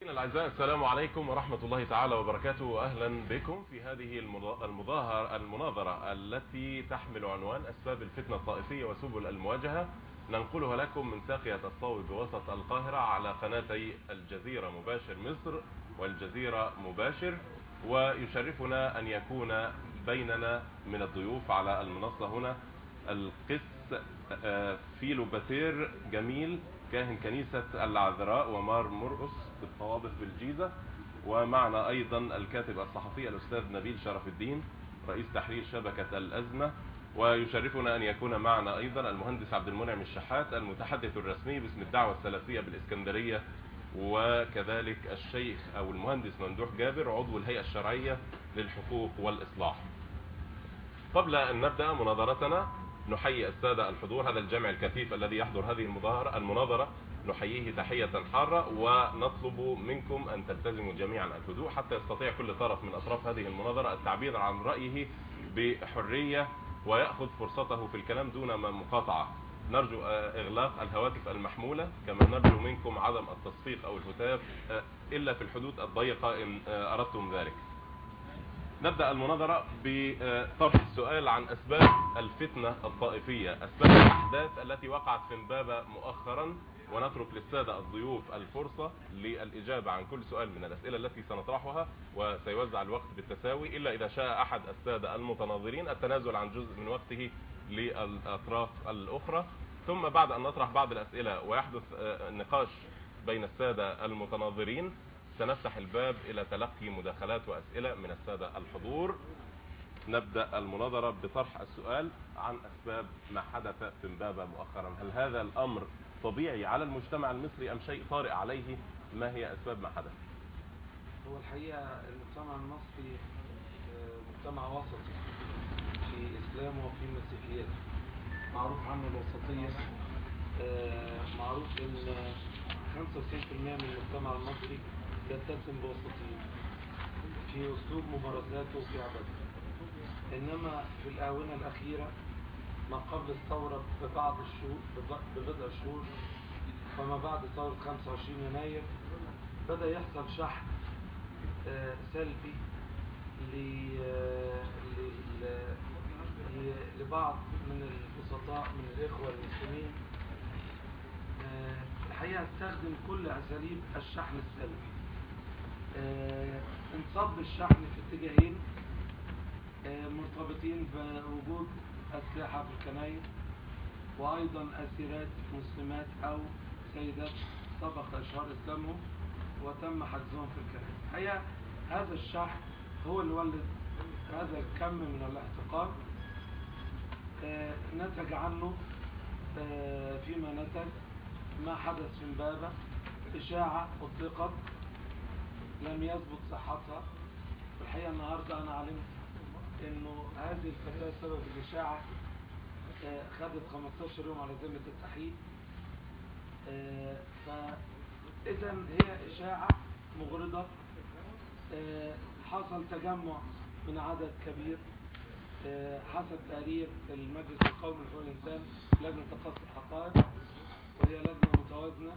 الأعزاء السلام عليكم ورحمة الله تعالى وبركاته وأهلا بكم في هذه المظاهرة المناظرة التي تحمل عنوان أسباب الفتنة الطائفية وسبل المواجهة ننقلها لكم من ساقية الصوب بوسط القاهرة على قناتي الجزيرة مباشر مصر والجزيرة مباشر ويشرفنا أن يكون بيننا من الضيوف على المنصة هنا القس فيلو باتير جميل كاهن كنيسة العذراء ومار مرقس بالطوابق بالجيزة ومعنا أيضا الكاتب الصحفي الأستاذ نبيل شرف الدين رئيس تحرير شبكة الأزمة ويشرفنا أن يكون معنا أيضا المهندس عبد المنعم الشحات المتحدث الرسمي باسم الدعوة السلفية بالإسكندرية وكذلك الشيخ أو المهندس ممدوح جابر عضو الهيئة الشرعية للحقوق والإصلاح قبل أن نبدأ مناظرتنا نحيي السادة الحضور هذا الجمع الكثيف الذي يحضر هذه المظاهرة المناظرة نحييه تحية حارة ونطلب منكم أن تلتزموا جميعا الهدوء حتى يستطيع كل طرف من أطراف هذه المناظرة التعبير عن رأيه بحرية ويأخذ فرصته في الكلام دون مقاطعة نرجو إغلاق الهواتف المحمولة كما نرجو منكم عدم التصفيق أو الهتاف إلا في الحدود الضيقة إن أردتم ذلك نبدأ المناظرة بطرح السؤال عن أسباب الفتنة الطائفية أسباب الأحداث التي وقعت في امبابة مؤخرا ونترك للسادة الضيوف الفرصة للإجابة عن كل سؤال من الأسئلة التي سنطرحها وسيوزع الوقت بالتساوي إلا إذا شاء أحد السادة المتناظرين التنازل عن جزء من وقته للأطراف الأخرى ثم بعد أن نطرح بعض الأسئلة ويحدث نقاش بين السادة المتناظرين سنفتح الباب إلى تلقي مداخلات وأسئلة من السادة الحضور نبدأ المناظرة بطرح السؤال عن أسباب ما حدث في امبابة مؤخرا هل هذا الأمر طبيعي على المجتمع المصري أم شيء طارئ عليه ما هي أسباب ما حدث هو الحقيقة المجتمع المصري مجتمع وسطي في إسلامه وفي مسيحيته معروف عنه الوسطية معروف ان 95% من المجتمع المصري يتسم بوسطية في أسلوب ممارساته وفي عبادته إنما في الآونة الأخيرة ما قبل الثورة ببعض الشهور ببضع شهور وما بعد ثورة 25 يناير بدأ يحصل شحن سلبي لبعض من البسطاء من الإخوة المسلمين الحقيقة استخدم كل أساليب الشحن السلبي انصب الشحن في اتجاهين مرتبطين بوجود أسلحة في الكنائس وأيضا أسيرات مسلمات أو سيدات سبق إشهار إسلامهم وتم حجزهم في الكنائس الحقيقة هذا الشحن هو اللي ولد هذا الكم من الاحتقان نتج عنه فيما نتج ما حدث في امبابة إشاعة أطلقت لم يثبت صحتها والحقيقة النهاردة أنا علمت إنه هذه الفتاة سبب الإشاعة خدت 15 يوم على ذمة التحقيق فإذا هي إشاعة مغرضة حصل تجمع من عدد كبير حسب تقرير المجلس القومي لحقوق الإنسان لجنة تقصي الحقائق وهي لجنة متوازنة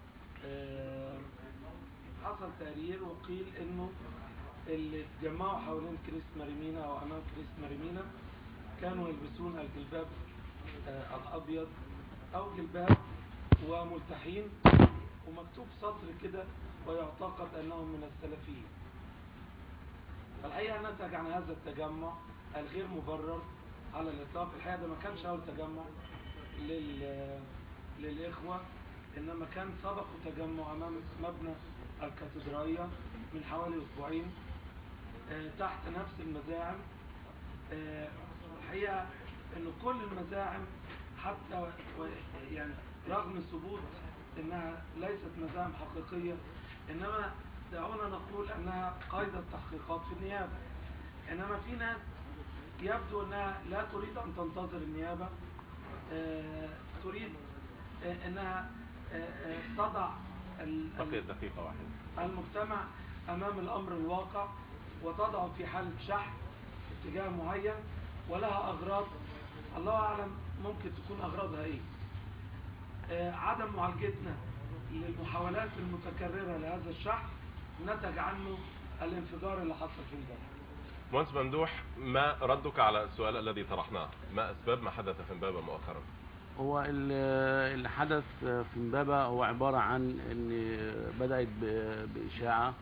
حصل تقرير وقيل انه اللي اتجمعوا حوالين كنيسة ماريمينا او امام كنيسة ماريمينا كانوا يلبسون الجلباب الابيض او جلباب وملتحين ومكتوب سطر كده ويعتقد انهم من السلفيين فالحقيقة نتج عن هذا التجمع الغير مبرر على الاطلاق الحقيقة ده ما كانش اول تجمع لل للإخوة إنما كان سبق تجمع أمام مبنى الكاتدرائية من حوالي أسبوعين آه تحت نفس المزاعم آه الحقيقة إنه كل المزاعم حتى يعني رغم ثبوت إنها ليست مزاعم حقيقية إنما دعونا نقول أنها قيد التحقيقات في النيابة إنما في ناس يبدو أنها لا تريد أن تنتظر النيابة آه تريد انها تضع دقيقة واحدة المجتمع امام الامر الواقع وتضع في حالة شحن اتجاه معين ولها اغراض الله اعلم ممكن تكون اغراضها ايه عدم معالجتنا للمحاولات المتكررة لهذا الشحن نتج عنه الانفجار اللي حصل في امبابة مهندس ممدوح ما ردك على السؤال الذي طرحناه ما اسباب ما حدث في امبابه مؤخرا هو ال- اللي حدث في امبابة هو عبارة عن ان بدأت ب- بإشاعة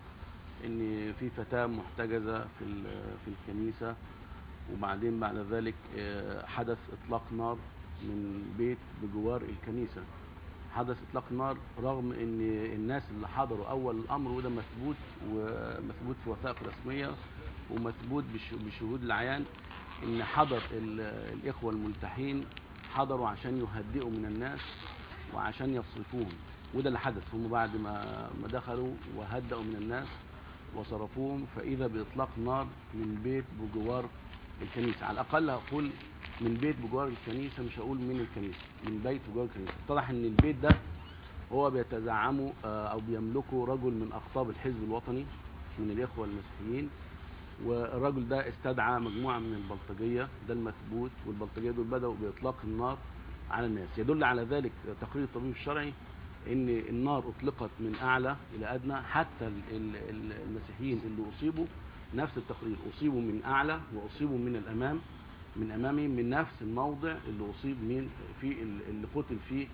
ان في فتاة محتجزة في ال- في الكنيسة وبعدين بعد ذلك آه، حدث اطلاق نار من بيت بجوار الكنيسة حدث اطلاق نار رغم ان الناس اللي حضروا اول الامر وده مثبوت ومثبوت في وثائق رسمية ومثبوت بش- بشهود العيان ان حضر ال- الاخوة الملتحين حضروا عشان يهدئوا من الناس وعشان يصرفوهم وده اللي حدث هم بعد ما ما دخلوا وهدأوا من الناس وصرفوهم فإذا بإطلاق نار من بيت بجوار الكنيسة على الأقل هقول من بيت بجوار الكنيسة مش هقول من الكنيسة من بيت بجوار الكنيسة اتضح ان البيت ده هو بيتزعمه آه، او بيملكه رجل من اقطاب الحزب الوطني من الاخوة المسيحيين والراجل ده استدعى مجموعة من البلطجية ده المثبوت والبلطجية دول بدأوا بإطلاق النار على الناس يدل على ذلك تقرير الطبيب الشرعي ان النار اطلقت من اعلى الى ادنى حتى ال- ال- ال- المسيحيين اللي اصيبوا نفس التقرير اصيبوا من اعلى واصيبوا من الامام من امامهم من نفس الموضع اللي اصيب من في ال- اللي قتل فيه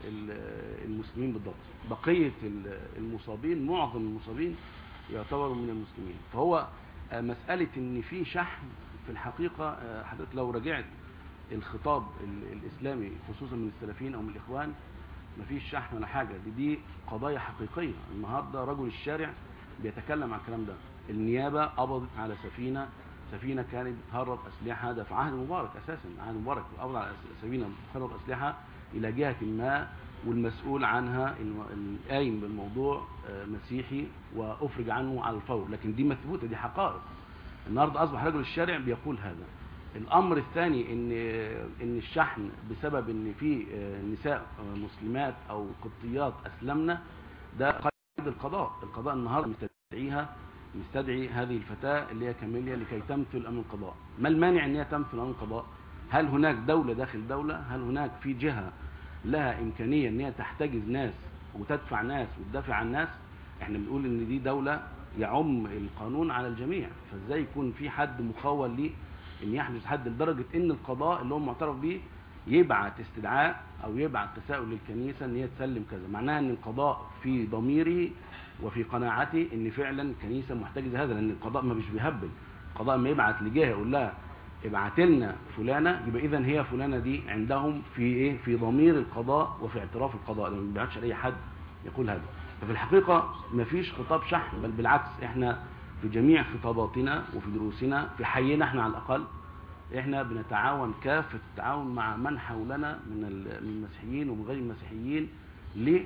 ال- المسلمين بالضبط بقيه ال- المصابين معظم المصابين يعتبروا من المسلمين فهو آه، مساله ان في شحن في الحقيقه آه، حضرتك لو رجعت الخطاب ال- الاسلامي خصوصا من السلفيين او من الاخوان مفيش شحن ولا حاجه دي دي قضايا حقيقيه النهارده رجل الشارع بيتكلم عن الكلام ده النيابه قبضت على سفينه سفينه كانت بتهرب اسلحه ده في عهد مبارك اساسا عهد مبارك قبض على أس- سفينه بتهرب اسلحه الى جهه ما والمسؤول عنها الم- القايم بالموضوع آه، مسيحي وافرج عنه على الفور لكن دي مثبوته دي حقائق النهارده اصبح رجل الشارع بيقول هذا الامر الثاني ان ان الشحن بسبب ان في آه، نساء آه، مسلمات او قبطيات اسلمنا ده قيد القضاء القضاء النهارده مستدعيها مستدعي هذه الفتاه اللي هي كاميليا لكي تمثل امام القضاء ما المانع ان هي تمثل امام القضاء هل هناك دوله داخل دوله هل هناك في جهه لها امكانيه ان هي تحتجز ناس وتدفع ناس وتدافع عن ناس احنا بنقول ان دي دوله يعم القانون على الجميع فازاي يكون في حد مخول ليه ان يحدث حد لدرجه ان القضاء اللي هو معترف به يبعت استدعاء او يبعت تساؤل للكنيسه ان هي تسلم كذا معناها ان القضاء في ضميره وفي قناعته ان فعلا الكنيسه محتجزه هذا لان القضاء ما مش بيهبل القضاء ما يبعت لجهه يقول لها ابعت لنا فلانه يبقى اذا هي فلانه دي عندهم في ايه في ضمير القضاء وفي اعتراف القضاء لما ما بيبعتش لاي حد يقول هذا ففي الحقيقه ما فيش خطاب شحن بل بالعكس احنا في جميع خطاباتنا وفي دروسنا في حينا احنا على الاقل احنا بنتعاون كافه التعاون مع من حولنا من ال- من المسيحيين ومن غير المسيحيين ليه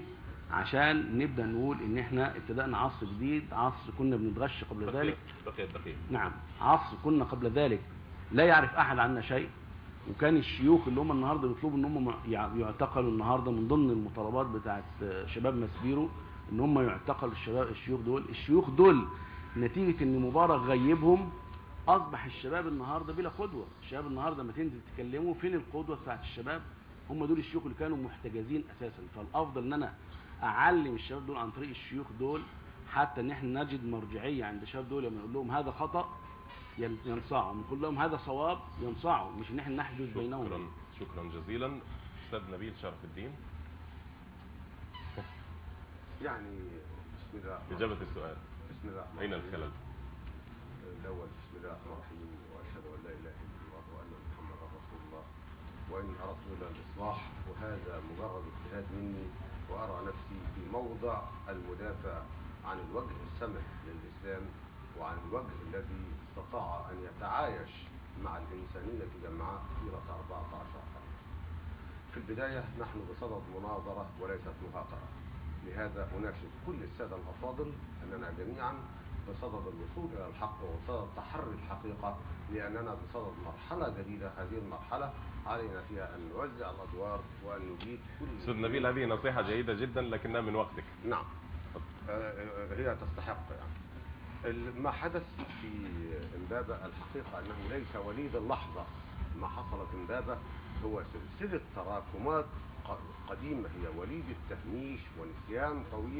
عشان نبدا نقول ان احنا ابتدانا عصر جديد عصر كنا بنتغش قبل ذلك بقيت دقيقه نعم عصر كنا قبل ذلك لا يعرف احد عنا شيء وكان الشيوخ اللي هم النهارده بيطلبوا ان هم يع- يعتقلوا النهارده من ضمن المطالبات بتاعت شباب مسبيرو ان هم يعتقلوا الشباب الشيوخ دول الشيوخ دول نتيجه ان مبارك غيبهم اصبح الشباب النهارده بلا قدوه الشباب النهارده لما تنزل تكلموا فين القدوه بتاعت الشباب هم دول الشيوخ اللي كانوا محتجزين اساسا فالافضل ان انا اعلم الشباب دول عن طريق الشيوخ دول حتى ان احنا نجد مرجعيه عند الشباب دول لما نقول لهم هذا خطا ين- ينصاعوا نقول لهم هذا صواب ينصاعوا مش ان احنا نحجز شكرا بينهم شكرا جزيلا استاذ نبيل شرف الدين يعني بسم الله اجابه السؤال بسم الله الرحمن اين الرحيم. الخلل الاول بسم الله الرحمن الرحيم واشهد ان لا اله الا الله وان محمدا رسول الله وان اردت الا الاصلاح وهذا مجرد اجتهاد مني وارى نفسي في موضع المدافع عن الوجه السمح للاسلام وعن الوجه الذي استطاع ان يتعايش مع الانسانيه جمعاء طيله 14 قرن. في البدايه نحن بصدد مناظره وليست مهاتره. لهذا أناشد كل السادة الأفاضل أننا جميعا بصدد الوصول إلى الحق وبصدد تحري الحقيقة لأننا بصدد مرحلة جديدة هذه المرحلة علينا فيها أن نوزع الأدوار وأن نجيد كل استاذ نبيل هذه نصيحه جيده جدا لكنها من وقتك نعم آه، آه، هي تستحق يعني ال- ما حدث في امبابة الحقيقة أنه ليس وليد اللحظة ما حصل في امبابة هو سلسلة تراكمات ق- قديمة هي وليد التهميش ونسيان طويل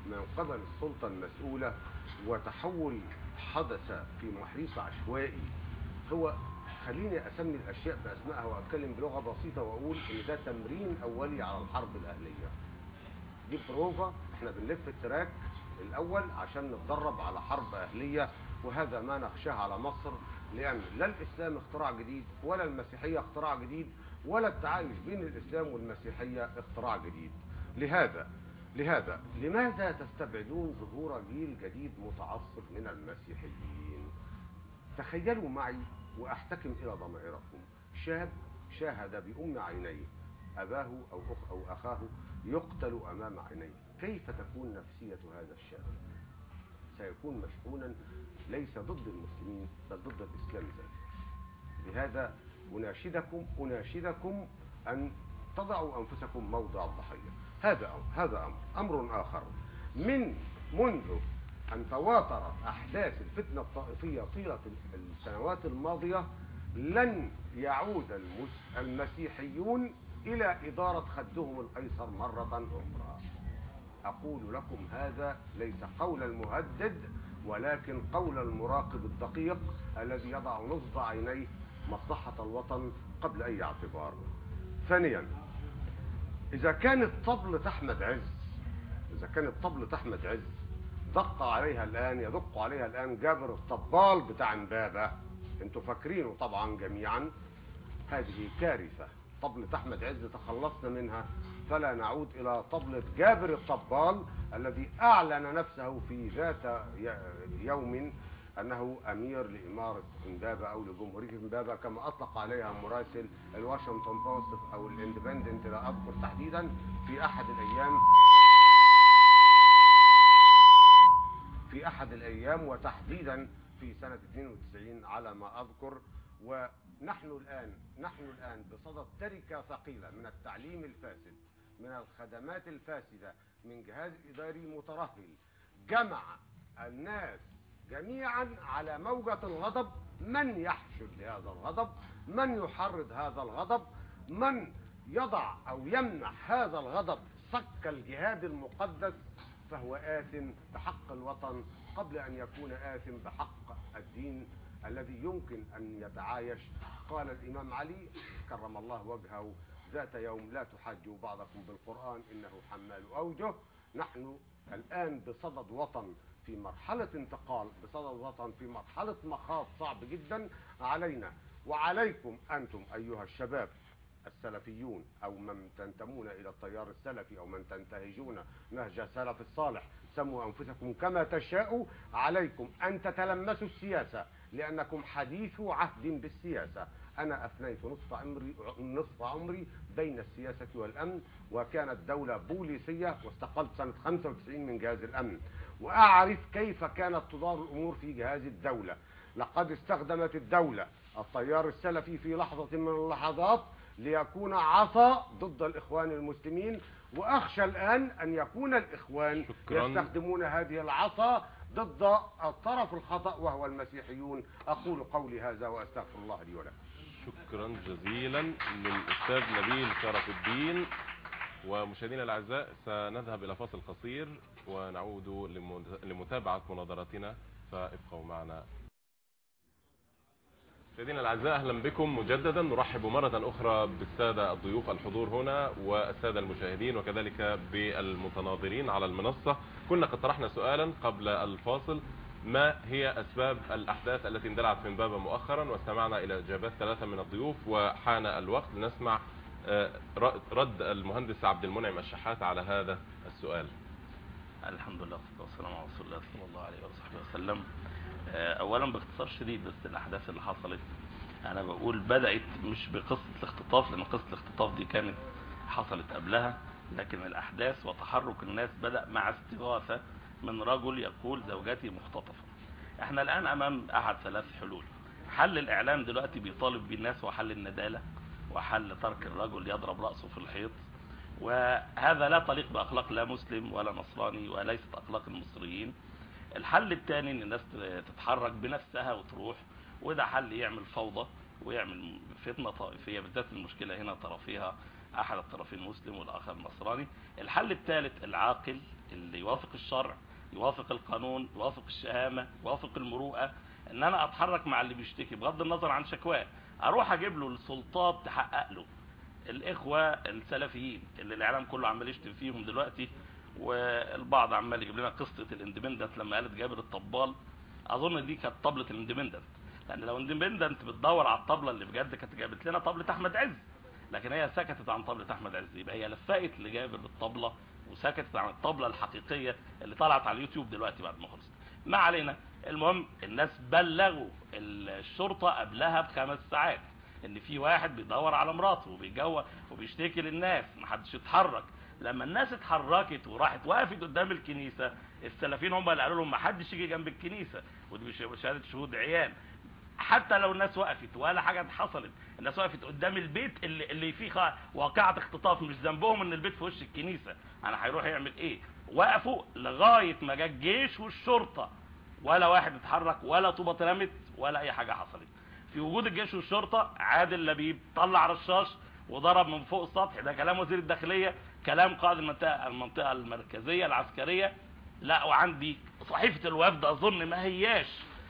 من قبل السلطة المسؤولة وتحول حدث في محيط عشوائي هو خليني اسمي الاشياء باسمائها واتكلم بلغه بسيطه واقول ان ده تمرين اولي على الحرب الاهليه دي بروفا احنا بنلف التراك الاول عشان نتدرب على حرب اهليه وهذا ما نخشاه على مصر لان لا الاسلام اختراع جديد ولا المسيحيه اختراع جديد ولا التعايش بين الاسلام والمسيحيه اختراع جديد لهذا لهذا لماذا تستبعدون ظهور جيل جديد متعصب من المسيحيين تخيلوا معي واحتكم الى ضمائركم شاب شاهد بام عينيه اباه او اخ او اخاه يقتل امام عينيه كيف تكون نفسيه هذا الشاب سيكون مشحونا ليس ضد المسلمين بل ضد الاسلام ذاته لهذا اناشدكم اناشدكم ان تضعوا انفسكم موضع الضحيه هذا امر هذا امر امر اخر من منذ ان تواترت احداث الفتنه الطائفيه طيله السنوات الماضيه لن يعود المس- المسيحيون الى اداره خدهم الايسر مره اخرى أقول لكم هذا ليس قول المهدد ولكن قول المراقب الدقيق الذي يضع نصب عينيه مصلحة الوطن قبل أي اعتبار ثانيا إذا كانت طبلة أحمد عز إذا كانت طبلة أحمد عز دق عليها الآن يدق عليها الآن جابر الطبال بتاع امبابة انتوا فاكرينه طبعا جميعا هذه كارثة طبلة أحمد عز تخلصنا منها فلا نعود إلى طبلة جابر الطبال الذي أعلن نفسه في ذات ي- يوم أنه أمير لإمارة إمبابة أو لجمهورية إمبابة كما أطلق عليها مراسل الواشنطن بوست أو الاندبندنت لا أذكر تحديدا في أحد الأيام في أحد الأيام وتحديدا في سنة 92 على ما أذكر ونحن الآن نحن الآن بصدد تركة ثقيلة من التعليم الفاسد من الخدمات الفاسدة من جهاز إداري مترهل جمع الناس جميعا على موجة الغضب من يحشد لهذا الغضب من يحرض هذا الغضب من يضع أو يمنح هذا الغضب صك الجهاد المقدس فهو آثم بحق الوطن قبل أن يكون آثم بحق الدين الذي يمكن أن يتعايش قال الإمام علي كرم الله وجهه ذات يوم لا تحاجوا بعضكم بالقرآن إنه حمال أوجه نحن الآن بصدد وطن في مرحلة انتقال بصدد وطن في مرحلة مخاض صعب جدا علينا وعليكم أنتم أيها الشباب السلفيون او من تنتمون الى التيار السلفي او من تنتهجون نهج السلف الصالح سموا انفسكم كما تشاءوا عليكم ان تتلمسوا السياسه لانكم حديث عهد بالسياسه انا افنيت نصف عمري نصف عمري بين السياسه والامن وكانت دوله بوليسيه واستقلت سنه 95 من جهاز الامن واعرف كيف كانت تدار الامور في جهاز الدوله لقد استخدمت الدوله التيار السلفي في لحظه من اللحظات ليكون عصا ضد الاخوان المسلمين واخشى الان ان يكون الاخوان شكراً. يستخدمون هذه العصا ضد الطرف الخطا وهو المسيحيون اقول قولي هذا واستغفر الله لي ولكم شكرا جزيلا للأستاذ نبيل شرف الدين ومشاهدينا الأعزاء سنذهب إلى فاصل قصير ونعود لمت- لمتابعة مناظرتنا فابقوا معنا مشاهدينا الأعزاء أهلا بكم مجددا نرحب مرة أخرى بالسادة الضيوف الحضور هنا والسادة المشاهدين وكذلك بالمتناظرين على المنصة كنا قد طرحنا سؤالا قبل الفاصل ما هي أسباب الأحداث التي اندلعت في امبابة مؤخرا واستمعنا إلى إجابات ثلاثة من الضيوف وحان الوقت لنسمع آه، رد المهندس عبد المنعم الشحات على هذا السؤال الحمد لله والصلاة والسلام على رسول الله صلى الله عليه وصحبه وسلم آه، اولا باختصار شديد بس الاحداث اللي حصلت انا بقول بدأت مش بقصة الاختطاف لان قصة الاختطاف دي كانت حصلت قبلها لكن الاحداث وتحرك الناس بدأ مع استغاثة من رجل يقول زوجتي مختطفة احنا الان امام احد ثلاث حلول حل الاعلام دلوقتي بيطالب بالناس وحل الندالة وحل ترك الرجل يضرب رأسه في الحيط وهذا لا تليق بأخلاق لا مسلم ولا نصراني وليست أخلاق المصريين الحل الثاني ان الناس تتحرك بنفسها وتروح وده حل يعمل فوضى ويعمل فتنة طائفية بالذات المشكلة هنا طرفيها احد الطرفين مسلم والاخر نصراني الحل الثالث العاقل اللي يوافق الشرع يوافق القانون يوافق الشهامة يوافق المروءة ان انا اتحرك مع اللي بيشتكي بغض النظر عن شكواه اروح اجيب له السلطات تحقق له الاخوة السلفيين اللي الاعلام كله عمال يشتم فيهم دلوقتي والبعض عمال يجيب لنا قصة الاندبندنت لما قالت جابر الطبال اظن دي كانت طبلة الاندبندنت لان لو اندبندنت بتدور على الطبلة اللي بجد كانت جابت لنا طبلة احمد عز لكن هي سكتت عن طبلة احمد عز يبقى هي لفقت لجابر بالطبلة وسكتت عن الطبلة الحقيقية اللي طلعت على اليوتيوب دلوقتي بعد ما خلصت ما علينا المهم الناس بلغوا الشرطة قبلها بخمس ساعات ان في واحد بيدور على مراته وبيجوع وبيشتكي للناس محدش يتحرك لما الناس اتحركت وراحت وقفت قدام الكنيسة السلفيين هم اللي قالوا لهم محدش يجي جنب الكنيسة ودي بشهادة شهود عيان حتى لو الناس وقفت ولا حاجة حصلت الناس وقفت قدام البيت اللي, اللي فيه خ- واقعة اختطاف مش ذنبهم ان البيت في وش الكنيسة انا هيروح يعمل ايه وقفوا لغاية ما جه الجيش والشرطة ولا واحد اتحرك ولا طوبة اترمت ولا اي حاجة حصلت في وجود الجيش والشرطة عادل لبيب طلع رشاش وضرب من فوق السطح ده كلام وزير الداخلية كلام قائد المنطقة, المنطقة المركزية العسكرية لا وعندي صحيفة الوفد اظن ما هياش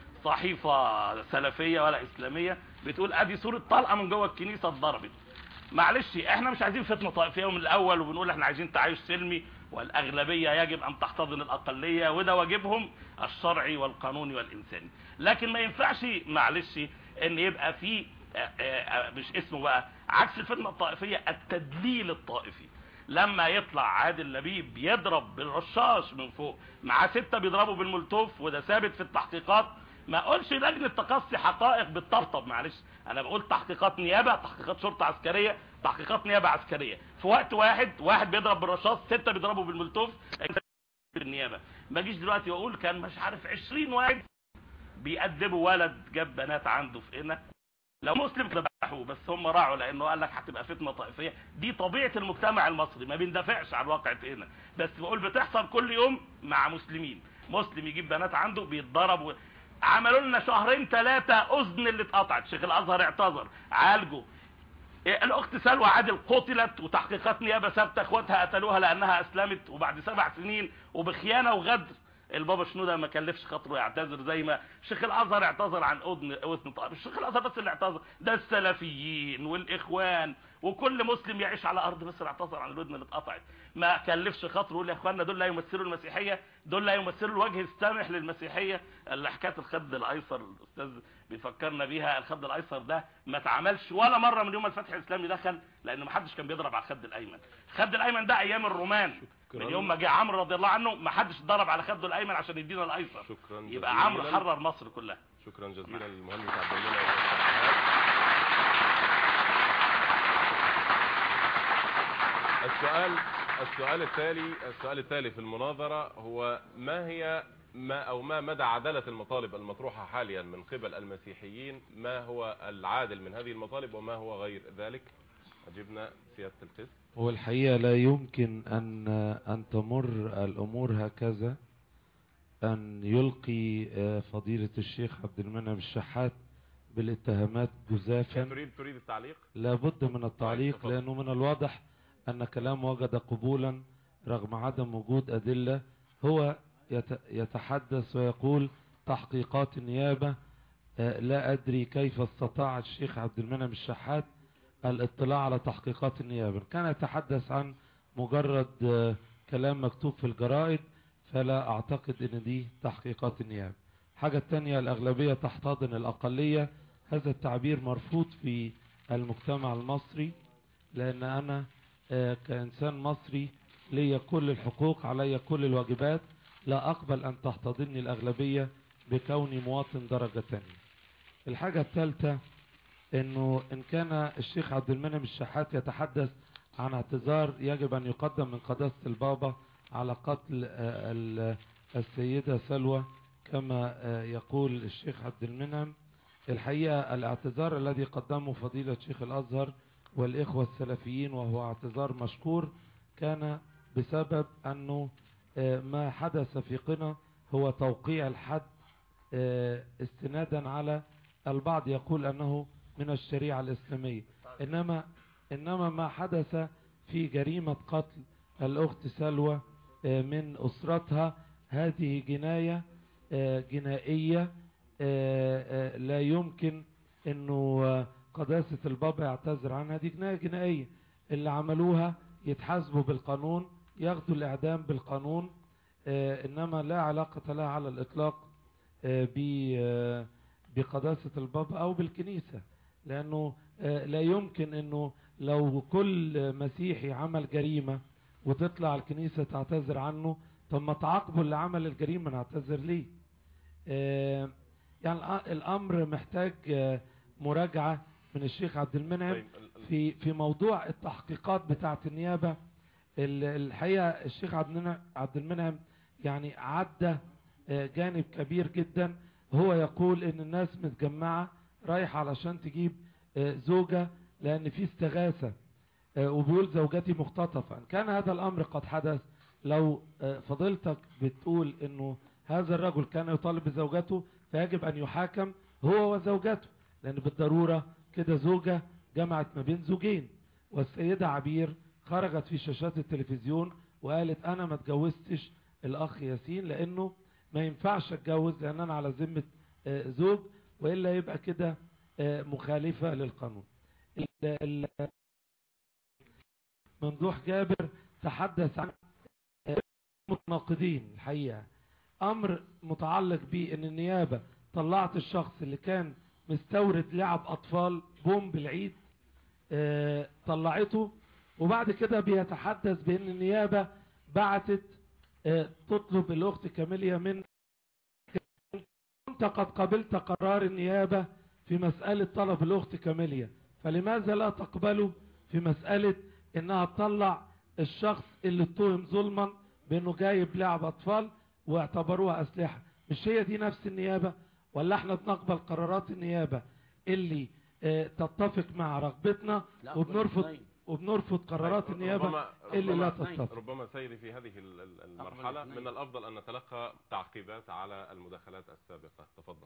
صحيفة سلفية ولا اسلامية بتقول ادي صورة طلقة من جوه الكنيسة اتضربت معلش احنا مش عايزين فتنة طائفية من الاول وبنقول احنا عايزين تعايش سلمي والاغلبية يجب ان تحتضن الاقلية وده واجبهم الشرعي والقانوني والانساني لكن ما ينفعش معلش ان يبقى في اه اه مش اسمه بقى عكس الفتنة الطائفية التدليل الطائفي لما يطلع عادل لبيب يضرب بالرشاش من فوق مع ستة بيضربوا بالملتوف وده ثابت في التحقيقات ما اقولش لجنة تقصي حقائق بالطبطب معلش انا بقول تحقيقات نيابة تحقيقات شرطة عسكرية تحقيقات نيابة عسكرية في وقت واحد واحد بيضرب بالرشاش ستة بيضربوا بالملتوف بالنيابة ما اجيش دلوقتي واقول كان مش عارف 20 واحد بيأدبوا ولد جاب بنات عنده في هنا لو مسلم ذبحوه بس هم راعوا لانه قال لك هتبقى فتنه طائفيه دي طبيعه المجتمع المصري ما بندافعش عن واقعة هنا بس بقول بتحصل كل يوم مع مسلمين مسلم يجيب بنات عنده بيتضرب و... عملوا لنا شهرين ثلاثه اذن اللي اتقطعت شيخ الازهر اعتذر عالجوا إيه، الاخت سلوى عادل قتلت وتحقيقات نيابه ثابته اخواتها قتلوها لانها اسلمت وبعد سبع سنين وبخيانه وغدر البابا شنودة ما كلفش خاطره يعتذر زي ما شيخ الازهر اعتذر عن اذن اذن طائف الشيخ الازهر بس اللي اعتذر ده السلفيين والاخوان وكل مسلم يعيش على ارض مصر اعتذر عن الودن اللي اتقطعت ما كلفش خاطره يقول يا اخواننا دول لا يمثلوا المسيحيه دول لا يمثلوا الوجه السامح للمسيحيه اللي حكايه الخد الايسر الاستاذ بيفكرنا بيها الخد الايسر ده ما اتعملش ولا مره من يوم الفتح الاسلامي دخل لان ما حدش كان بيضرب على الخد الايمن الخد الايمن ده ايام الرومان شكراً. من يوم ما جه عمرو رضي الله عنه ما حدش ضرب على خده الايمن عشان يدينا الايسر شكرا يبقى جزيلاً. عمرو حرر مصر كلها شكرا جزيلا للمهندس عبد المنعم الشحات. السؤال السؤال التالي السؤال التالي في المناظرة هو ما هي ما او ما مدى عدالة المطالب المطروحة حاليا من قبل المسيحيين ما هو العادل من هذه المطالب وما هو غير ذلك أجبنا سيادة القس هو الحقيقة لا يمكن أن أن تمر الأمور هكذا أن يلقي آه، فضيلة الشيخ عبد المنعم الشحات بالاتهامات جزافا تريد تريد التعليق لابد من التعليق تفضل. لأنه من الواضح أن كلام وجد قبولا رغم عدم وجود أدلة هو يت- يتحدث ويقول تحقيقات النيابة آه، لا أدري كيف استطاع الشيخ عبد المنعم الشحات الاطلاع على تحقيقات النيابة كان يتحدث عن مجرد آه، كلام مكتوب في الجرائد فلا أعتقد أن دي تحقيقات النيابة حاجة التانية الأغلبية تحتضن الأقلية هذا التعبير مرفوض في المجتمع المصري لأن أنا آه، كإنسان مصري لي كل الحقوق علي كل الواجبات لا أقبل أن تحتضنني الأغلبية بكوني مواطن درجة تانية الحاجة الثالثة انه ان كان الشيخ عبد المنعم الشحات يتحدث عن اعتذار يجب ان يقدم من قداسة البابا على قتل آه، ال- السيدة سلوى كما آه، يقول الشيخ عبد المنعم الحقيقة الاعتذار الذي قدمه فضيلة شيخ الازهر والاخوة السلفيين وهو اعتذار مشكور كان بسبب انه آه، ما حدث في قنا هو توقيع الحد آه، استنادا على البعض يقول انه من الشريعة الاسلامية انما انما ما حدث في جريمة قتل الاخت سلوى آه، من أسرتها هذه جناية آه، جنائية آه، آه، لا يمكن انه آه، قداسة البابا يعتذر عنها دي جناية جنائية اللي عملوها يتحاسبوا بالقانون ياخدوا الاعدام بالقانون آه، انما لا علاقة لها على الاطلاق آه، ب- آه، بقداسة البابا او بالكنيسة لانه آه، لا يمكن انه لو كل مسيحي عمل جريمة وتطلع الكنيسة تعتذر عنه طب ما تعاقبوا اللي عمل الجريمة نعتذر ليه آه، يعني الأ- الامر محتاج آه، مراجعة من الشيخ عبد المنعم طيب ال- ال- في في موضوع التحقيقات بتاعة النيابة ال- الحقيقة الشيخ عبد المنعم- عبد المنعم يعني عدى آه، جانب كبير جدا هو يقول ان الناس متجمعة رايحة علشان تجيب آه، زوجة لان في استغاثة آه، وبيقول زوجتي مختطفة إن كان هذا الامر قد حدث لو آه، فضيلتك بتقول انه هذا الرجل كان يطالب بزوجته فيجب ان يحاكم هو وزوجته لان بالضرورة كده زوجة جمعت ما بين زوجين والسيدة عبير خرجت في شاشات التلفزيون وقالت انا ما اتجوزتش الاخ ياسين لانه ما ينفعش اتجوز لان انا على ذمة آه، زوج والا يبقى كده آه، مخالفة للقانون ال- ال- ممدوح جابر تحدث عن آه، متناقضين الحقيقة امر متعلق بان النيابة طلعت الشخص اللي كان مستورد لعب اطفال بوم بالعيد آه، طلعته وبعد كده بيتحدث بان النيابة بعتت آه، تطلب الاخت كاميليا من كنت قد قبلت قرار النيابة في مسألة طلب الاخت كاميليا فلماذا لا تقبله في مسألة انها تطلع الشخص اللي اتهم ظلما بانه جايب لعب اطفال واعتبروها اسلحة مش هي دي نفس النيابة ولا احنا بنقبل قرارات النيابة اللي آه، تتفق مع رغبتنا لا، وبنرفض الاثنين. وبنرفض قرارات ربما- النيابة اللي لا ربما- تتفق ربما سيري في هذه ال- ال- المرحلة الاثنين. من الأفضل أن نتلقى تعقيبات على المداخلات السابقة تفضل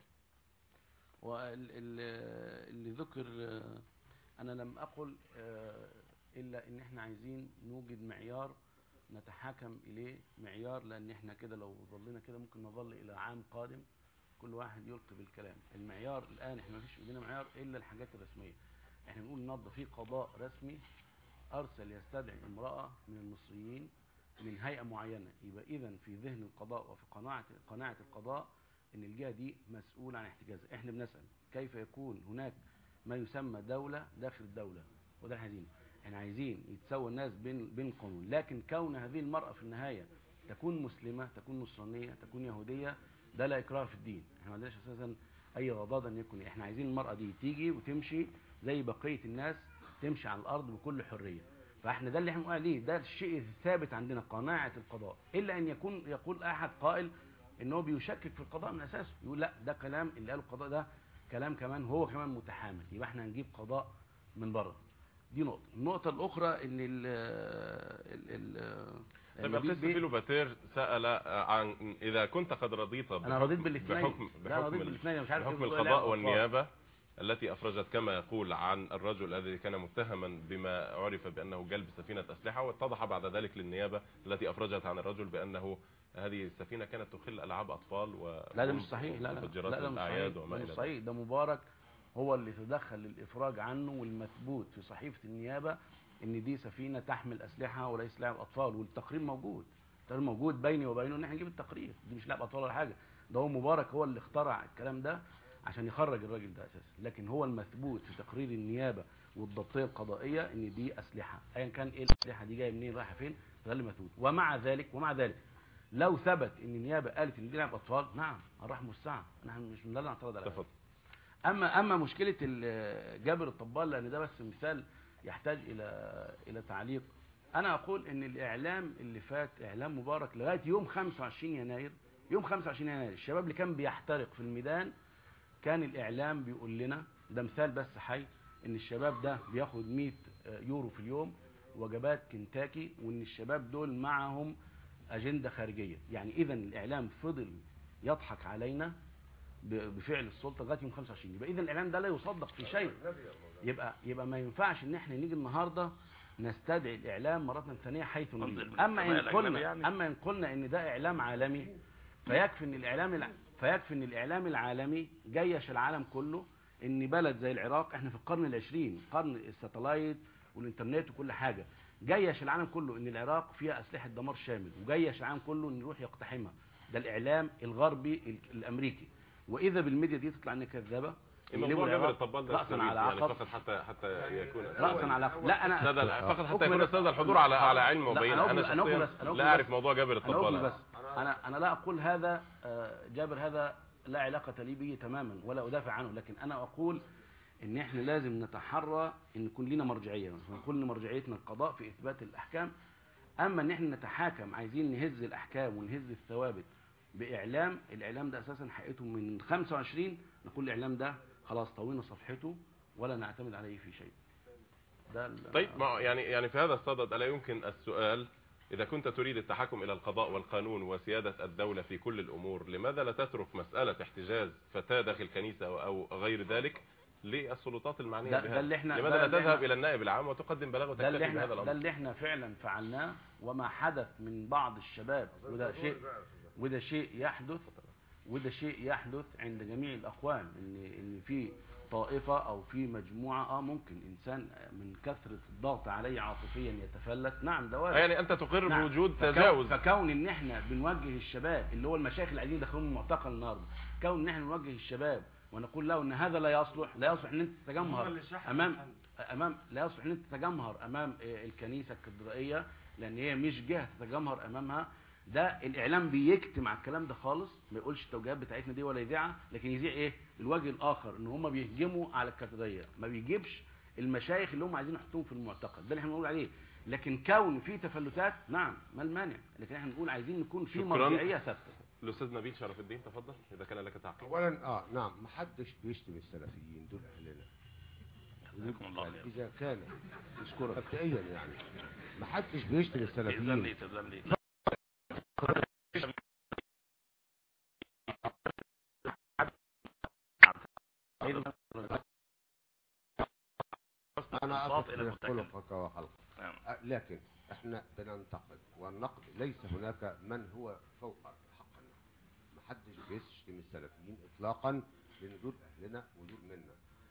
واللي ذكر آه، انا لم اقل آه، الا ان احنا عايزين نوجد معيار نتحاكم اليه معيار لان احنا كده لو ظلنا كده ممكن نظل الى عام قادم كل واحد يلقي بالكلام المعيار الان احنا مفيش ايدينا معيار الا الحاجات الرسميه احنا بنقول النهارده في قضاء رسمي ارسل يستدعي امراه من المصريين من هيئه معينه يبقى اذا في ذهن القضاء وفي قناعه قناعه القضاء ان الجهه دي مسؤوله عن احتجازها احنا بنسال كيف يكون هناك ما يسمى دوله داخل الدوله وده احنا عايزينه احنا عايزين يتساوى الناس بين بين القانون لكن كون هذه المراه في النهايه تكون مسلمه تكون نصرانيه تكون يهوديه ده لا اكراه في الدين احنا ما عندناش اساسا اي رضاضه ان يكون احنا عايزين المراه دي تيجي وتمشي زي بقيه الناس تمشي على الارض بكل حريه فاحنا ده اللي احنا بنقول عليه ده الشيء الثابت عندنا قناعه القضاء الا ان يكون يقول احد قائل ان هو بيشكك في القضاء من اساسه يقول لا ده كلام اللي قاله القضاء ده كلام كمان هو كمان متحامل يبقى احنا هنجيب قضاء من بره دي نقطه النقطه الاخرى ان ال ال ال طيب النبيل القس بيه- فيلو باتير سأل عن إذا كنت قد رضيت انا بحكم- رضيت بالاثنين بحكم لا رضيت بحكم, ال- بالاثنين مش عارف بحكم كيف بتقول القضاء لا، والنيابة التي أفرجت كما يقول عن الرجل الذي كان متهما بما عرف بأنه جلب سفينة أسلحة واتضح بعد ذلك للنيابة التي أفرجت عن الرجل بأنه هذه السفينة كانت تخل ألعاب أطفال و لا ده مش صحيح لا لا ومفجرات لا ده مش صحيح الأعياد وما ده إلى مش ذلك صحيح ده مبارك هو اللي تدخل للإفراج عنه والمثبوت في صحيفة النيابة إن دي سفينة تحمل أسلحة وليس لعب أطفال والتقرير موجود التقرير موجود بيني وبينه إن احنا نجيب التقرير دي مش لعب أطفال ولا حاجة ده هو مبارك هو اللي اخترع الكلام ده عشان يخرج الراجل ده أساسا لكن هو المثبوت في تقرير النيابة والضبطية القضائية إن دي أسلحة أيا كان إيه الأسلحة دي جاية منين رايحة فين ده اللي مثبوت ومع ذلك ومع ذلك لو ثبت ان النيابه قالت ان دي لعب اطفال نعم الرحمه والسعه احنا مش من ده اللي نعترض عليه تفضل اما اما مشكله ال- جابر الطبال لان ده بس مثال يحتاج الى الى تعليق انا اقول ان الاعلام اللي فات اعلام مبارك لغايه يوم 25 يناير يوم 25 يناير الشباب اللي كان بيحترق في الميدان كان الاعلام بيقول لنا ده مثال بس حي ان الشباب ده بياخد 100 يورو في اليوم وجبات كنتاكي وان الشباب دول معهم اجنده خارجيه يعني اذا الاعلام فضل يضحك علينا ب- بفعل السلطه لغايه يوم 25 يبقى اذا الاعلام ده لا يصدق في شيء يبقى يبقى ما ينفعش ان احنا نيجي النهارده نستدعي الاعلام مره ثانيه حيث انزل نريد من اما السماء ان الأجنبي قلنا يعني. اما ان قلنا ان ده اعلام عالمي فيكفي ان الاعلام الع... فيكفي ان الاعلام العالمي جيش العالم كله ان بلد زي العراق احنا في القرن العشرين قرن الساتلايت والانترنت وكل حاجه جيش العالم كله ان العراق فيها اسلحه دمار شامل وجيش العالم كله ان يروح يقتحمها ده الاعلام الغربي ال- الامريكي واذا بالميديا دي تطلع انها كذابه الموضوع يقلبوا جابر العراق الطبال ده راسا استريد على يعني عقب فقط حتى حتى يكون راسا على عقب لا انا سادة فقط حتى أكمل يكون بس. السادة الحضور على على علم لا، مبين أنا أكمل- انا أنا أكمل شخصيا بس، أنا أكمل لا بس. اعرف موضوع جابر انا اقول بس الطبال انا انا لا اقول هذا آه، جابر هذا لا علاقه لي به تماما ولا ادافع عنه لكن انا اقول ان احنا لازم نتحرى ان يكون لنا مرجعيه ونكون مرجعيتنا القضاء في اثبات الاحكام اما ان احنا نتحاكم عايزين نهز الاحكام ونهز الثوابت باعلام الاعلام ده اساسا حقيقته من 25 نقول الاعلام ده خلاص طوينا صفحته ولا نعتمد عليه في شيء ده ال- طيب ما يعني يعني في هذا الصدد الا يمكن السؤال اذا كنت تريد التحكم الى القضاء والقانون وسياده الدوله في كل الامور لماذا لا تترك مساله احتجاز فتاه داخل كنيسه او أو غير ذلك للسلطات المعنيه ده- ده بها اللي إحنا- لماذا ده لا اللي تذهب إحنا- الى النائب العام وتقدم بلاغ ده اللي وتكتفي احنا بهذا ده الامر اللي احنا فعلا فعلناه وما حدث من بعض الشباب وده شيء وده شيء يحدث وده شيء يحدث عند جميع الاخوان ان ان في طائفه او في مجموعه اه ممكن انسان من كثره الضغط عليه عاطفيا يتفلت نعم ده وارد يعني انت تقر نعم. بوجود فكون- تجاوز فكون ان احنا بنوجه الشباب اللي هو المشايخ اللي عايزين يدخلوهم المعتقل النهارده كون ان احنا نوجه الشباب ونقول له ان هذا لا يصلح لا يصلح ان انت تتجمهر امام امام لا يصلح ان انت تتجمهر امام آه، الكنيسه الكاتدرائيه لان هي مش جهه تتجمهر امامها ده الاعلام بيكتم على الكلام ده خالص ما يقولش التوجيهات بتاعتنا دي ولا يذيعها لكن يذيع ايه الوجه الاخر ان هم بيهجموا على الكاتدرائيه ما بيجيبش المشايخ اللي هم عايزين يحطوهم في المعتقل ده اللي احنا بنقول عليه لكن كون في تفلتات نعم ما المانع لكن احنا بنقول عايزين نكون في شكراً. مرجعيه ثابته الاستاذ نبيل شرف الدين تفضل اذا كان لك تعقيب اولا اه نعم محدش بيشتم السلفيين دول اهلنا جزاكم الله يعني خير اذا كان اشكرك مبدئيا يعني محدش بيشتم تأذن السلفيين لي تأذن لي انا إنصاف إلى اقف المتكلم. خلقك وخلقك نعم. أه، لكن احنا بننتقد والنقد ليس هناك من هو فوق حقنا محدش بيشتم السلفيين اطلاقا لان دول اهلنا ودول منا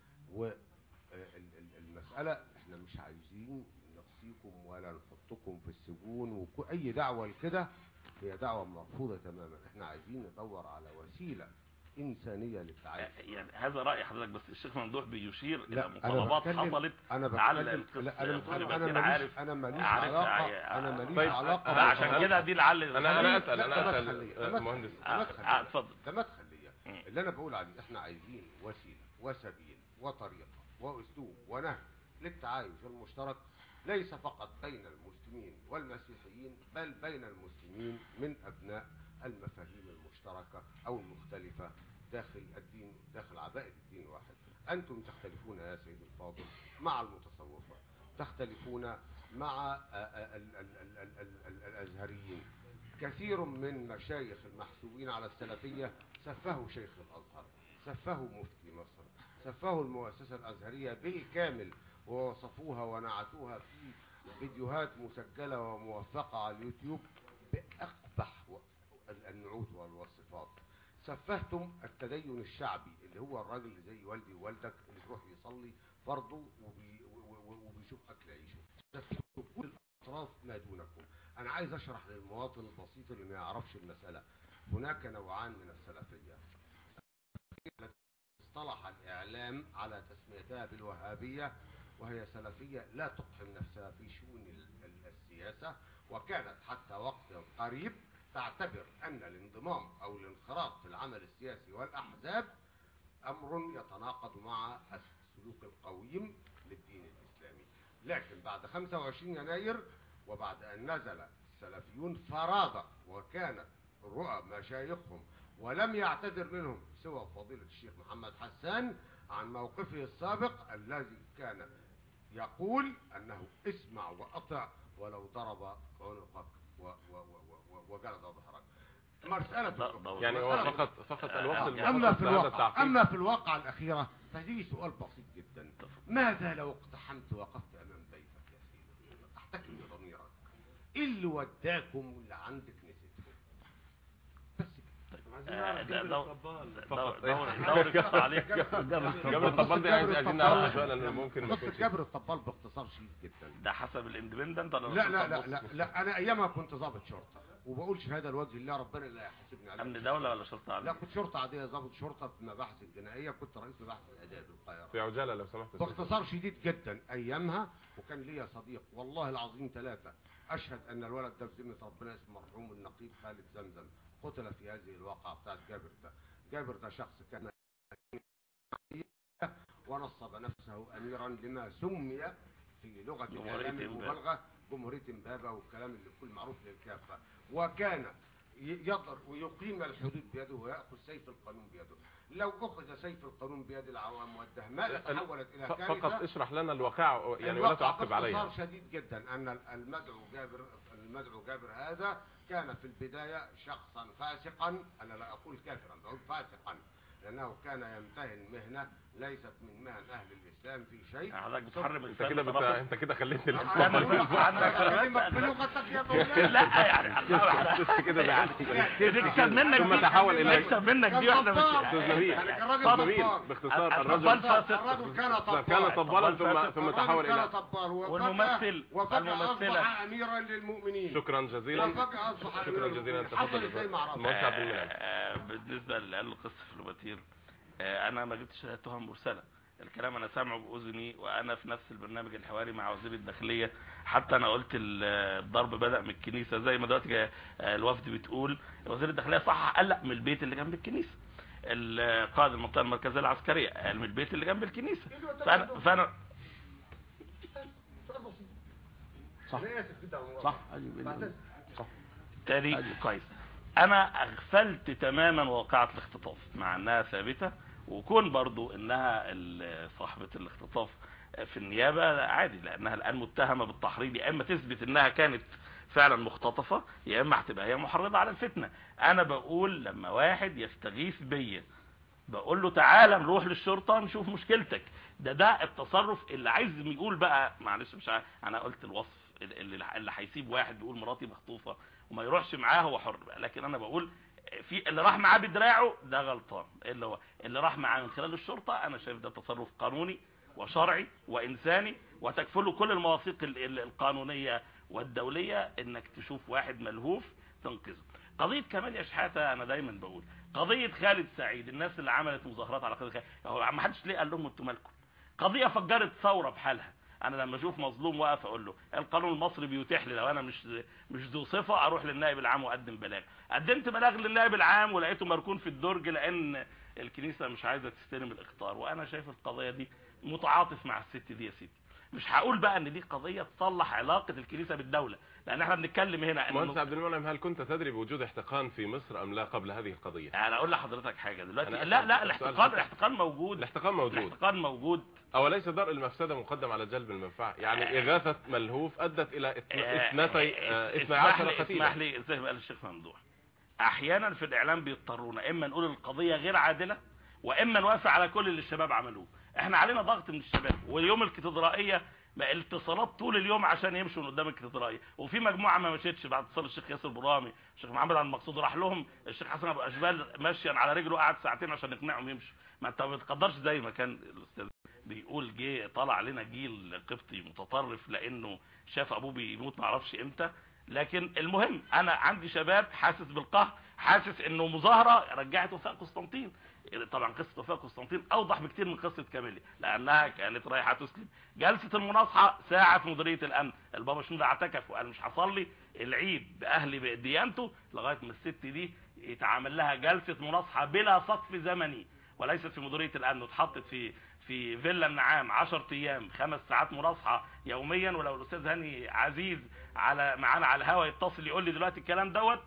والمساله احنا مش عايزين نقصيكم ولا نحطكم في السجون واي دعوه لكده هي دعوه مرفوضه تماما احنا عايزين ندور على وسيله انسانيه للتعايش يعني هذا رأي حضرتك بس الشيخ ممدوح بيشير إلى لا انا مطالبات بتكلم حصلت انا لعل بتكلم القس لا انا طالب انا ياسين ماليش عارف انا ماليش عارف علاقه يعني- انا ماليش طيب، علاقه لا عشان بالقضاء. كده دي لعل انا انا اسال لا، انا ده اسال مدخلية، آه، ده مهندس مدخلية، ده آه، مدخلية. آه، اتفضل ده مدخلية مم. اللي انا بقول عليه احنا عايزين وسيله وسبيل وطريقه واسلوب ونهج للتعايش المشترك ليس فقط بين المسلمين والمسيحيين بل بين المسلمين من ابناء المفاهيم المشتركه او المختلفه داخل الدين داخل عباءه الدين الواحد انتم تختلفون يا سيدي الفاضل مع المتصوفه تختلفون مع آه، آه، ال- ال- ال- ال- ال- ال- الازهريين كثير من مشايخ المحسوبين على السلفية سفهوا شيخ الأزهر سفهوا مفتي مصر سفهوا المؤسسة الأزهرية بالكامل ووصفوها ونعتوها في فيديوهات مسجلة وموثقة على اليوتيوب بأقبح و- ال- النعوت والوصفات سفهتم التدين الشعبي اللي هو الراجل اللي زي والدي ووالدك اللي بيروح يصلي فرضه وبي و- و- وبيشوف أكل عيشه سفهتم كل الأطراف ما دونكم أنا عايز أشرح للمواطن البسيط اللي ما يعرفش المسألة هناك نوعان من السلفية التي اصطلح الإعلام على تسميتها بالوهابية وهي سلفية لا تقحم نفسها في شؤون ال- ال- السياسة وكانت حتى وقت قريب تعتبر أن الانضمام أو الانخراط في العمل السياسي والأحزاب أمر يتناقض مع السلوك القويم للدين الإسلامي لكن بعد 25 يناير وبعد أن نزل السلفيون فرادى وكانت رؤى مشايخهم ولم يعتذر منهم سوى فضيلة الشيخ محمد حسان عن موقفه السابق الذي كان يقول أنه اسمع وأطع ولو ضرب عنقك و- و- و- و- وجلد ظهرك مسألة ض- ض- يعني هو مسألة فقط فقط الوقت أما أما المخصص في لهذا الواقع التعقيب أما في الواقع الأخيرة فدي سؤال بسيط جدا ماذا لو اقتحمت وقفت أمام بيتك يا سيدي اللي وداكم واللي عند كنيستكم بس آه، ده دور فقط. دور دور يقص عليك جبر الطبال دي عايز عايزين نعرفها شويه لان ممكن ما قصه يكونش جبر الطبال باختصار شديد جدا ده حسب الاندبندنت ولا لا رسول لا الله؟ لا لا, لا انا ايامها كنت ضابط شرطه وبقول شهاده لوجه الله ربنا لا يحاسبني عليها امن دوله ولا شرطه لا عامه كنت شرطه عاديه ضابط شرطه في المباحث الجنائيه كنت رئيس مباحث الاداب القاهره في عجاله لو سمحت يا أستاذ. باختصار شديد جدا ايامها وكان ليا صديق والله العظيم ثلاثه اشهد ان الولد ده في ذمه ربنا اسمه مرحوم النقيب خالد زمزم قتل في هذه الواقعه بتاعت جابر ده جابر ده شخص كان ونصب نفسه اميرا لما سمي في لغه جمهورية الاعلام إمبابة. المبالغه جمهوريه امبابه والكلام اللي كل معروف للكافه وكان ي- يضر ويقيم الحدود بيده وياخذ سيف القانون بيده لو اخذ سيف القانون بيد العوام والدهماء ال- تحولت الى ف- كارثه فقط اشرح لنا الواقع يعني ولا الواقع تعقب عليها باختصار شديد جدا ان المدعو جابر المدعو جابر هذا كان في البدايه شخصا فاسقا انا لا اقول كافرا بقول فاسقا لانه كان يمتهن مهنه ليست من مهن اهل الاسلام في شيء حضرتك بتحرم انت الانسان كده بت... بطرفه انت كده خليتني لا، الانسان أنا بقول لك عنك اكلمك بلغتك يا مولانا لا يعني كده يعني نكسب منك ثم دي تحول الى نكسب منك دي واحنا استاذ مش نبيل يعني كان راجل استاذ نبيل طبال. باختصار الطبال الرجل فاسق. الرجل كان طبال كان طبالا طبال ثم فاسق. ثم الرجل تحول كان الى طبال وفجأة- والممثل- وفجأة الممثلة. اصبح اميرا للمؤمنين شكرا جزيلا وفجأة اصبح شكرا أميراً جزيلا للمؤمنين. تفضل حصل ازاي ما اعرفش المهندس عبد المنعم آه، بالنسبه اللي قال قصه فلوباتير آه، انا ما جبتش تهم مرسله الكلام انا سامعه باذني وانا في نفس البرنامج الحواري مع وزير الداخليه حتى انا قلت ال- الضرب بدا من الكنيسه زي ما دلوقتي جا- آه، الوفد بتقول وزير الداخليه صح قال لا من البيت اللي جنب الكنيسه ال- قائد المنطقه المركزيه العسكريه قال من البيت اللي جنب الكنيسه فانا فانا صح انا اسف جدا والله. صح أجيب صح تاني أيوة. كويس انا اغفلت تماما واقعة الاختطاف مع انها ثابتة وكون برضو انها ال- صاحبة الاختطاف في النيابة عادي لانها الان متهمة بالتحريض يا اما تثبت انها كانت فعلا مختطفة يا اما هتبقى هي محرضة على الفتنة انا بقول لما واحد يستغيث بيا بقول له تعالى نروح للشرطة نشوف مشكلتك ده ده التصرف اللي عايز يقول بقى معلش مش عارف انا قلت الوصف اللي اللي هيسيب واحد بيقول مراتي مخطوفة وما يروحش معاه هو حر بقى لكن انا بقول في اللي راح معاه بدراعه ده غلطان اللي هو اللي راح معاه من خلال الشرطة انا شايف ده تصرف قانوني وشرعي وانساني وتكفله كل المواثيق ال- ال- القانونية والدولية انك تشوف واحد ملهوف تنقذه قضية كمال يا شحاتة انا دايما بقول قضية خالد سعيد الناس اللي عملت مظاهرات على قضية خالد هو ما حدش ليه قال لهم انتوا مالكم قضية فجرت ثورة بحالها انا لما اشوف مظلوم واقف اقول له القانون المصري بيتيح لي لو انا مش مش ذو صفه اروح للنائب العام واقدم بلاغ قدمت بلاغ للنائب العام ولقيته مركون في الدرج لان الكنيسه مش عايزه تستلم الاخطار وانا شايف القضيه دي متعاطف مع الست دي يا سيدي مش هقول بقى ان دي قضيه تصلح علاقه الكنيسه بالدوله لان احنا بنتكلم هنا مهندس إنه- عبد المنعم هل كنت تدري بوجود احتقان في مصر ام لا قبل هذه القضيه انا اقول لحضرتك حاجه دلوقتي أنا لا أسأل- لا السؤال الاحتقان ده. الاحتقان موجود الاحتقان موجود الاحتقان موجود اوليس درء المفسده مقدم على جلب المنفعه يعني اغاثه ملهوف ادت الى اثن- آه، اثنتي آه، آه، اثني اسمح عشر لي- قتيلا اسمح لي زي ما قال الشيخ ممدوح احيانا في الاعلام بيضطرونا اما نقول القضيه غير عادله واما نوافق على كل اللي الشباب عملوه احنا علينا ضغط من الشباب واليوم الكاتدرائيه ما الاتصالات طول اليوم عشان يمشوا من قدام الكاتدرائيه وفي مجموعه ما مشيتش بعد اتصال الشيخ ياسر برامي الشيخ محمد عبد المقصود راح لهم الشيخ حسن ابو اشبال ماشيا على رجله قعد ساعتين عشان يقنعهم يمشوا ما انت ما بتقدرش زي ما كان الاستاذ بيقول جه طلع علينا جيل قبطي متطرف لانه شاف ابوه بيموت ما اعرفش امتى لكن المهم انا عندي شباب حاسس بالقهر حاسس انه مظاهره رجعت وفاء قسطنطين طبعا قصه وفاء قسطنطين اوضح بكتير من قصه كاميليا لانها كانت رايحه تسلم جلسه المناصحه ساعه في مديريه الامن البابا شنودة اعتكف وقال مش هصلي العيد باهلي بديانته لغايه ما الست دي يتعامل لها جلسه مناصحه بلا سقف زمني وليست في مديريه الامن واتحطت في في فيلا النعام 10 ايام خمس ساعات مناصحه يوميا ولو الاستاذ هاني عزيز على معانا على الهوا يتصل يقول لي دلوقتي الكلام دوت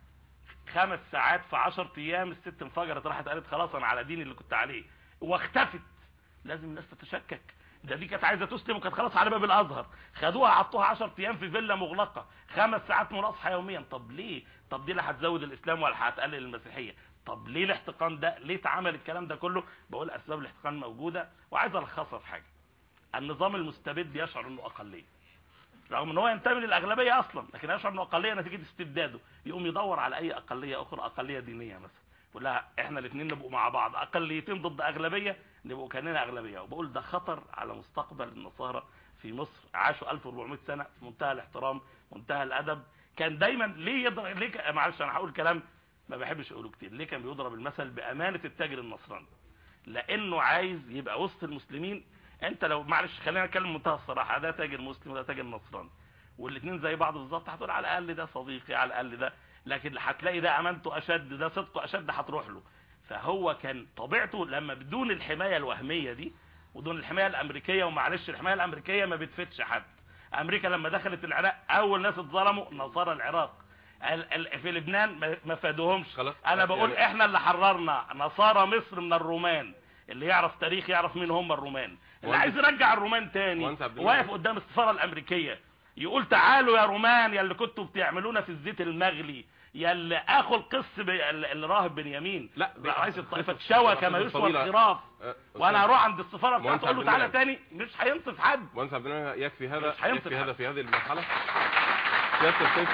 خمس ساعات في 10 ايام الست انفجرت راحت قالت خلاص انا على ديني اللي كنت عليه واختفت لازم الناس تتشكك ده دي كانت عايزه تسلم وكانت خلاص على باب الازهر خدوها حطوها 10 ايام في فيلا مغلقه خمس ساعات مناصحه يوميا طب ليه طب دي لا هتزود الاسلام ولا هتقلل المسيحيه طب ليه الاحتقان ده ليه اتعمل الكلام ده كله بقول اسباب الاحتقان موجوده وعايز الخصها في حاجه النظام المستبد يشعر انه اقليه رغم ان هو ينتمي للاغلبيه اصلا لكن يشعر انه اقليه نتيجه استبداده يقوم يدور على اي اقليه اخرى اقليه دينيه مثلا يقول لها احنا الاثنين نبقوا مع بعض اقليتين ضد اغلبيه نبقوا كاننا اغلبيه وبقول ده خطر على مستقبل النصارى في مصر عاشوا 1400 سنه في منتهى الاحترام منتهى الادب كان دايما ليه يضرب ليه ك- معلش انا هقول كلام ما بحبش اقوله كتير ليه كان بيضرب المثل بامانه التاجر النصراني لانه عايز يبقى وسط المسلمين انت لو معلش خلينا نتكلم منتهى الصراحه ده تاجر مسلم وده تاجر نصراني والاثنين زي بعض بالظبط هتقول على الاقل ده صديقي على الاقل ده لكن هتلاقي ده امانته اشد ده صدقه اشد هتروح له فهو كان طبيعته لما بدون الحمايه الوهميه دي ودون الحمايه الامريكيه ومعلش الحمايه الامريكيه ما بتفتش حد امريكا لما دخلت العراق اول ناس اتظلموا نصارى العراق ال- ال- في لبنان ما- ما فادوهمش خلاص. انا بقول يعني- احنا اللي حررنا نصارى مصر من الرومان اللي يعرف تاريخ يعرف مين هم الرومان اللي وأنت- عايز يرجع الرومان تاني وأنت عبد المنعم. واقف قدام السفاره الامريكيه يقول تعالوا يا رومان يا اللي كنتوا بتعملونا في الزيت المغلي يا اللي اخو القس ب... الراهب بنيامين لا، رئيس الطائفه قصة- شوى قصة كما يشوى الفضيلة. الخراف أه، وانا أستاذ- هروح عند السفاره مهندس بتاعته اقول له عبد تعالى المنعم. تاني مش هينصف حد مهندس عبد المنعم يكفي هذا مش هينصف يكفي حد. هذا في هذه المرحله سياده القس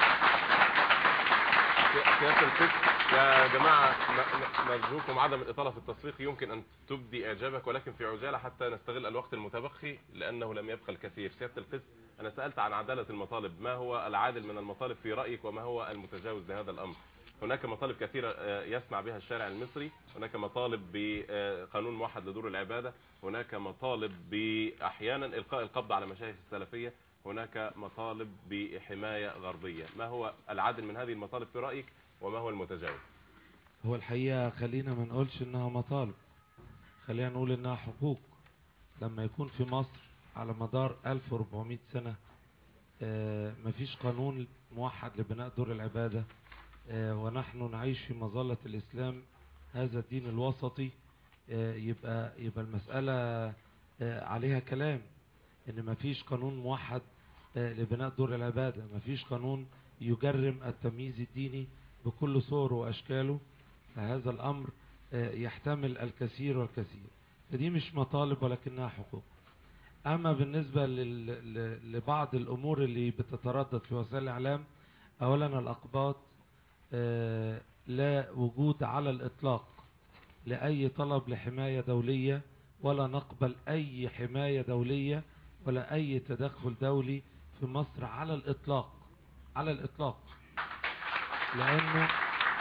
سياده القس يا جماعه م- م- نرجوكم عدم الاطاله في التصفيق يمكن ان تبدي اعجابك ولكن في عجاله حتى نستغل الوقت المتبقي لانه لم يبقى الكثير سياده القس انا سالت عن عداله المطالب ما هو العادل من المطالب في رايك وما هو المتجاوز لهذا الامر هناك مطالب كثيرة آه، يسمع بها الشارع المصري هناك مطالب بقانون موحد لدور العبادة هناك مطالب بأحيانا إلقاء القبض على مشايخ السلفية هناك مطالب بحماية غربية ما هو العادل من هذه المطالب في رأيك وما هو المتجاوز هو الحقيقة خلينا ما نقولش انها مطالب خلينا نقول انها حقوق لما يكون في مصر على مدار 1400 سنة آه، مفيش قانون موحد لبناء دور العبادة آه، ونحن نعيش في مظلة الإسلام هذا الدين الوسطي آه، يبقى يبقى المسألة آه، عليها كلام إن مفيش قانون موحد آه، لبناء دور العبادة مفيش قانون يجرم التمييز الديني بكل صوره وأشكاله فهذا الأمر آه، يحتمل الكثير والكثير فدي مش مطالب ولكنها حقوق أما بالنسبة لل- ل- لبعض الأمور اللي بتتردد في وسائل الإعلام أولا الأقباط آه، لا وجود على الإطلاق لأي طلب لحماية دولية ولا نقبل أي حماية دولية ولا أي تدخل دولي في مصر على الإطلاق على الإطلاق لأنه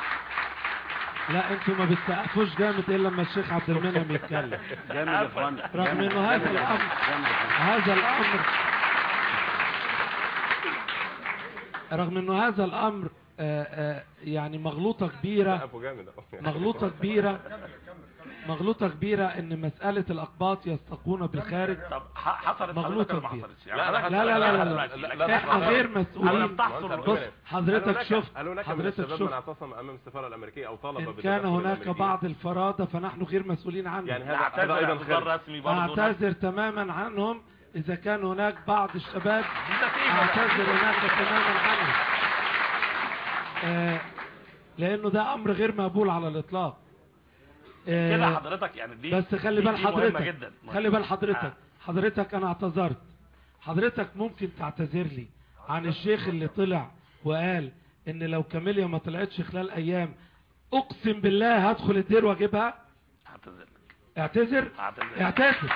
لا انتوا ما بتسقفوش جامد الا لما الشيخ عبد المنعم يتكلم جامد يا اخوان رغم انه هذا الامر هذا الامر رغم انه هذا الامر آه، آه، يعني مغلوطه كبيره أبو جامد أهو. مغلوطه كبيره مغلوطه كبيره ان مساله الاقباط يستقون بالخارج طب ح- حصلت مغلوطة حضرتك ولا ما كبيرة. حصلتش لا، لا، حضرتك- لا لا لا لا, لا, لا, لا، لا، احنا لا. غير انا مسؤولين لم تحصل مهندس بص عبد حضرتك هل هناك- شفت هل هناك من حضرتك الشباب شفت من اعتصم امام السفاره الامريكيه او طالب ان بدخول كان هناك الأمريكي؟ بعض الفرادة فنحن غير مسؤولين عنهم يعني هذا هذا نعتذر ايضا اعتذار خير رسمي برضه اعتذر تماما عنهم اذا كان هناك بعض الشباب دي سفينة بقى. اعتذر هناك تماما عنهم آه لانه ده امر غير مقبول على الاطلاق آه، كده حضرتك يعني دي بس خلي دي- بال دي مهمة حضرتك جدا خلي بال حضرتك آه. حضرتك انا اعتذرت حضرتك ممكن تعتذر لي عن الشيخ اللي طلع وقال ان لو كاميليا ما طلعتش خلال ايام اقسم بالله هدخل الدير واجيبها اعتذر لك اعتذر اعتذر اعتذر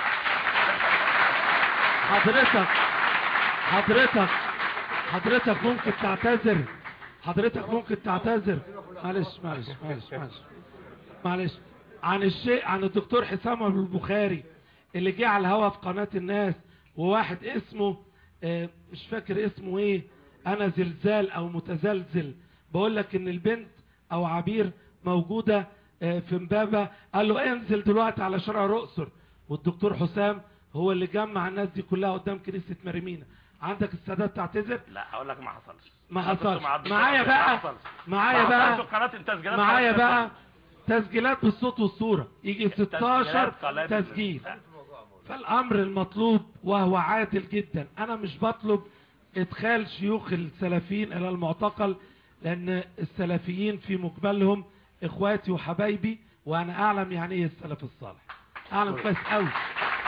حضرتك حضرتك حضرتك ممكن تعتذر حضرتك ممكن تعتذر معلش معلش معلش معلش معلش عن الشيء عن الدكتور حسام ابو البخاري اللي جه على الهوا في قناة الناس وواحد اسمه آه، مش فاكر اسمه ايه انا زلزال او متزلزل بقول لك ان البنت او عبير موجودة آه، في امبابة قال له انزل دلوقتي على شارع الاقصر والدكتور حسام هو اللي جمع الناس دي كلها قدام كنيسة مريمينا عندك السادات تعتذر لا اقول لك ما حصلش ما أنا كنت حصلش مع الدكتور معايا حسام، ما بقى حصلش. معايا ما بقى حصلش قناة التسجيلات معايا قناة بقى تسجيلات بالصوت والصورة يجي 16 تسجيلات قناة تسجيل لا. فالامر المطلوب وهو عادل جدا انا مش بطلب ادخال شيوخ السلفيين الى المعتقل لان السلفيين في مقبلهم اخواتي وحبايبي وانا اعلم يعني ايه السلف الصالح اعلم كويس قوي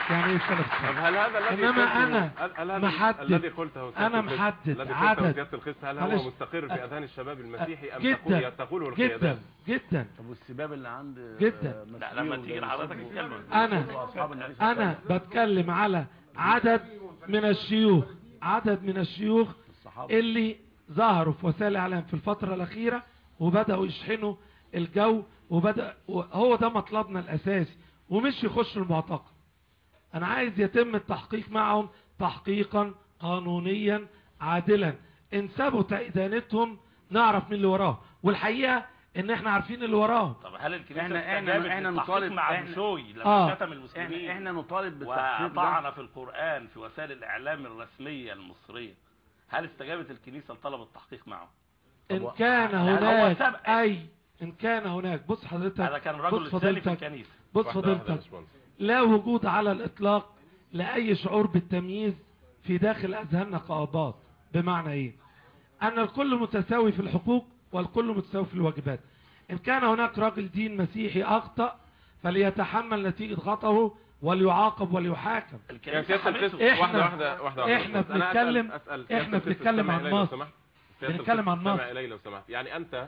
يعني ايه السلف طب الصالح هل هذا الذي إنما قلته- أنا هل هل هذا محدد- الذي قلته سيادة أنا القس- محدد الذي قلته عدد. سيادة القس هل معلش. هو مستقر في اذهان الشباب المسيحي ام جداً. تقول تقوله القيادات جدا جدا طب والسباب اللي عند جداً. آه، مسيحي لا لما تيجي وده لحضرتك مسيحي تتكلم انا واصحاب النبي صلى الله عليه انا وسلم. بتكلم على عدد من الشيوخ عدد من الشيوخ الصحابه اللي ظهروا في وسائل الاعلام في الفترة الاخيرة وبدأوا يشحنوا الجو وبدأ هو ده مطلبنا الاساسي ومش يخشوا المعتقل انا عايز يتم التحقيق معهم تحقيقا قانونيا عادلا ان ثبت ادانتهم نعرف مين اللي وراهم والحقيقة ان احنا عارفين اللي وراهم طب هل الكنيسه احنا- احنا- استجابت احنا للتحقيق نطالب- مع احنا- بشوي لما آه. شتم المسلمين احنا احنا نطالب بالتحقيق ده وطعن في القرآن في وسائل الإعلام الرسمية المصرية هل استجابت الكنيسة لطلب التحقيق معه؟ ان هو- كان هو هناك سبق. اي ان كان هناك بص حضرتك هذا كان الرجل بص الثاني في فضيلتك الكنيسة بص واحدة واحدة يا فضيلتك باشمهندس. لا وجود على الإطلاق لأي شعور بالتمييز في داخل أذهاننا كآباط بمعنى إيه أن الكل متساوي في الحقوق والكل متساوي في الواجبات إن كان هناك راجل دين مسيحي أخطأ فليتحمل نتيجة خطأه وليعاقب وليحاكم يا الكنيسة سيادة القس حمته إحنا- واحدة واحدة واحدة واحدة. إحنا أنا أسأل- بنتكلم- أسأل إحنا سيادة القس بنتكلم استمع عن إلي لو مصر. سمحت. سيادة بنتكلم القس عن استمع مصر. إلي لو سمحت يعني أنت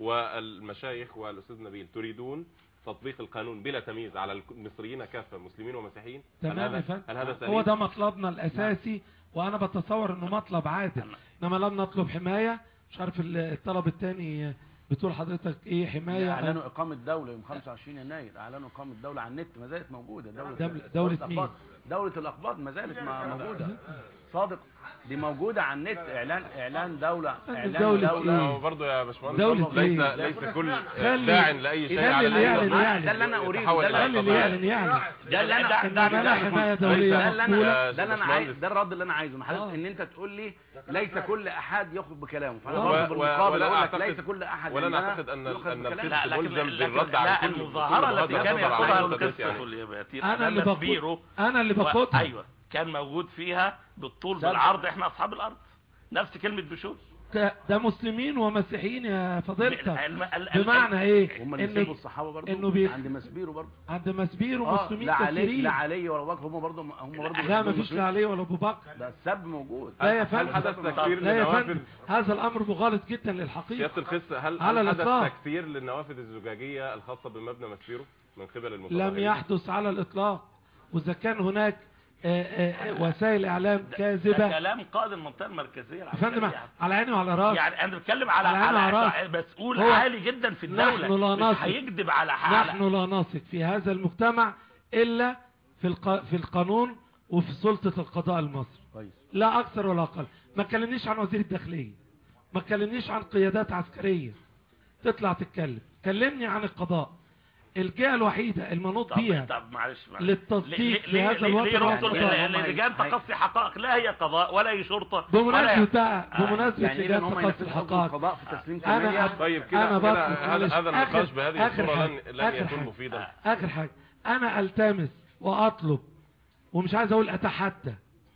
والمشايخ والأستاذ نبيل تريدون تطبيق القانون بلا تمييز على المصريين كافة مسلمين ومسيحيين هل تمام يا هذا فندم هل هذا هو سليم؟ ده مطلبنا الأساسي وأنا بتصور إنه مطلب عادل إنما لم نطلب حماية مش عارف الطلب الثاني بتقول حضرتك إيه حماية اعلنوا اقامه دوله يوم 25 يناير اعلنوا اقامه دوله على النت ما زالت موجوده دوله دولة- دولة مين؟ الأقباط. دوله الاقباط ما زالت ما- موجوده صادق دي موجوده على النت اعلان اعلان دوله اعلان دولة دوله, إيه؟ هو برضه يا باشمهندس دولة برضه ليس إيه؟ ليس كل خلي- داع لأي شيء خلي على اللي يعلن الأقل يعلن. ده اللي انا اريده يتحول ده إلى اللي- خلي اللي يعلن يعلن ده اللي انا إنما ده لا ده- حماية ده دولية اللي انا مقبولة. ده اللي انا عايز باشمهندس. ده الرد اللي انا عايزه ما آه. حضرتك ان انت تقول لي ليس كل احد ياخذ بكلامه فانا و- برضه و- بالمقابل ولا اقول لك أعتقد- ليس كل احد ولا عندنا نعتقد أن يؤخذ أن بكلامه. القسط لا لكن ملزم لكن بالرد على لا كل المظاهرة كل التي هذا كان يعتبر يقودها عمل القس يعني. الياباتي أنا اللي مسبيرو بقود أنا اللي و- بقودها ايوه كان موجود فيها بالطول سبب. بالعرض احنا اصحاب الارض نفس كلمة بشوي ك- ده مسلمين ومسيحيين يا فضيلتك الم- ال- ال- بمعنى ايه هم اللي سيبوا ان الصحابه برضه إنه بي- عند مسبيرو برضه عند مسبير اه ومسلمين لا علي كثيرين لا علي ولا ابو بكر هم برضه هم برضه لا ما فيش لا علي ولا ابو بكر ده السب موجود لا يا هل فندم حدث تكفير لا يا للنوافذ فندم هذا الامر مغالط جدا للحقيقه سيادة القس هل على هل حدث الإطلاق. تكثير للنوافذ الزجاجية الخاصة بمبنى مسبيرو من قبل لم المتظاهرين؟ يحدث على الاطلاق واذا كان هناك آه، آه، آه، وسائل اعلام ده كاذبه كلام قائد المنطقة المركزية يا فندم العسكرية. على عيني وعلى راسي يعني انا بتكلم على على عيني على وعلى مسؤول هو- عالي جدا في الدولة نحن لا مش نثق. هيكذب على حالة نحن لا نثق في هذا المجتمع الا في الق... في القانون وفي سلطه القضاء المصري كويس لا اكثر ولا اقل ما تكلمنيش عن وزير الداخليه ما تكلمنيش عن قيادات عسكريه تطلع تتكلم كلمني عن القضاء الجهه الوحيده المنوط طب, بيها طب معلش معلش. للتصديق ليه- في ليه- هذا ليه- الوطن ليه رحتوا والقضاء؟ ل- هم هي- للجان هي- تقصي حقائق لا هي قضاء ولا هي شرطة بمناسبه ولا بقى بمناسبه يعني اذا لجان هم تقصي ينفذوا حكم الحقائق القضاء في تسليم انا ثمانية طيب كده انا كده بطلب هذا معلش. هذا النقاش آخر- بهذه آخر الصورة حاجة. لن لن آخر يكون حاجة. مفيدا اخر حاجه انا التمس واطلب ومش عايز اقول اتحدى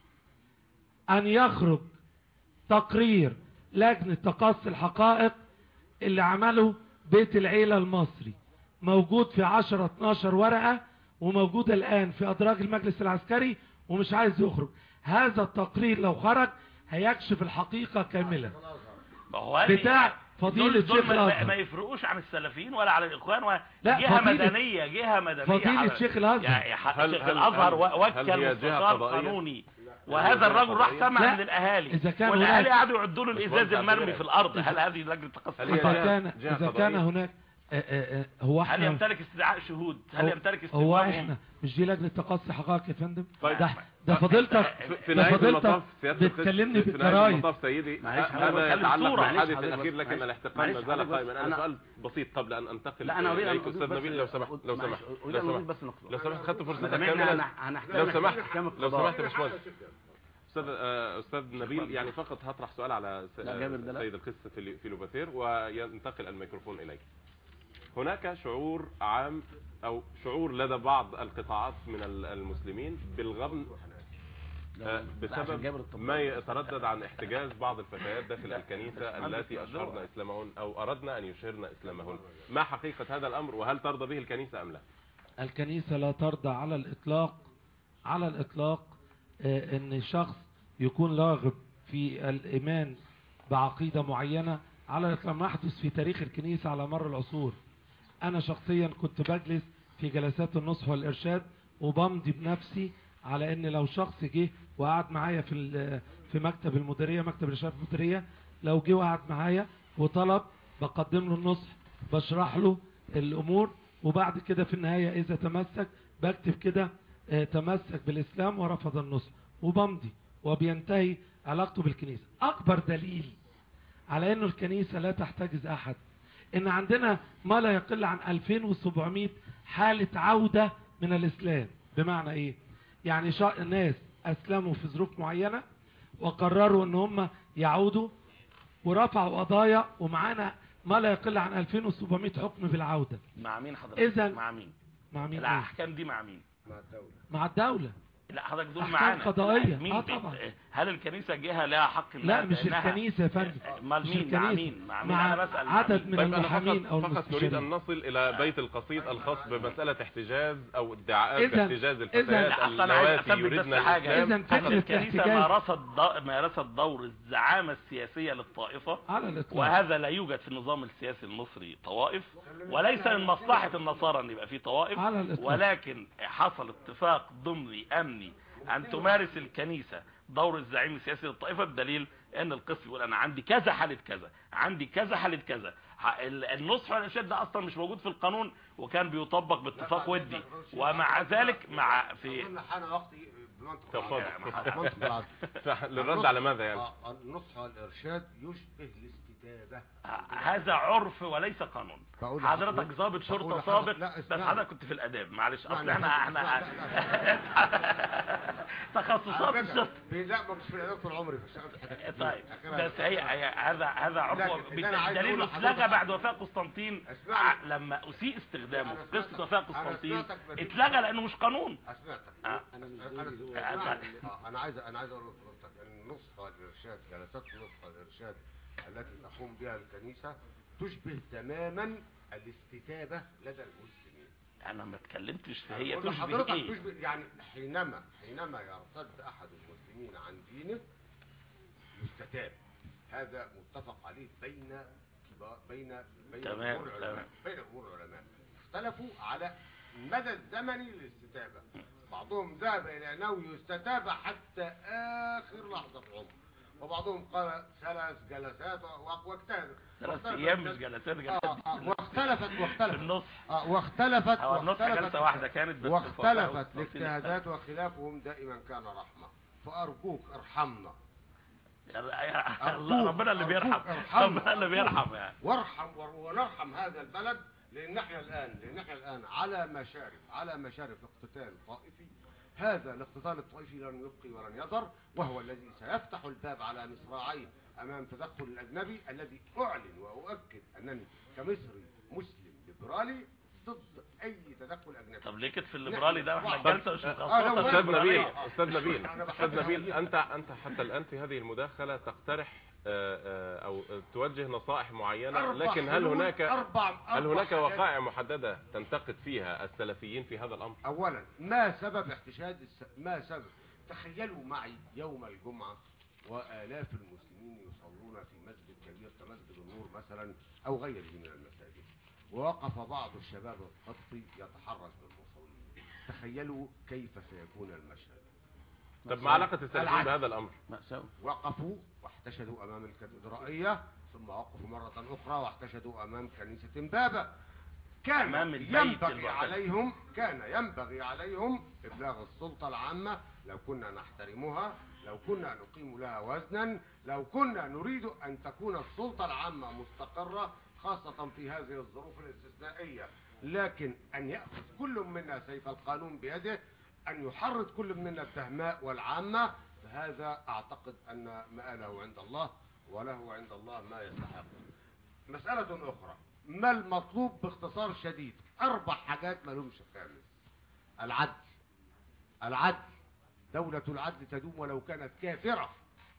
ان يخرج تقرير لجنة تقصي الحقائق اللي عمله بيت العيلة المصري موجود في 10 12 ورقة وموجود الان في ادراج المجلس العسكري ومش عايز يخرج هذا التقرير لو خرج هيكشف الحقيقة كاملة ما هو هذه- بتاع فضيلة دول- دول شيخ ما- الأزهر. ما يفرقوش عن السلفيين ولا عن الاخوان ولا لا، جهة فضيلة- مدنية جهة مدنية فضيلة حضرتك. شيخ الأزهر. يعني ح- هل- شيخ هل- الازهر هل- و- هل وكل هي جهة مستشار قضائية؟ قانوني هل وهذا هي جهة الرجل راح قضائية؟ سمع لا، من الاهالي إذا كان والاهالي هناك- قعدوا يعدوا له الازاز باشمهندس المرمي عبد في الارض الرحمن. هل هذه لجنة تقصي هل هي اذا الحقائق؟ كان جهة اذا كان قضائية؟ هناك آه، آه، آه، هو هل احنا يمتلك استدعاء شهود هل هو- يمتلك هو استدعاء احنا مش دي لجنة تقصي حقائق يا فندم طيب. ده ده فضيلتك في- في ده نهاية فضيلتك المطاف سيادة القس- بتكلمني في نهاية بالجرايد المطاف سيدي معلش، هذا أنا بتكلم يتعلق بصورة. بالحادث معلش الأخير حضرتك لكن بس. الاحتقان معلش ما زال حضرتك بس. قائما أنا أنا- سؤال بسيط قبل أن أنتقل لا انا اريد ان إليك أضيف أستاذ بس- نبيل لو سمحت لو معلش، سمحت اريد لو ان اضيف سمحت بس نقطه لو سمحت خدت فرصتك ما دام احنا كاملة هن- هنحترم لو سمحت احكام لو القضاء سمحت يا باشمهندس استاذ آه، استاذ نبيل يعني فقط هطرح سؤال على س- لا، جابر ده لا. سيد القس في في لوباتير وينتقل الميكروفون اليك هناك شعور عام او شعور لدى بعض القطاعات من ال- المسلمين بالغبن آه، عشان جابر بسبب الطباخ. ما يتردد عن احتجاز بعض الفتيات داخل الكنيسة التي أشهرن إسلامهن أو أردن أن يشهرن إسلامهن ما حقيقة هذا الأمر وهل ترضى به الكنيسة أم لا الكنيسة لا ترضى على الإطلاق على الإطلاق آه، ان شخص يكون راغب في الإيمان بعقيدة معينة على الإطلاق ما يحدث في تاريخ الكنيسة على مر العصور أنا شخصيا كنت بجلس في جلسات النصح والإرشاد وبمضي بنفسي على ان لو شخص جه وقعد معايا في ال- في مكتب المديريه مكتب الاشراف المديريه لو جه وقعد معايا وطلب بقدم له النصح بشرح له الامور وبعد كده في النهايه اذا تمسك بكتب كده آه، تمسك بالاسلام ورفض النصح وبمضي وبينتهي علاقته بالكنيسه اكبر دليل على انه الكنيسه لا تحتجز احد ان عندنا ما لا يقل عن 2700 حاله عوده من الاسلام بمعنى ايه يعني شا... ناس اسلموا في ظروف معينه وقرروا ان هم يعودوا ورفعوا قضايا ومعانا ما لا يقل عن 2700 حكم بالعوده مع مين حضرتك إذن مع مين مع مين إيه؟ الاحكام دي مع مين مع الدولة مع الدوله لا حضرتك دول أحكام معانا قضائية. مين آه بي- طبعا. هل الكنيسه جهه لها حق لا إنها- مش إنها- الكنيسه يا فندم امال مش مين مع الكنيسة. مين مع مين مع انا بسال مع عدد مين؟ من طيب أنا المحامين او فقط, فقط نريد المستشارين أن نصل إلى بيت القصيد الخاص بمسألة احتجاز أو ادعاءات إذن- باحتجاز إذن- الفتيات لا اصل انا عايز اللواتي اثبت يريدن بس حاجه الإسلام إذن هل فكرة الكنيسه الاحتجاج- مارست ض- مارست دور الزعامه السياسيه للطائفه على الاطلاق وهذا لا يوجد في النظام السياسي المصري طوائف وليس من مصلحة النصارى ان يبقى في طوائف على الإطلاق. ولكن حصل اتفاق ضمني امني ان تمارس الكنيسة دور الزعيم السياسي للطائفة بدليل ان القسم يقول انا عندي كذا حالة كذا عندي كذا حالة كذا ح- ال- النصح والارشاد ده اصلا مش موجود في القانون وكان بيطبق باتفاق ودي ومع ذلك مع في أظن حان وقتي بمنطق تفضل. العدل. منطق العدل للرد على ماذا يعني آه، النصح والإرشاد يشبه الاستتابة هذا عرف وليس قانون بقول حضرتك لحضرتك- ضابط شرطة بقول سابق لحضرتك- لا، بس اسمعني. حضرتك كنت في الاداب معلش اصل اسمعني احنا يا احنا فندم. تخصصات على الشرطة فكرة، في- لا ما مش في الإعداد طول عمري في الشغل طيب أخيراً. بس هي هي- هذا هذا عرف لكن اللي أنا عايز دليل أقوله اتلغى لحضرتك- بعد وفاة قسطنطين اسمعني. ع- لما اسيء استخدامه أنا في قصة سمعتك- وفاة أنا قسطنطين سمعتك بس- اتلغى لانه مش قانون أسمعتك آه. أنا آه، أنا طيب. آه، أنا عايز أنا عايز أقول لحضرتك أن النصح والإرشاد جلسات النصح والإرشاد التي تقوم بها الكنيسة تشبه تماما الاستتابة لدى المسلمين انا ما اتكلمتش في هي بقول تشبه لحضرتك ايه تشبه يعني حينما حينما يرتد أحد المسلمين عن دينه يستتاب هذا متفق عليه بين كبار بين بين تمام، جمهور العلماء تمام. بين جمهور العلماء اختلفوا على المدى الزمني للاستتابة بعضهم ذهب إلى أنه يستتاب حتى آخر لحظة عمر وبعضهم قال ثلاث جلسات و- واجتهد ثلاث واختلفت ايام مش الجل- جلسات آه، جلسات آه، واختلفت في واختلفت النص آه، واختلفت هو النص واختلفت- جلسة واحدة كانت بس واختلفت الفقهاء الاجتهادات وخلافهم دائما كان رحمة فأرجوك ارحمنا يا- الله ربنا اللي أرجوك بيرحم ارحمنا. ربنا اللي بيرحم يعني وارحم ونرحم هذا البلد لان احنا الان لان احنا الان على مشارف على مشارف اقتتال طائفي هذا الاقتتال الطائفي لن يبقي ولن يضر وهو الذي سيفتح الباب على مصراعيه امام تدخل الاجنبي الذي اعلن واؤكد انني كمصري مسلم ليبرالي ضد اي تدخل اجنبي طب ليه كده في الليبرالي ده واحنا طب- جلسة مش آه، مخصصة لو- استاذ نبيل للليبرالية. استاذ نبيل أنا استاذ بحبها نبيل جداً. انت انت حتى الان في هذه المداخله تقترح آه، آه، او توجه نصائح معينه أربع لكن هل حلول، هناك أربع هل أربع هناك حاجات. وقائع محدده تنتقد فيها السلفيين في هذا الامر اولا ما سبب احتشاد الس... ما سبب تخيلوا معي يوم الجمعة والاف المسلمين يصلون في مسجد كبير كمسجد النور مثلا او غيره من المساجد ووقف بعض الشباب القبطي يتحرك بالمصلين تخيلوا كيف سيكون المشهد طب ما علاقه السلفيين العكس. بهذا الامر مأساة. وقفوا واحتشدوا امام الكاتدرائية ثم وقفوا مرة اخرى واحتشدوا امام كنيسة امبابة كان أمام البيت ينبغي المعتدل. عليهم كان ينبغي عليهم ابلاغ السلطة العامة لو كنا نحترمها لو كنا نقيم لها وزنا لو كنا نريد ان تكون السلطة العامة مستقرة خاصة في هذه الظروف الاستثنائية لكن ان يأخذ كل منا سيف القانون بيده ان يحرض كل منا الدهماء والعامة فهذا اعتقد ان مآله عند الله وله عند الله ما يستحق مسألة أخرى ما المطلوب باختصار شديد أربع حاجات ما لهمش خامس العدل العدل دولة العدل تدوم ولو كانت كافرة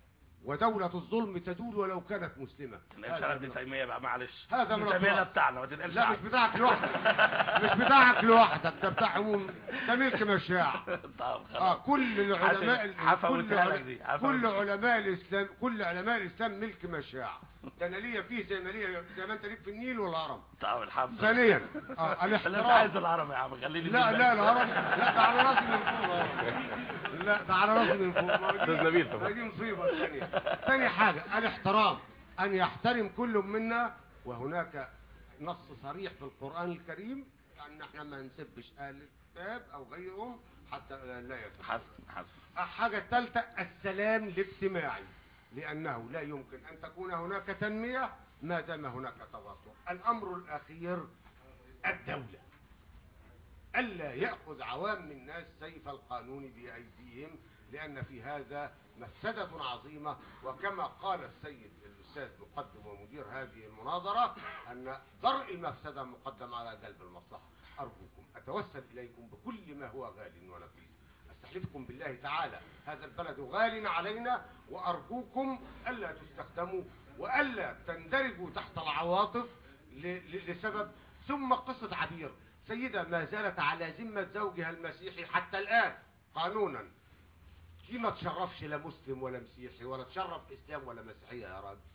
ودولة الظلم تدول ولو كانت مسلمة تنقلش على هذا ابن من- تيميه بقى معلش هذا من ابن تيميه ده التراث. بتاعنا ما تنقلش لا مش عنه. بتاعك لوحدك مش بتاعك لوحدك ده بتاع عموم ده ملك مشاع طب اه خلاص كل العلماء حسن، حفوتها كل, لك دي، عل- حفوتها. كل علماء الاسلام كل علماء الاسلام ملك مشاع ده انا ليا فيه زي ما ليا زي ما انت ليك في النيل والهرم طب الحمد لله ثانيا اه لا انت الاحترام عايز الهرم يا عم خليني لا في لا البلد. الهرم لا ده على راسي من فوق الهرم. لا ده على راسي من فوق ما هو دي- أستاذ نبيل طبعا. ما دي مصيبه ثانيه ثاني حاجه الاحترام ان يحترم كل منا وهناك نص صريح في القران الكريم ان احنا ما نسبش اهل الكتاب او غيرهم حتى لا يكون حسن حسن الحاجة الثالثة السلام الاجتماعي لأنه لا يمكن أن تكون هناك تنمية ما دام هناك توتر الأمر الأخير الدولة ألا يأخذ عوام الناس سيف القانون بأيديهم لأن في هذا مفسدة عظيمة وكما قال السيد الأستاذ مقدم ومدير هذه المناظرة أن درء المفسدة مقدم على جلب المصلحة أرجوكم أتوسل إليكم بكل ما هو غال ونفيس استحلفكم بالله تعالى هذا البلد غال علينا وأرجوكم ألا تستخدموا وألا تندرجوا تحت العواطف ل- ل- لسبب ثم قصة عبير سيدة ما زالت على ذمة زوجها المسيحي حتى الآن قانونا دي ما تشرفش لا مسلم ولا مسيحي ولا تشرف إسلام ولا مسيحية يا راجل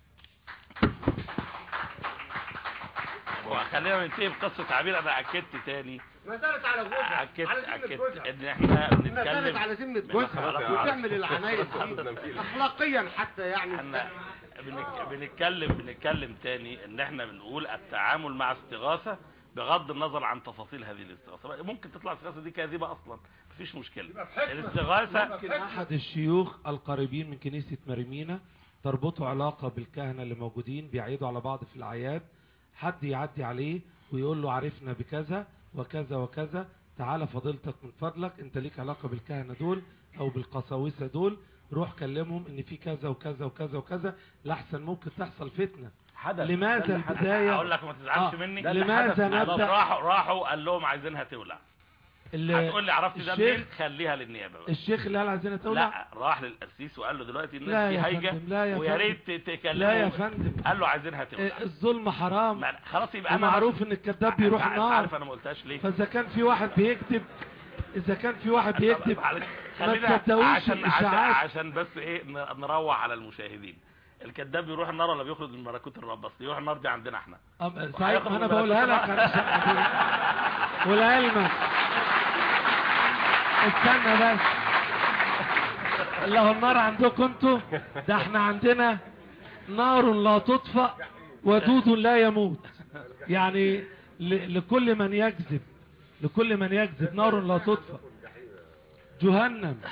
وخلينا ننتهي بقصه عبير انا اكدت تاني ما زالت على جوزها اكدت على ذمة اكدت جوزها ان احنا ما زالت بنتكلم على ذمة خلاص جوزها يا عم. وتعمل العمايل دي أخلاقيا حتى يعني احنا بنك- بنتكلم بنتكلم تاني ان احنا بنقول التعامل مع استغاثة بغض النظر عن تفاصيل هذه الاستغاثة ممكن تطلع الاستغاثة دي كاذبة اصلا مفيش مشكلة يبقى بحكمة. الاستغاثة يمكن احد الشيوخ القريبين من كنيسة مريمينا تربطه علاقة بالكهنة اللي موجودين بيعيدوا على بعض في الأعياد حد يعدي عليه ويقول له عرفنا بكذا وكذا وكذا تعالى فضيلتك من فضلك انت ليك علاقة بالكهنة دول او بالقساوسة دول روح كلمهم ان في كذا وكذا وكذا وكذا لحسن ممكن تحصل فتنة حدث لماذا ده اللي حدث. البداية اقول لك ما تزعلش آه، مني ده اللي لماذا خلاص نبدأ راحوا راحوا قال لهم عايزينها تولع اللي هتقول لي عرفت ده الشيخ منين خليها للنيابة بقى. الشيخ اللي قال عايزين تولع لا راح للقسيس وقال له دلوقتي لا الناس دي يا هايجة فندم، لا يا ويا فندم. ريت تكلموا لا يا فندم قال له عايزينها تولع إيه، الظلم حرام ما- خلاص يبقى انا ومعروف ان الكذاب بيروح أنت النار عارف انا ما قلتهاش ليه فاذا كان في واحد بيكذب اذا كان في واحد بيكذب معلش، ما خلينا تصدقوش عشان عشان, الاشاعات عشان بس ايه ن- نروح على المشاهدين الكذاب بيروح النار ولا بيخرج من ملكوت الرب بس يروح النار دي عندنا احنا أم- صحيح هياخد ما انا من بقولها ملكوت لك أنا ولعلمك استنى بس الله النار عندكم انتوا ده احنا عندنا نار لا تطفأ ودود لا يموت يعني ل- لكل من يكذب لكل من يكذب نار لا تطفأ جهنم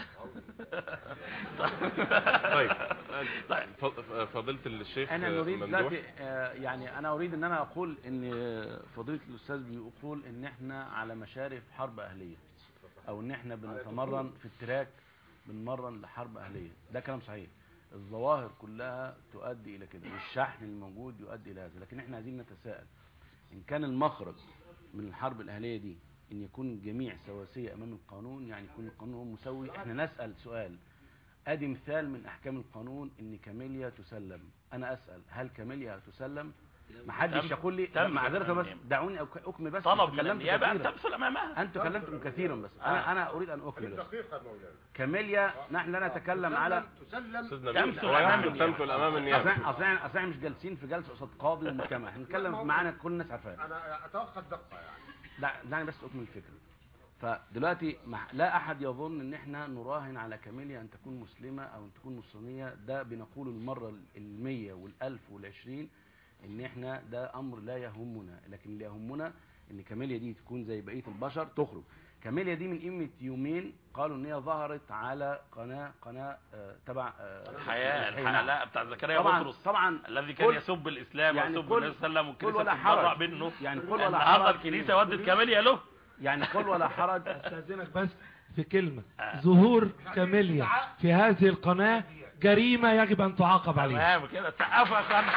طيب طيب. ف- فضيلة الشيخ انا نريد ممدوح دلوقتي آه، يعني انا اريد ان انا اقول ان آه، فضيله الاستاذ بيقول ان احنا على مشارف حرب اهليه او ان احنا بنتمرن في التراك بنمرن لحرب اهليه ده كلام صحيح الظواهر كلها تؤدي الى كده والشحن الموجود يؤدي الى هذا لكن احنا عايزين نتساءل ان كان المخرج من الحرب الاهليه دي ان يكون الجميع سواسيه امام القانون يعني يكون القانون هو مسوي احنا نسال سؤال ادي مثال من احكام القانون ان كاميليا تسلم انا اسال هل كاميليا تسلم ما حدش تم- يقول لي تم معذره بس تسليم. دعوني أك- اكمل بس طلب أنتوا من تكلمتوا النيابه ان كثيراً. تمثل امامها انتوا كلمتم كثيرا بس انا انا اريد ان اكمل بس دقيقة مولانا كاميليا نحن لا نتكلم على تسلم استاذ نبيل تمثل هو أمام يحدث النيابة. تمثل امام النيابة اصل اصل احنا أصل إحنا مش جالسين في جلسه قصاد قاضي ومحكمه احنا بنتكلم معانا كل الناس عارفاها أنا أتوقع الدقة يعني لا دعني بس اكمل الفكره فدلوقتي مح- لا احد يظن ان احنا نراهن على كاميليا ان تكون مسلمه او ان تكون نصرانيه ده بنقوله المره المية والالف والعشرين ان احنا ده امر لا يهمنا لكن اللي يهمنا ان كاميليا دي تكون زي بقيه البشر تخرج كاميليا دي من قيمه يومين قالوا ان هي ظهرت على قناه قناه آه، تبع آه، الحياه الحياة، الحياه نعم. لا بتاع زكريا طبعا بطرس طبعا الذي كان قل- يسب الاسلام يعني ويسب قل- النبي صلى الله عليه وسلم قل والكنيسه ولا بتتبرأ حرج. منه يعني قل ولا النهارده حرج. الكنيسه ودت كاميليا له يعني قل ولا حرج استاذنك بس في كلمة آه. ظهور كاميليا في هذه القناة جريمة يجب ان تعاقب عليها تمام كده سقفوا يا اخوانا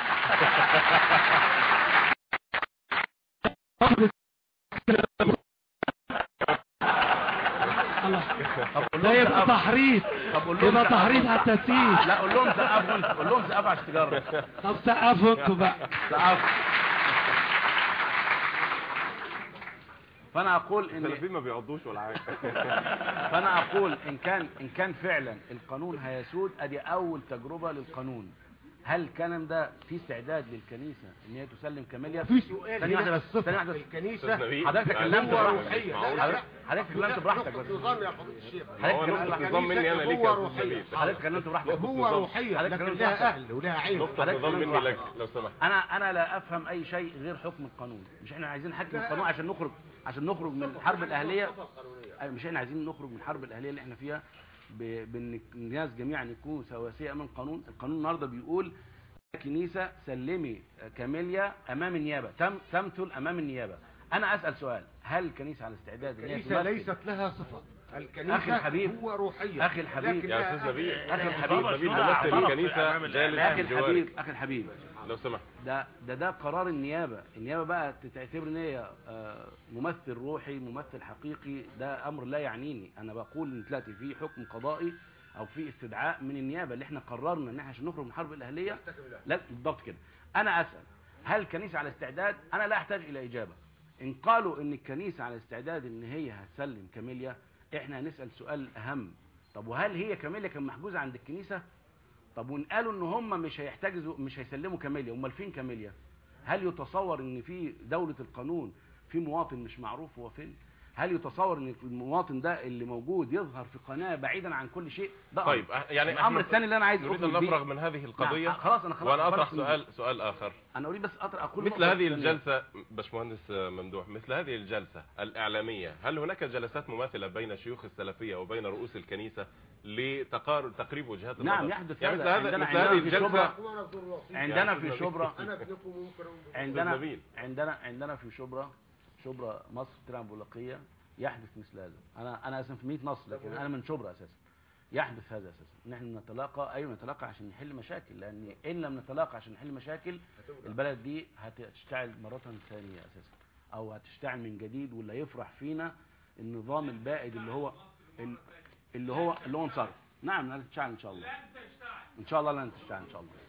الله ده يبقى تحريض طب قول لهم يبقى سقفوا. تحريض على التسييس لا قول لهم سقفوا انت قول لهم سقفوا عشان تجرب طب سقفوا انتوا بقى سقفوا فانا اقول ان السلفيين ما بيعضوش ولا حاجه فانا اقول ان كان ان كان فعلا القانون هيسود ادي اول تجربه للقانون هل الكلام ده في استعداد للكنيسه ان هي تسلم كاميليا في سؤال ثانية هنا واحدة بس، ثانية الصفة واحدة بس. الكنيسة أستاذ نبيل، حضرتك يعني اتكلمت هو براحتك. روحية. معقول؟ حضرتك حضرتك اتكلمت براحتك بس نظام يا فضيلة الشيخ ما هو حضرتك نقطة اتكلمت- نظام مني انا ليك يا هو استاذ روحية. نبيل حضرتك اتكلمت براحتك هو روحية حضرتك لكن اتكلمت لها براحتك. أهل ولها عين نقطة حضرتك نظام اتكلمت مني لك براحتك. لو سمحت انا انا لا افهم اي شيء غير حكم القانون مش احنا عايزين حكم القانون عشان نخرج عشان نخرج من الحرب الاهليه أيوة، مش احنا عايزين نخرج من الحرب الاهليه اللي احنا فيها ب- بان الناس جميعا يكونوا سواسيه امام القانون القانون النهارده بيقول كنيسه سلمي كاميليا امام النيابه تم تمثل امام النيابه انا اسال سؤال هل الكنيسه على استعداد ان هي الكنيسة تمثل ليست لها صفة الكنيسة أخي الحبيب. هو روحية أخي الحبيب. لكن يا لها استاذ نبيل أخي الحبيب. بابا نبيل شنو ممثل اعترف الكنيسه أمام جالس الإعلام؟ اخي من جوارك الحبيب اخي الحبيب لو سمحت ده ده ده قرار النيابه النيابه بقى تعتبر ان هي آه، ممثل روحي ممثل حقيقي ده امر لا يعنيني انا بقول ان دلوقتي في حكم قضائي او في استدعاء من النيابه اللي احنا قررنا ان احنا عشان نخرج من الحرب الاهليه لا بالضبط كده انا اسال هل الكنيسه على استعداد انا لا احتاج الى اجابه ان قالوا ان الكنيسه على استعداد ان هي هتسلم كاميليا احنا هنسال سؤال اهم طب وهل هي كاميليا كان محجوزه عند الكنيسه طب وان قالوا ان هم مش هيحتجزوا مش هيسلموا كاميليا امال فين كاميليا هل يتصور ان في دولة القانون في مواطن مش معروف هو فين هل يتصور ان المواطن ده اللي موجود يظهر في قناة بعيدا عن كل شيء ده طيب أمر. أه، يعني الامر إحنا الثاني اللي انا عايز نريد أخرج ان بيه- نفرغ من هذه القضيه نعم، خلاص انا خلاص وانا اطرح خرجت من سؤال سؤال اخر انا اريد بس أطرح اقول مثل نقطة هذه ثانية. الجلسة باشمهندس ممدوح مثل هذه الجلسة الإعلامية هل هناك جلسات مماثلة بين شيوخ السلفية وبين رؤوس الكنيسة لتقار تقريب وجهات النظر نعم، يحدث يعني هذا. مثل هذا عندنا- مثل عندنا هذه في الجلسة شبرا- عندنا يا في أستاذ شبرا أنا ابنكم ممكن عندنا نبيل. عندنا عندنا في شبرا شبرا مصر ترعب بولقية يحدث مثل هذا انا انا اساسا في مدينه نصر لكن انا من شبرا اساسا يحدث هذا اساسا نحن نتلاقى ايوه نتلاقى عشان نحل مشاكل لان ان لم نتلاقى عشان نحل مشاكل البلد دي هتشتعل مره ثانيه اساسا او هتشتعل من جديد واللي هيفرح فينا النظام البائد اللي هو ال- اللي هو اللي هو انصرف نعم لن تشتعل ان شاء الله ان شاء الله لن تشتعل ان شاء الله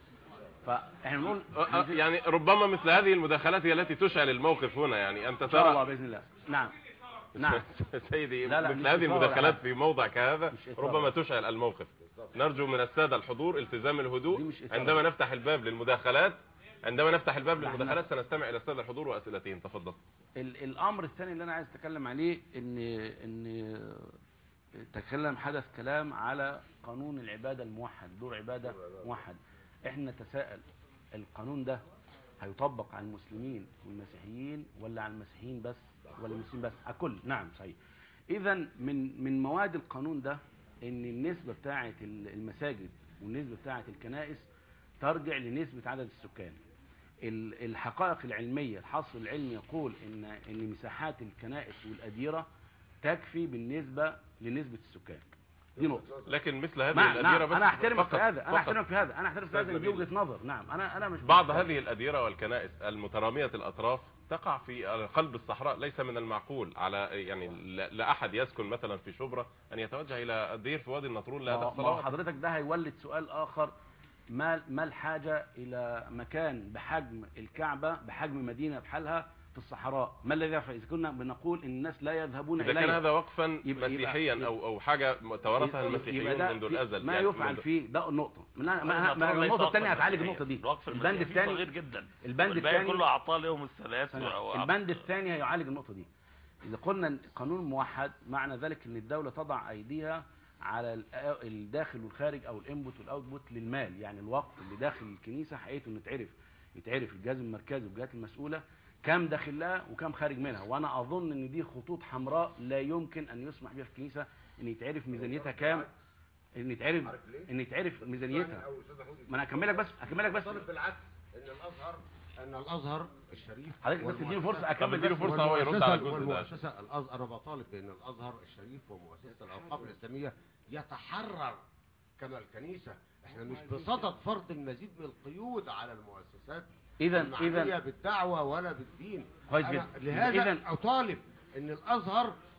فاحنا بنقول أه، أه، يعني ربما مثل هذه المداخلات هي التي تشعل الموقف هنا يعني أنت ان شاء الله ترى باذن الله نعم نعم سيدي لا، لا، مش مثل هذه إثارة ولا المداخلات حاجة. في موضع كهذا مش إثارة. ربما تشعل الموقف نرجو من السادة الحضور التزام الهدوء دي مش إثارة. عندما نفتح الباب للمداخلات عندما نفتح الباب لا، للمداخلات سنستمع إلى السادة الحضور وأسئلتهم تفضل ال- الامر الثاني اللي انا عايز اتكلم عليه ان ان تكلم حدث كلام على قانون العباده الموحد دور عباده موحد احنا نتساءل القانون ده هيطبق على المسلمين والمسيحيين ولا على المسيحيين بس ولا المسلمين بس على الكل نعم صحيح اذا من من مواد القانون ده ان النسبه بتاعه ال- المساجد والنسبه بتاعه الكنائس ترجع لنسبه عدد السكان ال- الحقائق العلمية الحصر العلمي يقول ان ان مساحات الكنائس والأديرة تكفي بالنسبة لنسبة السكان دي نقطة لكن مثل هذه نعم الأديرة نعم بس انا احترمك فقط- في هذا انا فقط. احترمك في هذا انا احترم في هذا أستاذ إن دي نبيل. وجهة نظر نعم انا انا مش بعض هذه الأديرة والكنائس المترامية الأطراف تقع في قلب الصحراء ليس من المعقول على يعني لا لا أحد يسكن مثلا في شبرا أن يتوجه إلى الدير في وادي النطرون لا ما هو- هذا ما هو صلوات حضرتك ده هيولد سؤال اخر ما ما الحاجة الى مكان بحجم الكعبة بحجم مدينة بحالها في الصحراء ما الذي يفعل اذا كنا بنقول ان الناس لا يذهبون إذا كان اليها هذا وقفا يبقى- مسيحيا يبقى- أو أو حاجة توارثها يبقى المسيحيون ده منذ في- الأزل ما يعني يفعل منذ- فيه ده النقطة من ما ما النقطة ما النقطة الثانية هتعالج النقطة دي الوقف البند المسيحي الثاني صغير جدا البند والباقي الثاني كله اعطاه لهم الثلاث ثانية. أو- البند الثاني هيعالج النقطة دي إذا قلنا إن قانون موحد معنى ذلك إن الدولة تضع أيديها على ال- الداخل والخارج أو الانبوت والاوتبوت للمال يعني الوقت اللي داخل الكنيسة حقيقته إنه يتعرف يتعرف الجهاز المركزي والجهات المسؤولة كم داخل لها وكم خارج منها وأنا أظن إن دي خطوط حمراء لا يمكن أن يسمح بها في الكنيسة إن يتعرف ميزانيتها كام إن يتعرف عارف ليه؟ إن يتعرف ميزانيتها أو أستاذ محمود ما أنا أكملك بس أكملك بس طالب بالعكس ان الازهر ان الازهر الشريف حضرتك بس اديني فرصة طب أكمل اديله بس فرصة هو يرد على الجزء ده والمؤسسة الازهر انا بطالب بان الازهر الشريف ومؤسسة الاوقاف الاسلامية يتحرر كما الكنيسة احنا مش بصدد فرض المزيد من القيود على المؤسسات إذا المعنية إذا بالدعوة ولا بالدين كويس أنا جدا. لهذا إذن- اطالب ان الازهر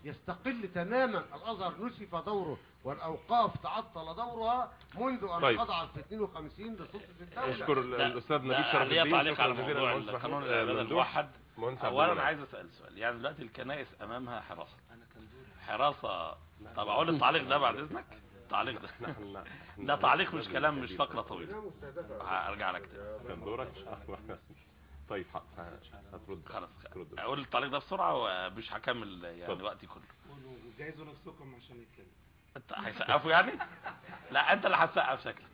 يستقل تماما الازهر نسف دوره والاوقاف تعطل دورها منذ ان طيب. خضعت في 52 لسلطه الدوله اشكر لا، الاستاذ نبيل لا، شرف ليا الدين تعليق شكرا على جزيلا موضوع للمهندس قانون محمود- العبادة ممدوح. الموحد مهندس عبد اولا المنعم. عايز اسال سؤال يعني دلوقتي الكنائس امامها حراسه حراسه طب اقول التعليق ده بعد اذنك التعليق ده نحن- نحن- ده تعليق مش كلام مش فقره طويله هرجع لك تاني كان دورك طيب ح- هترد خلاص هترد اقول التعليق ده بسرعه ومش هكمل يعني اتفضل. وقتي كله جايزوا نفسكم عشان يتكلم انت هيسقفوا يعني لا انت اللي هتسقف شكلك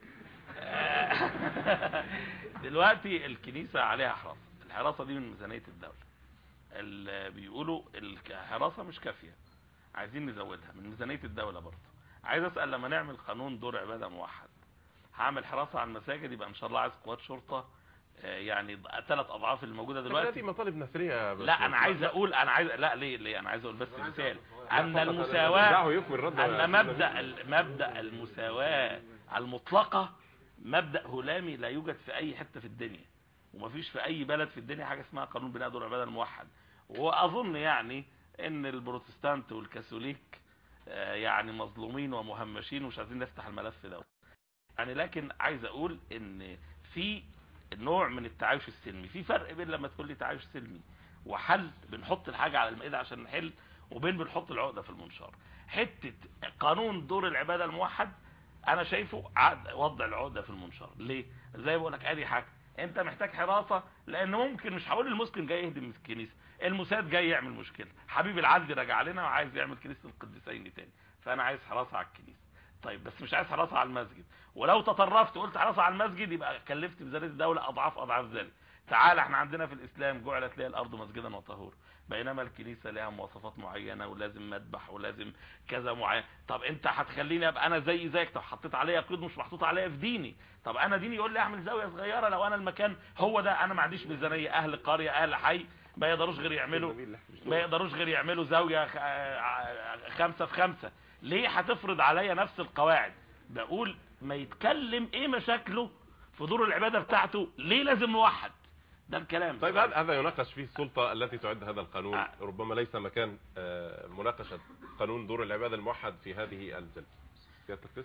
دلوقتي الكنيسه عليها حراسه الحراسه دي من ميزانيه الدوله اللي بيقولوا الحراسه مش كافيه عايزين نزودها من ميزانيه الدوله برضه عايز اسال لما نعمل قانون دور عباده موحد هعمل حراسه على المساجد يبقى ان شاء الله عايز قوات شرطه آه، يعني ثلاث اضعاف الموجوده دلوقتي دلوقتي مطالب نثريه يا لا باشمهندس. انا عايز اقول انا عايز لا ليه ليه انا عايز اقول بس مثال ان فقط المساواه دعه يكمل رده يا ان أستاذ مبدا نبيل. ال- مبدا المساواه المطلقه مبدا هلامي لا يوجد في اي حته في الدنيا ومفيش في اي بلد في الدنيا حاجه اسمها قانون بناء دور العباده الموحد واظن يعني ان البروتستانت والكاثوليك آه، يعني مظلومين ومهمشين ومش عايزين نفتح الملف ده يعني لكن عايز اقول ان في نوع من التعايش السلمي في فرق بين لما تقول لي تعايش سلمي وحل بنحط الحاجه على المائده عشان نحل وبين بنحط العقده في المنشار حته قانون دور العباده الموحد انا شايفه عقد وضع العقده في المنشار ليه زي بقول لك ادي حاجه انت محتاج حراسه لان ممكن مش هقول المسلم جاي يهدم الكنيسه الموساد جاي يعمل مشكله حبيب العدل رجع لنا وعايز يعمل كنيسه القديسين تاني فانا عايز حراسه على الكنيسه طيب بس مش عايز حراسه على المسجد ولو تطرفت وقلت حراسه على المسجد يبقى كلفت ميزانيه الدوله اضعاف اضعاف ذلك تعال احنا عندنا في الاسلام جعلت لها الارض مسجدا وطهورا بينما الكنيسه لها مواصفات معينه ولازم مذبح ولازم كذا معين طب انت هتخليني ابقى انا زي زيك طب حطيت عليا قيود مش محطوط عليا في ديني طب انا ديني يقول لي اعمل زاويه صغيره لو انا المكان هو ده انا ما عنديش ميزانيه اهل قريه اهل حي ما يقدروش غير يعملوا ما يقدروش غير يعملوا زاويه خ- آه، خمسة في خمسة ليه هتفرض عليا نفس القواعد بقول ما يتكلم ايه مشاكله في دور العباده بتاعته ليه لازم نوحد ده الكلام طيب هذا هذا يناقش فيه السلطة التي تعد هذا القانون آه. ربما ليس مكان آه، مناقشة قانون دور العبادة الموحد في هذه الجلسة سيادة القسم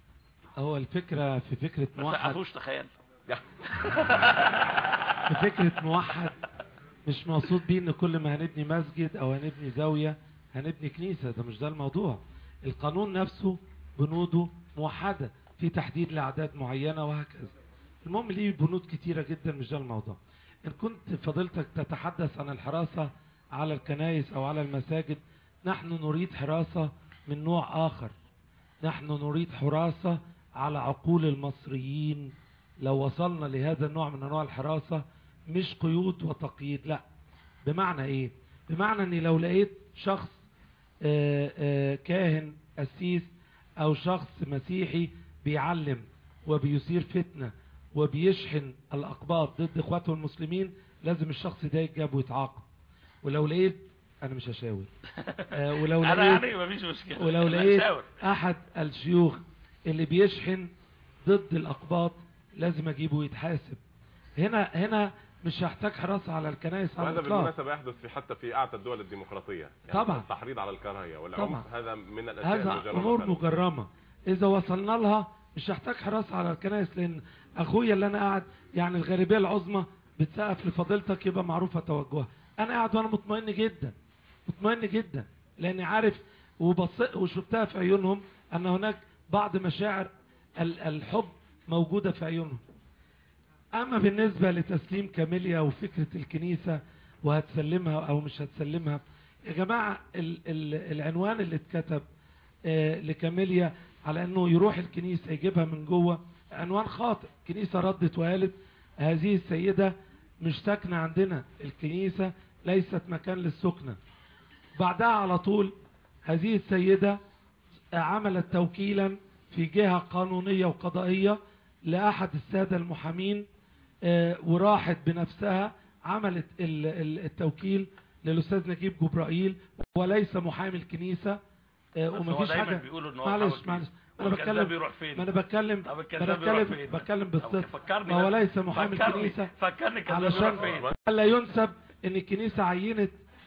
هو الفكرة في فكرة ما موحد سقفوش تخيل في فكرة موحد مش مقصود بيه ان كل ما هنبني مسجد او هنبني زاوية هنبني كنيسة ده مش ده الموضوع القانون نفسه بنوده موحدة في تحديد لأعداد معينة وهكذا المهم ليه بنود كتيرة جدا مش ده الموضوع إن كنت فضلتك تتحدث عن الحراسة على الكنائس أو على المساجد نحن نريد حراسة من نوع آخر نحن نريد حراسة على عقول المصريين لو وصلنا لهذا النوع من أنواع الحراسة مش قيود وتقييد لا بمعنى ايه بمعنى اني لو لقيت شخص آه، آه، كاهن قسيس او شخص مسيحي بيعلم وبيثير فتنة وبيشحن الاقباط ضد اخواته المسلمين لازم الشخص ده يتجاب ويتعاقب ولو لقيت انا مش هشاور آه، ولو انا لقيت يعني مفيش مشكله ولو أنا لقيت هشاور. احد الشيوخ اللي بيشحن ضد الاقباط لازم اجيبه يتحاسب هنا هنا مش هحتاج حراسة على الكنائس على وهذا الاطلاق بالمناسبة يحدث في حتى في أعتى الدول الديمقراطية يعني طبعا. التحريض على الكراهية والعنف طبعا. هذا من الأشياء هذا المجرمة امور فعلا. مجرمة اذا وصلنا لها مش هحتاج حراسة على الكنائس لان اخويا اللي انا قاعد يعني الغالبية العظمى بتسقف لفضيلتك يبقى معروفة توجهها انا قاعد وانا مطمئن جدا مطمئن جدا لاني عارف وبص وشفتها في عيونهم ان هناك بعض مشاعر ال- الحب موجودة في عيونهم اما بالنسبة لتسليم كاميليا وفكرة الكنيسة وهتسلمها او مش هتسلمها يا جماعة ال ال العنوان اللي اتكتب آه، لكاميليا على انه يروح الكنيسة يجيبها من جوه عنوان خاطئ الكنيسة ردت وقالت هذه السيدة مش ساكنة عندنا الكنيسة ليست مكان للسكنة بعدها على طول هذه السيدة عملت توكيلا في جهة قانونية وقضائية لأحد السادة المحامين آه، وراحت بنفسها عملت ال- ال- التوكيل للأستاذ نجيب جبرائيل وليس محامي الكنيسة آه، بس هو ومفيش دايما حاجة بيقولوا ان هو معلش محاول معلش كده. انا والكذاب بتكلم بيروح فين ما انا بتكلم طب ما الكذاب انا بيروح بتكلم فين بتكلم طب بالصدق فكرني ما هو بس. ليس محامي فكرني- الكنيسة فكرني الكذاب علشان بيروح فين لا ينسب ان الكنيسة عينت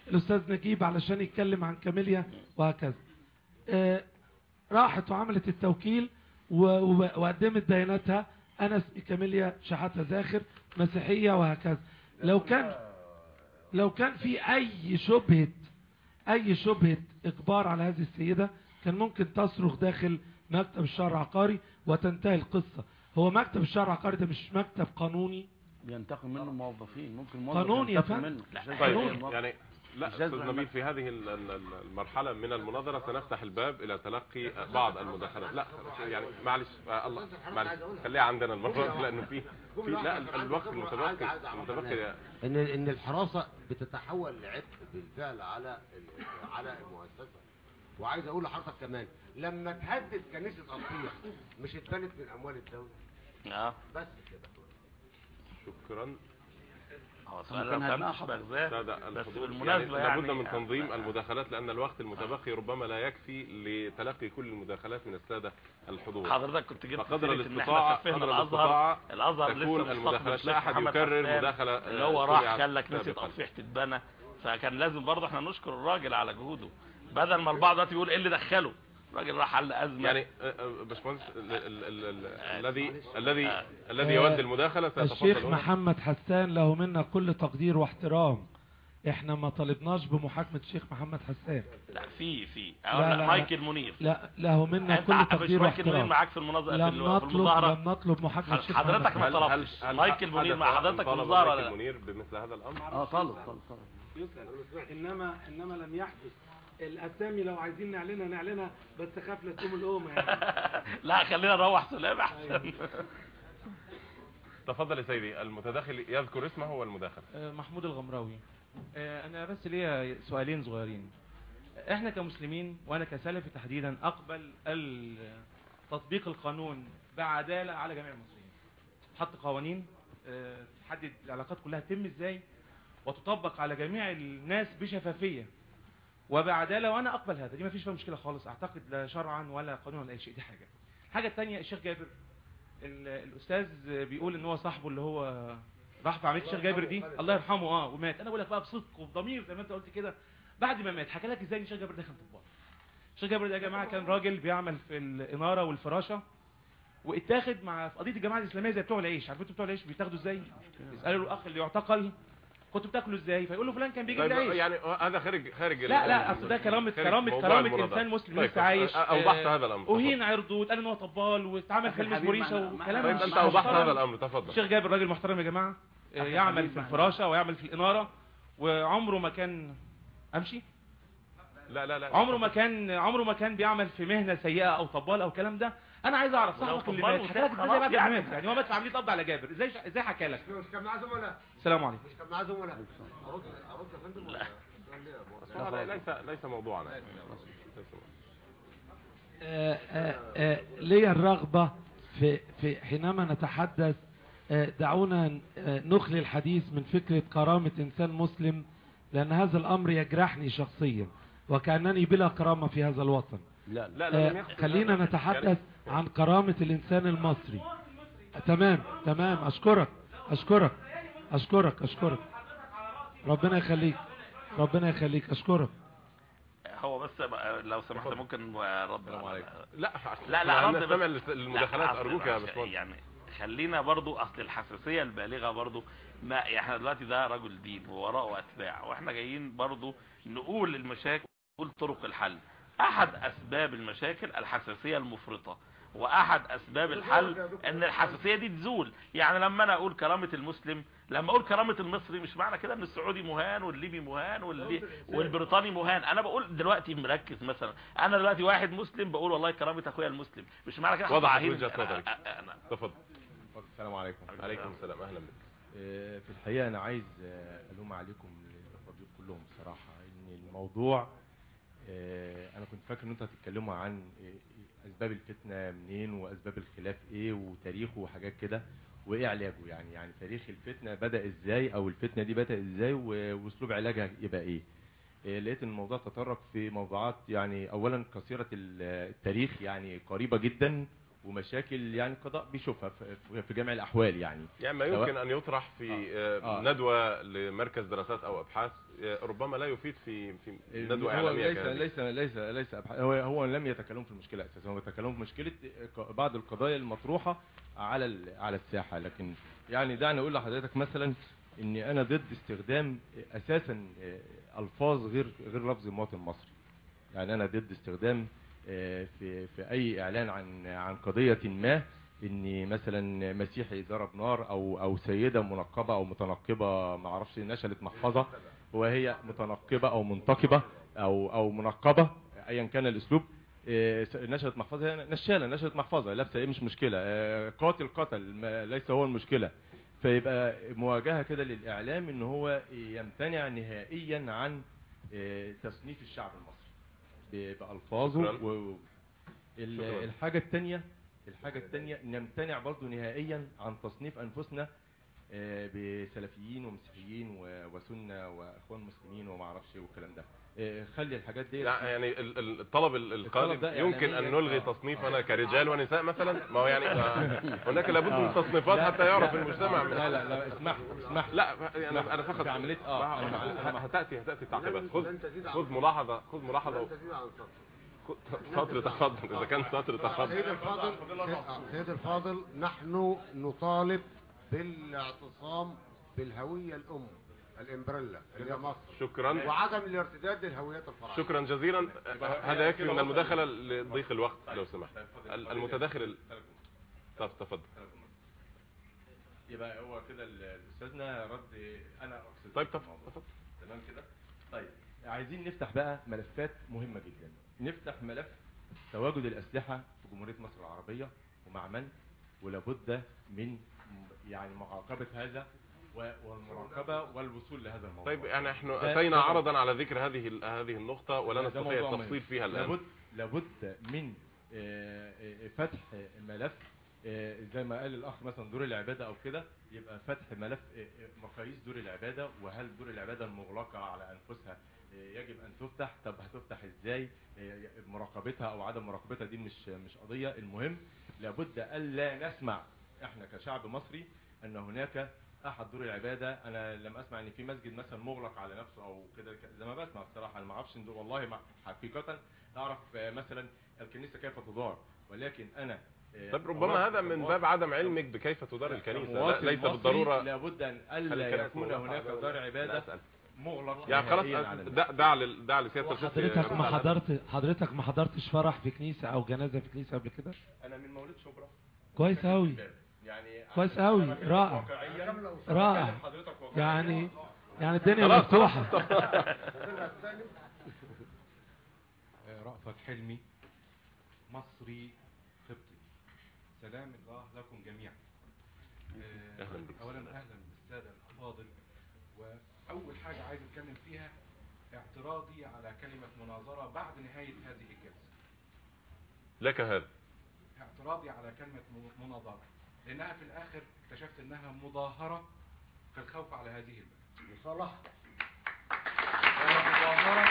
الاستاذ نجيب علشان يتكلم عن كاميليا وهكذا آه، راحت وعملت التوكيل و- و- وقدمت بياناتها انا اسمي كاميليا شحاتة زاخر مسيحية وهكذا لو كان لو كان في اي شبهة اي شبهة اجبار على هذه السيدة كان ممكن تصرخ داخل مكتب الشهر العقاري وتنتهي القصة هو مكتب الشهر العقاري ده مش مكتب قانوني بينتقم منه موظفين ممكن موظف قانون يا ينتقم فندم. منه مش لازم طيب يكون موظف. يعني لا مش لازم استاذ نعمل- نبيل في هذه ال- ال- ال- المرحله من المناظره سنفتح الباب الى تلقي بعض المداخلات لا يعني معلش آه، الله معلش خليها عندنا المره دي لانه في في لا ال- الوقت المتبقي المتبقي ان ان الحراسه بتتحول لعبء بالفعل على ال- على المؤسسه وعايز اقول لحضرتك كمان لما تهدد كنيسه اطيح مش اتبنت من اموال الدوله اه بس كده شكرا هو سؤال كان لو هدناها كان مش خطأ. بغزاه سادة بس الحضور بالمناسبة يعني يعني لابد من تنظيم آه، المداخلات لان الوقت المتبقي ربما لا يكفي لتلقي كل المداخلات من الساده الحضور حضرتك كنت جبت فقدر سيرة ان الاستطاعة احنا سفهنا قدر الازهر الاستطاعة الازهر لسه تكون مستقبل المداخلات الشيخ لا احد محمد يكرر حسان مداخله اللي هو آه، راح سمعت خلى كنيسه سابقاً. اطفيح تتبنى فكان لازم برضه احنا نشكر الراجل على جهوده بدل ما البعض دلوقتي بيقول ايه اللي دخله الراجل راح حل ازمه يعني آه، آه، باشمهندس ال- ال- ال- ال- الذي الذي آه. الذي يود المداخله سيتفضل الشيخ هنا. محمد حسان له منا كل تقدير واحترام احنا ما طلبناش بمحاكمة الشيخ محمد حسان لا في في لا، أو لا، لا لا. مايكل منير لا له منا انت كل مش تقدير مايكل منير واحترام معاك في المناظره في لم ال- في نطلب المظاهره لم نطلب محاكمة الشيخ حضرتك محمد ما هل- طلبتش هل- مايكل هل منير حدث مع أن حضرتك في طلب المظاهره مايكل ولا لا منير بمثل هذا الامر اه طلب طلب طلب يسأل انما انما لم يحدث الاسامي لو عايزين نعلنها نعلنها بس خاف لا تقوم الامه يعني لا خلينا نروح سلام احسن تفضل يا سيدي المتداخل يذكر اسمه والمداخل آه، محمود الغمراوي آه، انا بس ليا سؤالين صغيرين احنا كمسلمين وانا كسلفي تحديدا اقبل ال- تطبيق القانون بعداله على جميع المسلمين حط قوانين آه، تحدد العلاقات كلها تتم ازاي وتطبق على جميع الناس بشفافيه وبعداله وانا اقبل هذا دي ما فيش فيها مشكله خالص اعتقد لا شرعا ولا قانونا ولا اي شيء دي حاجه الحاجه الثانيه الشيخ جابر ال- الاستاذ بيقول ان هو صاحبه اللي هو راح في عمليه الشيخ جابر دي الله يرحمه اه ومات انا بقول لك بقى بصدق وبضمير زي ما انت قلت كده بعد ما مات حكى لك ازاي ان الشيخ جابر ده كان طباخ الشيخ جابر ده يا جماعه كان راجل بيعمل في الاناره والفراشه واتاخد مع في قضيه الجماعه الاسلاميه زي بتوع العيش عارفين انتوا بتوع العيش بيتاخدوا ازاي يسالوا الاخ اللي يعتقل كنتوا بتاكلوا ازاي فيقول له فلان كان بيجيب طيب العيش يعني هذا خارج خارج لا لا اصل ده كرامه خارج كرامه موضوع كرامه المناظرة. انسان مسلم طيب، لسه عايش اوضحت آه، هذا الامر اهين عرضه واتقال ان هو طبال واتعمل فيلم الحبيب مريشه معنا- وكلام طيب مش انت اوضحت محترم. هذا الامر تفضل الشيخ جابر راجل محترم يا جماعه آه، أخي يعمل حبيب في معنا. الفراشه ويعمل في الاناره وعمره ما كان امشي لا لا لا عمره ما كان عمره ما كان بيعمل في مهنه سيئه او طبال او الكلام ده انا عايز اعرف ولو صاحبك اللي طبال مات وتاب حكى لك ازاي خلاص بعد ما يعني. مات يعني هو مات في عمليه قبض على جابر ازاي ازاي حكى لك مش كان معاه زملاء السلام عليكم مش كان معاه زملاء ارد ارد يا فندم ولا- هذا ليس ليس موضوعنا ليس موضوعنا. آه، آه، آه، لي الرغبة في في حينما نتحدث آه، دعونا آه، نخلي الحديث من فكرة كرامة إنسان مسلم لأن هذا الأمر يجرحني شخصيا وكأنني بلا كرامة في هذا الوطن لا لا لا لا لم آه، يقصد خلينا هذا. نتحدث عن كرامة الإنسان المصري تمام تمام أشكرك أشكرك أشكرك أشكرك ربنا يخليك ربنا يخليك أشكرك هو بس بقى لو سمحت ممكن رد السلام عليكم لا لا لا رد نستمع بس. للمداخلات لا، أصل ارجوك يا عشان- باشمهندس يعني خلينا برضو اصل الحساسيه البالغه برضو ما احنا دلوقتي ده رجل دين ووراءه اتباع واحنا جايين برضو نقول المشاكل نقول طرق الحل احد اسباب المشاكل الحساسيه المفرطه واحد اسباب الحل ان الحساسيه دي تزول يعني لما انا اقول كرامه المسلم لما اقول كرامه المصري مش معنى كده ان السعودي مهان والليبي مهان واللي والبريطاني مهان انا بقول دلوقتي مركز مثلا انا دلوقتي واحد مسلم بقول والله كرامه اخويا المسلم مش معنى كده وضحت هطلع هنا. وجهة أنا- نظرك. أنا- أنا- تفضل السلام عليكم عليكم السلام اهلا بك آه، في الحقيقة أنا عايز آه، ألوم عليكم الفضيل كلهم بصراحة إن الموضوع آه، أنا كنت فاكر إن أنتوا هتتكلموا عن آه، أسباب الفتنة منين وأسباب الخلاف إيه وتاريخه وحاجات كده وإيه علاجه يعني يعني تاريخ الفتنة بدأ إزاي أو الفتنة دي بدأ إزاي و- وأسلوب علاجها يبقى إيه آه، لقيت ان الموضوع تطرق في موضوعات يعني اولا قصيره ال- التاريخ يعني قريبه جدا ومشاكل يعني القضاء بيشوفها في- في- في جميع الاحوال يعني يعني ما سواء- يمكن ان يطرح في آه. آه، آه. ندوه لمركز دراسات او ابحاث آه، ربما لا يفيد في في ندوه هو اعلاميه ليس كهذه. ليس ليس ليس أبحاث هو هو لم يتكلم في المشكله اساسا هو يتكلم في مشكله ق- بعض القضايا المطروحه على ال- على الساحه لكن يعني دعني اقول لحضرتك مثلا اني انا ضد استخدام اساسا الفاظ غير غير لفظ المواطن المصري يعني انا ضد استخدام آه، في في اي اعلان عن عن قضيه ما ان مثلا مسيحي ضرب نار او او سيده منقبه او متنقبه ما اعرفش نشلت محفظه وهي متنقبه او منتقبه او او منقبه ايا كان الاسلوب آه، نشرت محفظه هي نشاله نشرت محفظه لابسه ايه مش مشكله آه، قاتل قتل ما- ليس هو المشكله فيبقى مواجهه كده للاعلام ان هو يمتنع نهائيا عن آه، تصنيف الشعب المصري ب- بالفاظه شكراً. و... ال- شكراً. الحاجه الثانيه الحاجه الثانيه نمتنع برضو نهائيا عن تصنيف انفسنا آه، بسلفيين ومسيحيين و- وسنه واخوان مسلمين وما اعرفش ايه والكلام ده آه، خلي الحاجات دي لا يعني ال- ال- الطلب ال- القادم ده يمكن ان إعلامياً، نلغي آه. تصنيفنا كرجال ونساء مثلا ما هو يعني ف- هناك لابد من تصنيفات لا. حتى يعرف المجتمع لا لا لا اسمح اسمح لا يعني اسمح. انا فقط في عمليه اه ما- أنا مع- أنا مع- هتاتي هتاتي التعقيبات خذ لن تزيد عن خذ ملاحظه خذ ملاحظه لن تزيد عن سطر خذ- سطر تفضل اذا كان سطر سيد تفضل الفاضل سيد- سيد الفاضل نحن نطالب بالاعتصام بالهوية الأم الإمبريلا اللي هي مصر شكرا وعدم الارتداد للهويات الفرعية شكرا جزيلا هذا يكفي من المداخله لضيق الوقت لو سمحت ال- المتداخل ال- طب تفضل يبقى هو كده ال- الاستاذنا رد انا اقصد طيب تفضل الموضوع. تفضل تمام كده طيب عايزين نفتح بقى ملفات مهمه جدا نفتح ملف تواجد الاسلحه في جمهوريه مصر العربيه ومع من ولابد من م- يعني معاقبه هذا و- والمراقبه والوصول لهذا الموضوع طيب يعني احنا ده- اتينا ده- عرضا على ذكر هذه ال- هذه النقطه ولا ده نستطيع موضوع مهم. التفصيل فيها الان لابد لابد من آه، آه، فتح ملف آه، زي ما قال الاخ مثلا دور العباده او كده يبقى فتح ملف آه، آه، مقاييس دور العباده وهل دور العباده المغلقه على انفسها آه، يجب ان تفتح طب هتفتح ازاي آه، مراقبتها او عدم مراقبتها دي مش مش قضيه المهم لابد الا نسمع احنا كشعب مصري ان هناك احد دور العباده انا لم اسمع ان في مسجد مثلا مغلق على نفسه او كده زي ما بسمع بصراحه انا ما اعرفش إن دول- والله ما حقيقه اعرف آه، مثلا الكنيسه كيف تدار ولكن انا آه، طب ربما أرى هذا من كمواطن- باب عدم علمك بكيف تدار الكنيسه لا كمواطن ليس مصري بالضروره لابد ان هل الا الكنائس يكون مغلقة هناك على- دار لا عباده أسأل. مغلق يعني خلاص نهائياً على الناس. دع دع لل- دع لسياده الشيخ حضرتك ما يرد على- حضرت حضرتك ما حضرتش فرح في كنيسة أو جنازة في كنيسة قبل كده انا من مواليد شبرا كويس أوي يعني كويس عشان أوي. أنا بكلمك رائع. واقعياً، رائع. بكلم حضرتك واقعياً. يعني يعني الدنيا خلاص مفتوحة رأفت حلمي مصري قبطي سلام الله لكم جميعا آه، أهلاً بك. اولا اهلا بالساده الافاضل واول حاجه عايز اتكلم فيها اعتراضي على كلمه مناظره بعد نهايه هذه الجلسه لك هذا اعتراضي على كلمه م- مناظره لانها في الاخر اكتشفت انها مظاهره في الخوف على هذه البلد مصالحة ومظاهره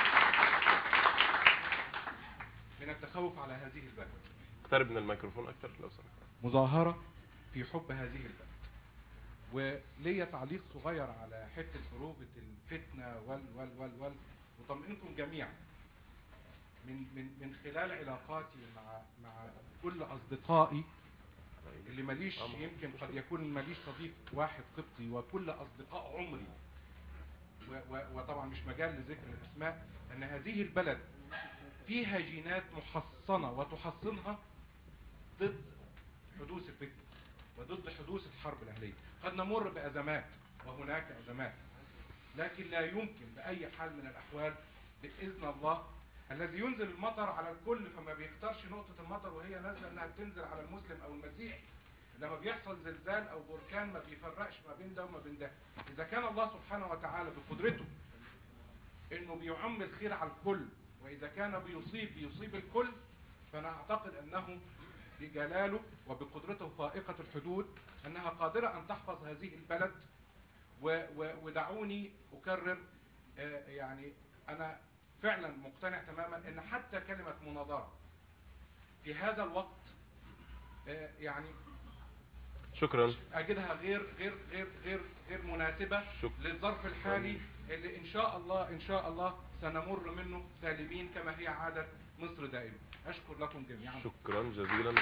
من التخوف على هذه البلد اقترب من الميكروفون اكثر لو سمحت مظاهرة في حب هذه البلد وليا تعليق صغير على حتة خروجة الفتنة وال وال وال وال وطمئنكم جميعا من من من خلال علاقاتي مع مع كل أصدقائي اللي ماليش يمكن قد يكون ماليش صديق واحد قبطي وكل أصدقاء عمري و- و- وطبعا مش مجال لذكر الأسماء أن هذه البلد فيها جينات محصنة وتحصنها ضد حدوث الفتنة وضد حدوث الحرب الأهلية قد نمر بأزمات وهناك أزمات لكن لا يمكن بأي حال من الأحوال بإذن الله الذي ينزل المطر على الكل فما بيختارش نقطة المطر وهي نازلة انها تنزل على المسلم او المسيحي لما بيحصل زلزال او بركان ما بيفرقش ما بين ده وما بين ده اذا كان الله سبحانه وتعالى بقدرته انه بيعم الخير على الكل واذا كان بيصيب بيصيب الكل فانا اعتقد انه بجلاله وبقدرته فائقة الحدود انها قادرة ان تحفظ هذه البلد و و ودعوني اكرر آه، يعني انا فعلا مقتنع تماما ان حتى كلمة مناظرة في هذا الوقت آه، يعني شكرا اجدها غير غير غير غير غير مناسبه شكرا. للظرف الحالي اللي ان شاء الله ان شاء الله سنمر منه سالمين كما هي عاده مصر دائما اشكر لكم جميعا شكرا جزيلا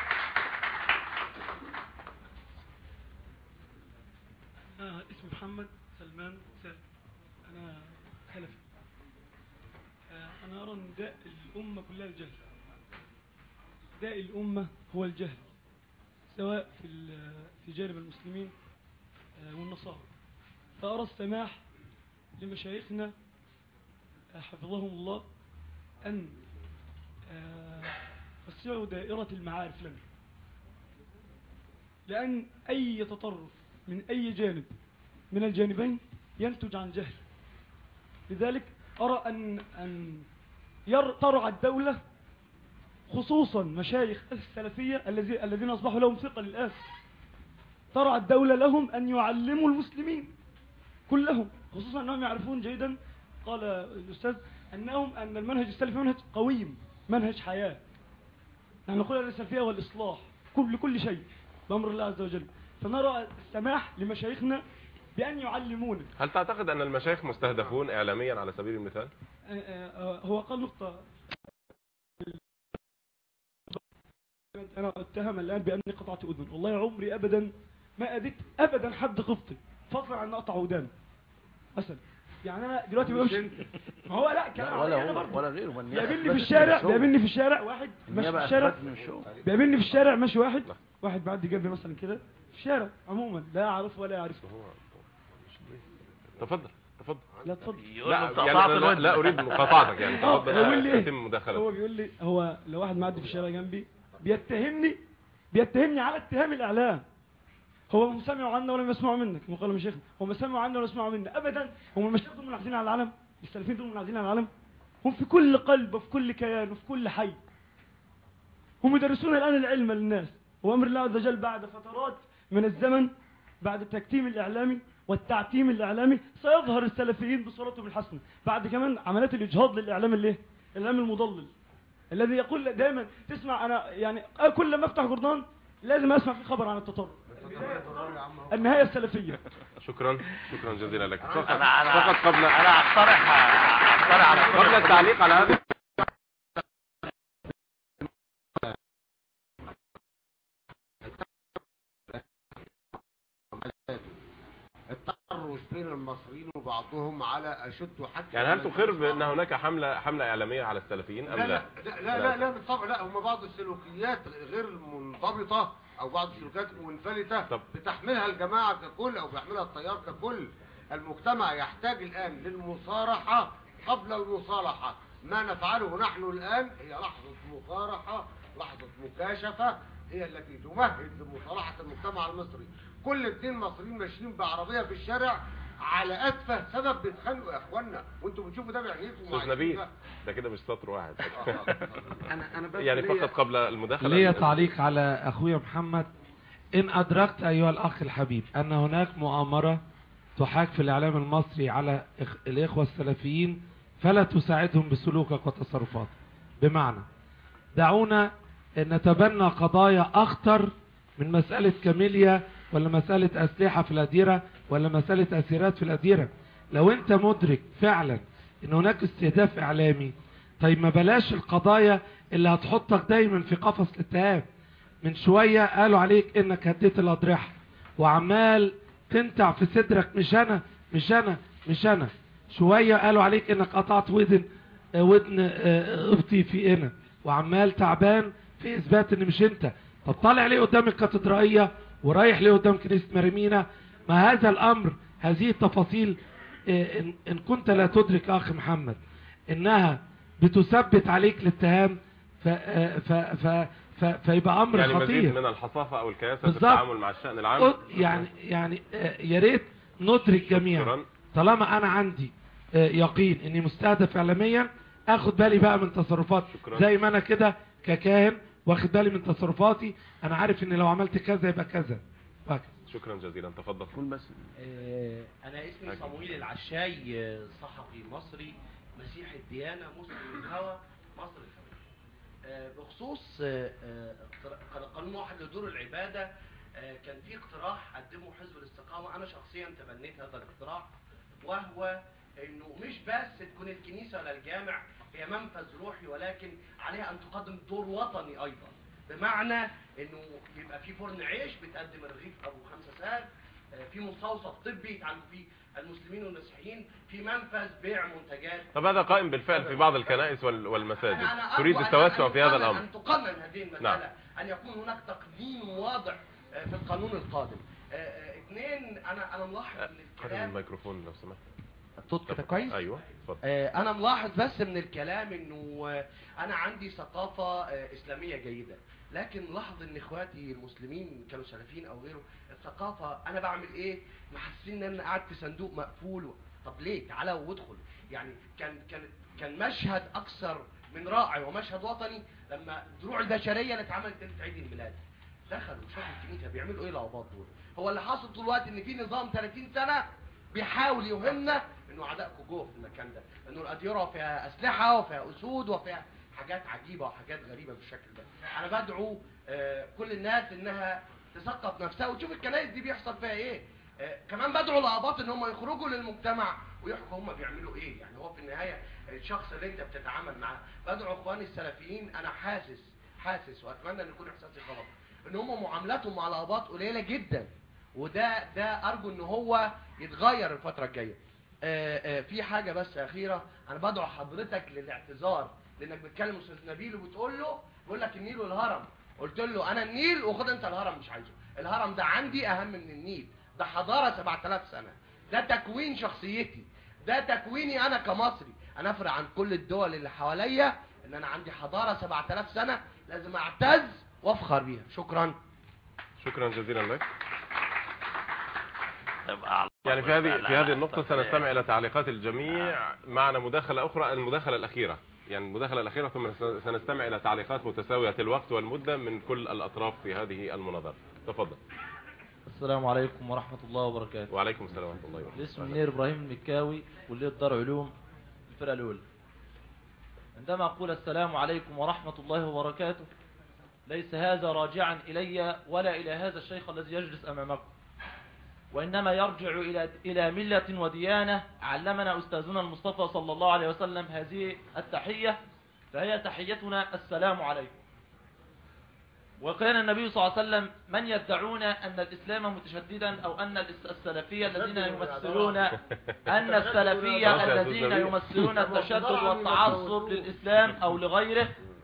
أنا اسمي محمد سلمان سالم أنا سلفي آه، أنا أرى أن داء الأمة كلها الجهل داء الأمة هو الجهل سواء في ال- في جانب المسلمين آه، والنصارى فأرى السماح لمشايخنا آه، حفظهم الله أن آه، يوسعوا دائرة المعارف لنا لأن أي تطرف من أي جانب من الجانبين ينتج عن جهل لذلك أرى أن أن ير- ترعى الدولة خصوصا مشايخ السلفية الذي الذين أصبحوا لهم ثقة الآن ترعى الدولة لهم أن يعلموا المسلمين كلهم خصوصا أنهم يعرفون جيدا قال الأستاذ أنهم أن المنهج السلفي منهج قويم منهج حياة نحن نقول أن السلفية هو الإصلاح كل كل شيء بأمر الله عز وجل فنرى السماح لمشايخنا بأن يعلمونا هل تعتقد أن المشايخ مستهدفون إعلاميا على سبيل المثال؟ آه، آه، هو قال نقطة أنا أتهم الآن بأني قطعت أذن والله عمري أبدا ما أذيت أبدا حد قبطي فضلا عن أقطع ودان مثلا يعني أنا دلوقتي بمشي ما هو لا كلام لا، ولا عليا أنا هو برضه. ولا غيره ما النيابة بيقابلني في أثبتت الشارع من الشغل. بيقابلني في الشارع واحد ماشي في النيابة الشارع أثبتت من الشغل بيقابلني في الشارع ماشي واحد واحد معدي جنبي مثلا كده في الشارع عموما لا أعرفه ولا يعرفه تفضل تفضل لا اتفضل يقول لا له انت يعني قطعت أنا لا, الودن لا أريد مقاطعتك يعني آه، تفضل بيقول لي يتم هو مداخلتك بيقول لي هو لو واحد معدي في الشارع جنبي بيتهمني بيتهمني على اتهام الاعلام هو ما سمعوا عنا ولا يسمعوا منك كما قال مشايخنا هم ما سمعوا عنا ولا يسمعوا منا ابدا هم المشايخ دول منعزلين عن العالم السلفيين دول منعزلين عن العالم هم في كل قلب وفي كل كيان وفي كل حي هم يدرسون الان العلم للناس وامر الله عز وجل بعد فترات من الزمن بعد التكتيم الاعلامي والتعتيم الاعلامي سيظهر السلفيين بصورتهم الحسنه بعد كمان عمليات الاجهاض للاعلام الايه الاعلام المضلل الذي يقول دائما تسمع انا يعني كل ما افتح جورنال لازم اسمع في خبر عن التطرف النهايه السلفيه شكرا شكرا جزيلا لك فقط انا انا فقط قبل انا اقترح اقترح على كل قبل التعليق على هذا التحرش بين المصريين وبعضهم على اشد حتى يعني هل تقر بأن هناك حملة حملة إعلامية على السلفيين أم لا لا؟ لا لا لا, لا بالطبع لا هم بعض السلوكيات غير منضبطة او بعض السلوكيات منفلتة طب. بتحملها الجماعة ككل او بيحملها التيار ككل المجتمع يحتاج الان للمصارحة قبل المصالحة ما نفعله نحن الان هي لحظة مصارحة لحظة مكاشفة هي التي تمهد لمصالحة المجتمع المصري كل اتنين مصريين ماشيين بعربية في الشارع على اتفه سبب بيتخانقوا يا اخوانا وانتوا بتشوفوا ده بعينيكم أستاذ وعايشين نبيل ده. ده كده مش سطر واحد انا انا بس يعني ليا- فقط قبل المداخلة لي تعليق على أخويا محمد إن أدركت أيها الأخ الحبيب أن هناك مؤامرة تحاك في الإعلام المصري على إخ- الإخوة السلفيين فلا تساعدهم بسلوكك وتصرفاتك بمعنى دعونا نتبنى قضايا أخطر من مسألة كاميليا ولا مسألة أسلحة في الأديرة ولا مسألة أسيرات في الأديرة لو أنت مدرك فعلا أن هناك استهداف إعلامي طيب ما بلاش القضايا اللي هتحطك دايما في قفص الاتهام من شوية قالوا عليك انك هديت الاضرحة وعمال تنتع في صدرك مش انا مش انا مش انا شوية قالوا عليك انك قطعت ودن آه، ودن آه، ابطي في هنا وعمال تعبان في اثبات ان مش انت طب طالع ليه قدام الكاتدرائية ورايح ليه قدام كنيسة مريمينا ما هذا الامر هذه التفاصيل آه، إن, ان كنت لا تدرك اخ محمد انها بتثبت عليك الاتهام ف ف ف ف فيبقى امر يعني خطير مزيد من الحصافة أو الكياسة في بالظبط. التعامل مع الشأن العام يعني يعني آه، يا ريت ندرك جميعا شكراً. طالما انا عندي آه، يقين اني مستهدف اعلاميا اخد بالي بقى من تصرفات شكراً. زي ما انا كده ككاهن واخد بالي من تصرفاتي انا عارف ان لو عملت كذا يبقى كذا وهكذا شكرا جزيلا تفضل قول بس آه، أنا اسمي أكيد. صمويل العشاي آه، صحفي مصري مسيح الديانة مسلم الهوى مصر الحبيب آه، بخصوص آه، آه، اقترا- قانون واحد لدور العبادة آه، كان في اقتراح قدمه حزب الاستقامة أنا شخصيا تبنيت هذا الاقتراح وهو إنه مش بس تكون الكنيسة ولا الجامع هي منفذ روحي ولكن عليها أن تقدم دور وطني أيضا بمعنى إنه يبقى في فرن عيش بتقدم الرغيف أبو خمسة سعر آه، في مستوصف طبي يتعالجوا فيه المسلمين والمسيحيين في منفذ بيع منتجات طب هذا قائم بالفعل في بعض الكنائس وال- والمساجد أنا- أنا تريد أرجو أن- التوسع أن في هذا تقنن- الأمر أن تقنن هذه المسألة نعم. أن يكون هناك تقنين واضح آه، في القانون القادم آه، آه، اثنين أنا أنا ملاحظ من قرب الكلام الميكروفون لو سمحت الصوت كده كويس؟ ايوه اتفضل آه، انا ملاحظ بس من الكلام انه آه، انا عندي ثقافة آه، اسلامية جيدة لكن لاحظ ان اخواتي المسلمين كانوا سلفيين او غيره الثقافة انا بعمل ايه محسسين ان انا قاعد في صندوق مقفول و... طب ليه تعالى وادخل يعني كان كان كان مشهد اكثر من رائع ومشهد وطني لما دروع البشرية اللي اتعملت ليلة عيد الميلاد دخلوا شافوا الكنيسة بيعملوا ايه العباط دول هو اللي حاصل طول الوقت ان في نظام 30 سنة بيحاول يوهمنا انه اعدائكم جوه في المكان ده انه الاديره فيها اسلحه وفيها اسود وفيها حاجات عجيبه وحاجات غريبه بالشكل ده انا بدعو آه، كل الناس انها تثقف نفسها وتشوف الكنائس دي بيحصل فيها ايه آه، كمان بدعو الاباط ان هم يخرجوا للمجتمع ويحكوا هم بيعملوا ايه يعني هو في النهايه الشخص اللي انت بتتعامل معاه بدعو اخواني السلفيين انا حاسس حاسس واتمنى ان يكون احساسي غلط ان هم معاملاتهم مع الاباط قليله جدا وده ده ارجو ان هو يتغير الفتره الجايه آه، آه، في حاجه بس اخيره انا بدعو حضرتك للاعتذار لانك بتكلم استاذ نبيل وبتقول له بيقول لك النيل والهرم قلت له انا النيل وخد انت الهرم مش عايزه الهرم ده عندي اهم من النيل ده حضاره 7000 سنه ده تكوين شخصيتي ده تكويني انا كمصري انا افرق عن كل الدول اللي حواليا ان انا عندي حضاره 7000 سنه لازم اعتز وافخر بيها شكرا شكرا جزيلا لك تبقى على يعني في هذه لا، في لا، هذه النقطة استغفر سنستمع إلى تعليقات الجميع معنا مداخلة أخرى المداخلة الأخيرة يعني المداخلة الأخيرة ثم سنستمع إلى تعليقات متساوية الوقت والمدة من كل الأطراف في هذه المناظرة تفضل السلام عليكم ورحمة الله وبركاته وعليكم السلام ورحمة الله وبركاته الاسم منير إبراهيم المكاوي كلية دار علوم الفرقة الأولى عندما أقول السلام عليكم ورحمة الله وبركاته ليس هذا راجعا إلي ولا إلى هذا الشيخ الذي يجلس أمامكم وإنما يرجع إلى إلى ملة وديانة علمنا أستاذنا المصطفى صلى الله عليه وسلم هذه التحية فهي تحيتنا السلام عليكم وكان النبي صلى الله عليه وسلم من يدعون أن الإسلام متشددا أو أن الس- السلفية الذين يمثلون أن السلفية الذين يمثلون التشدد والتعصب للإسلام أو لغيره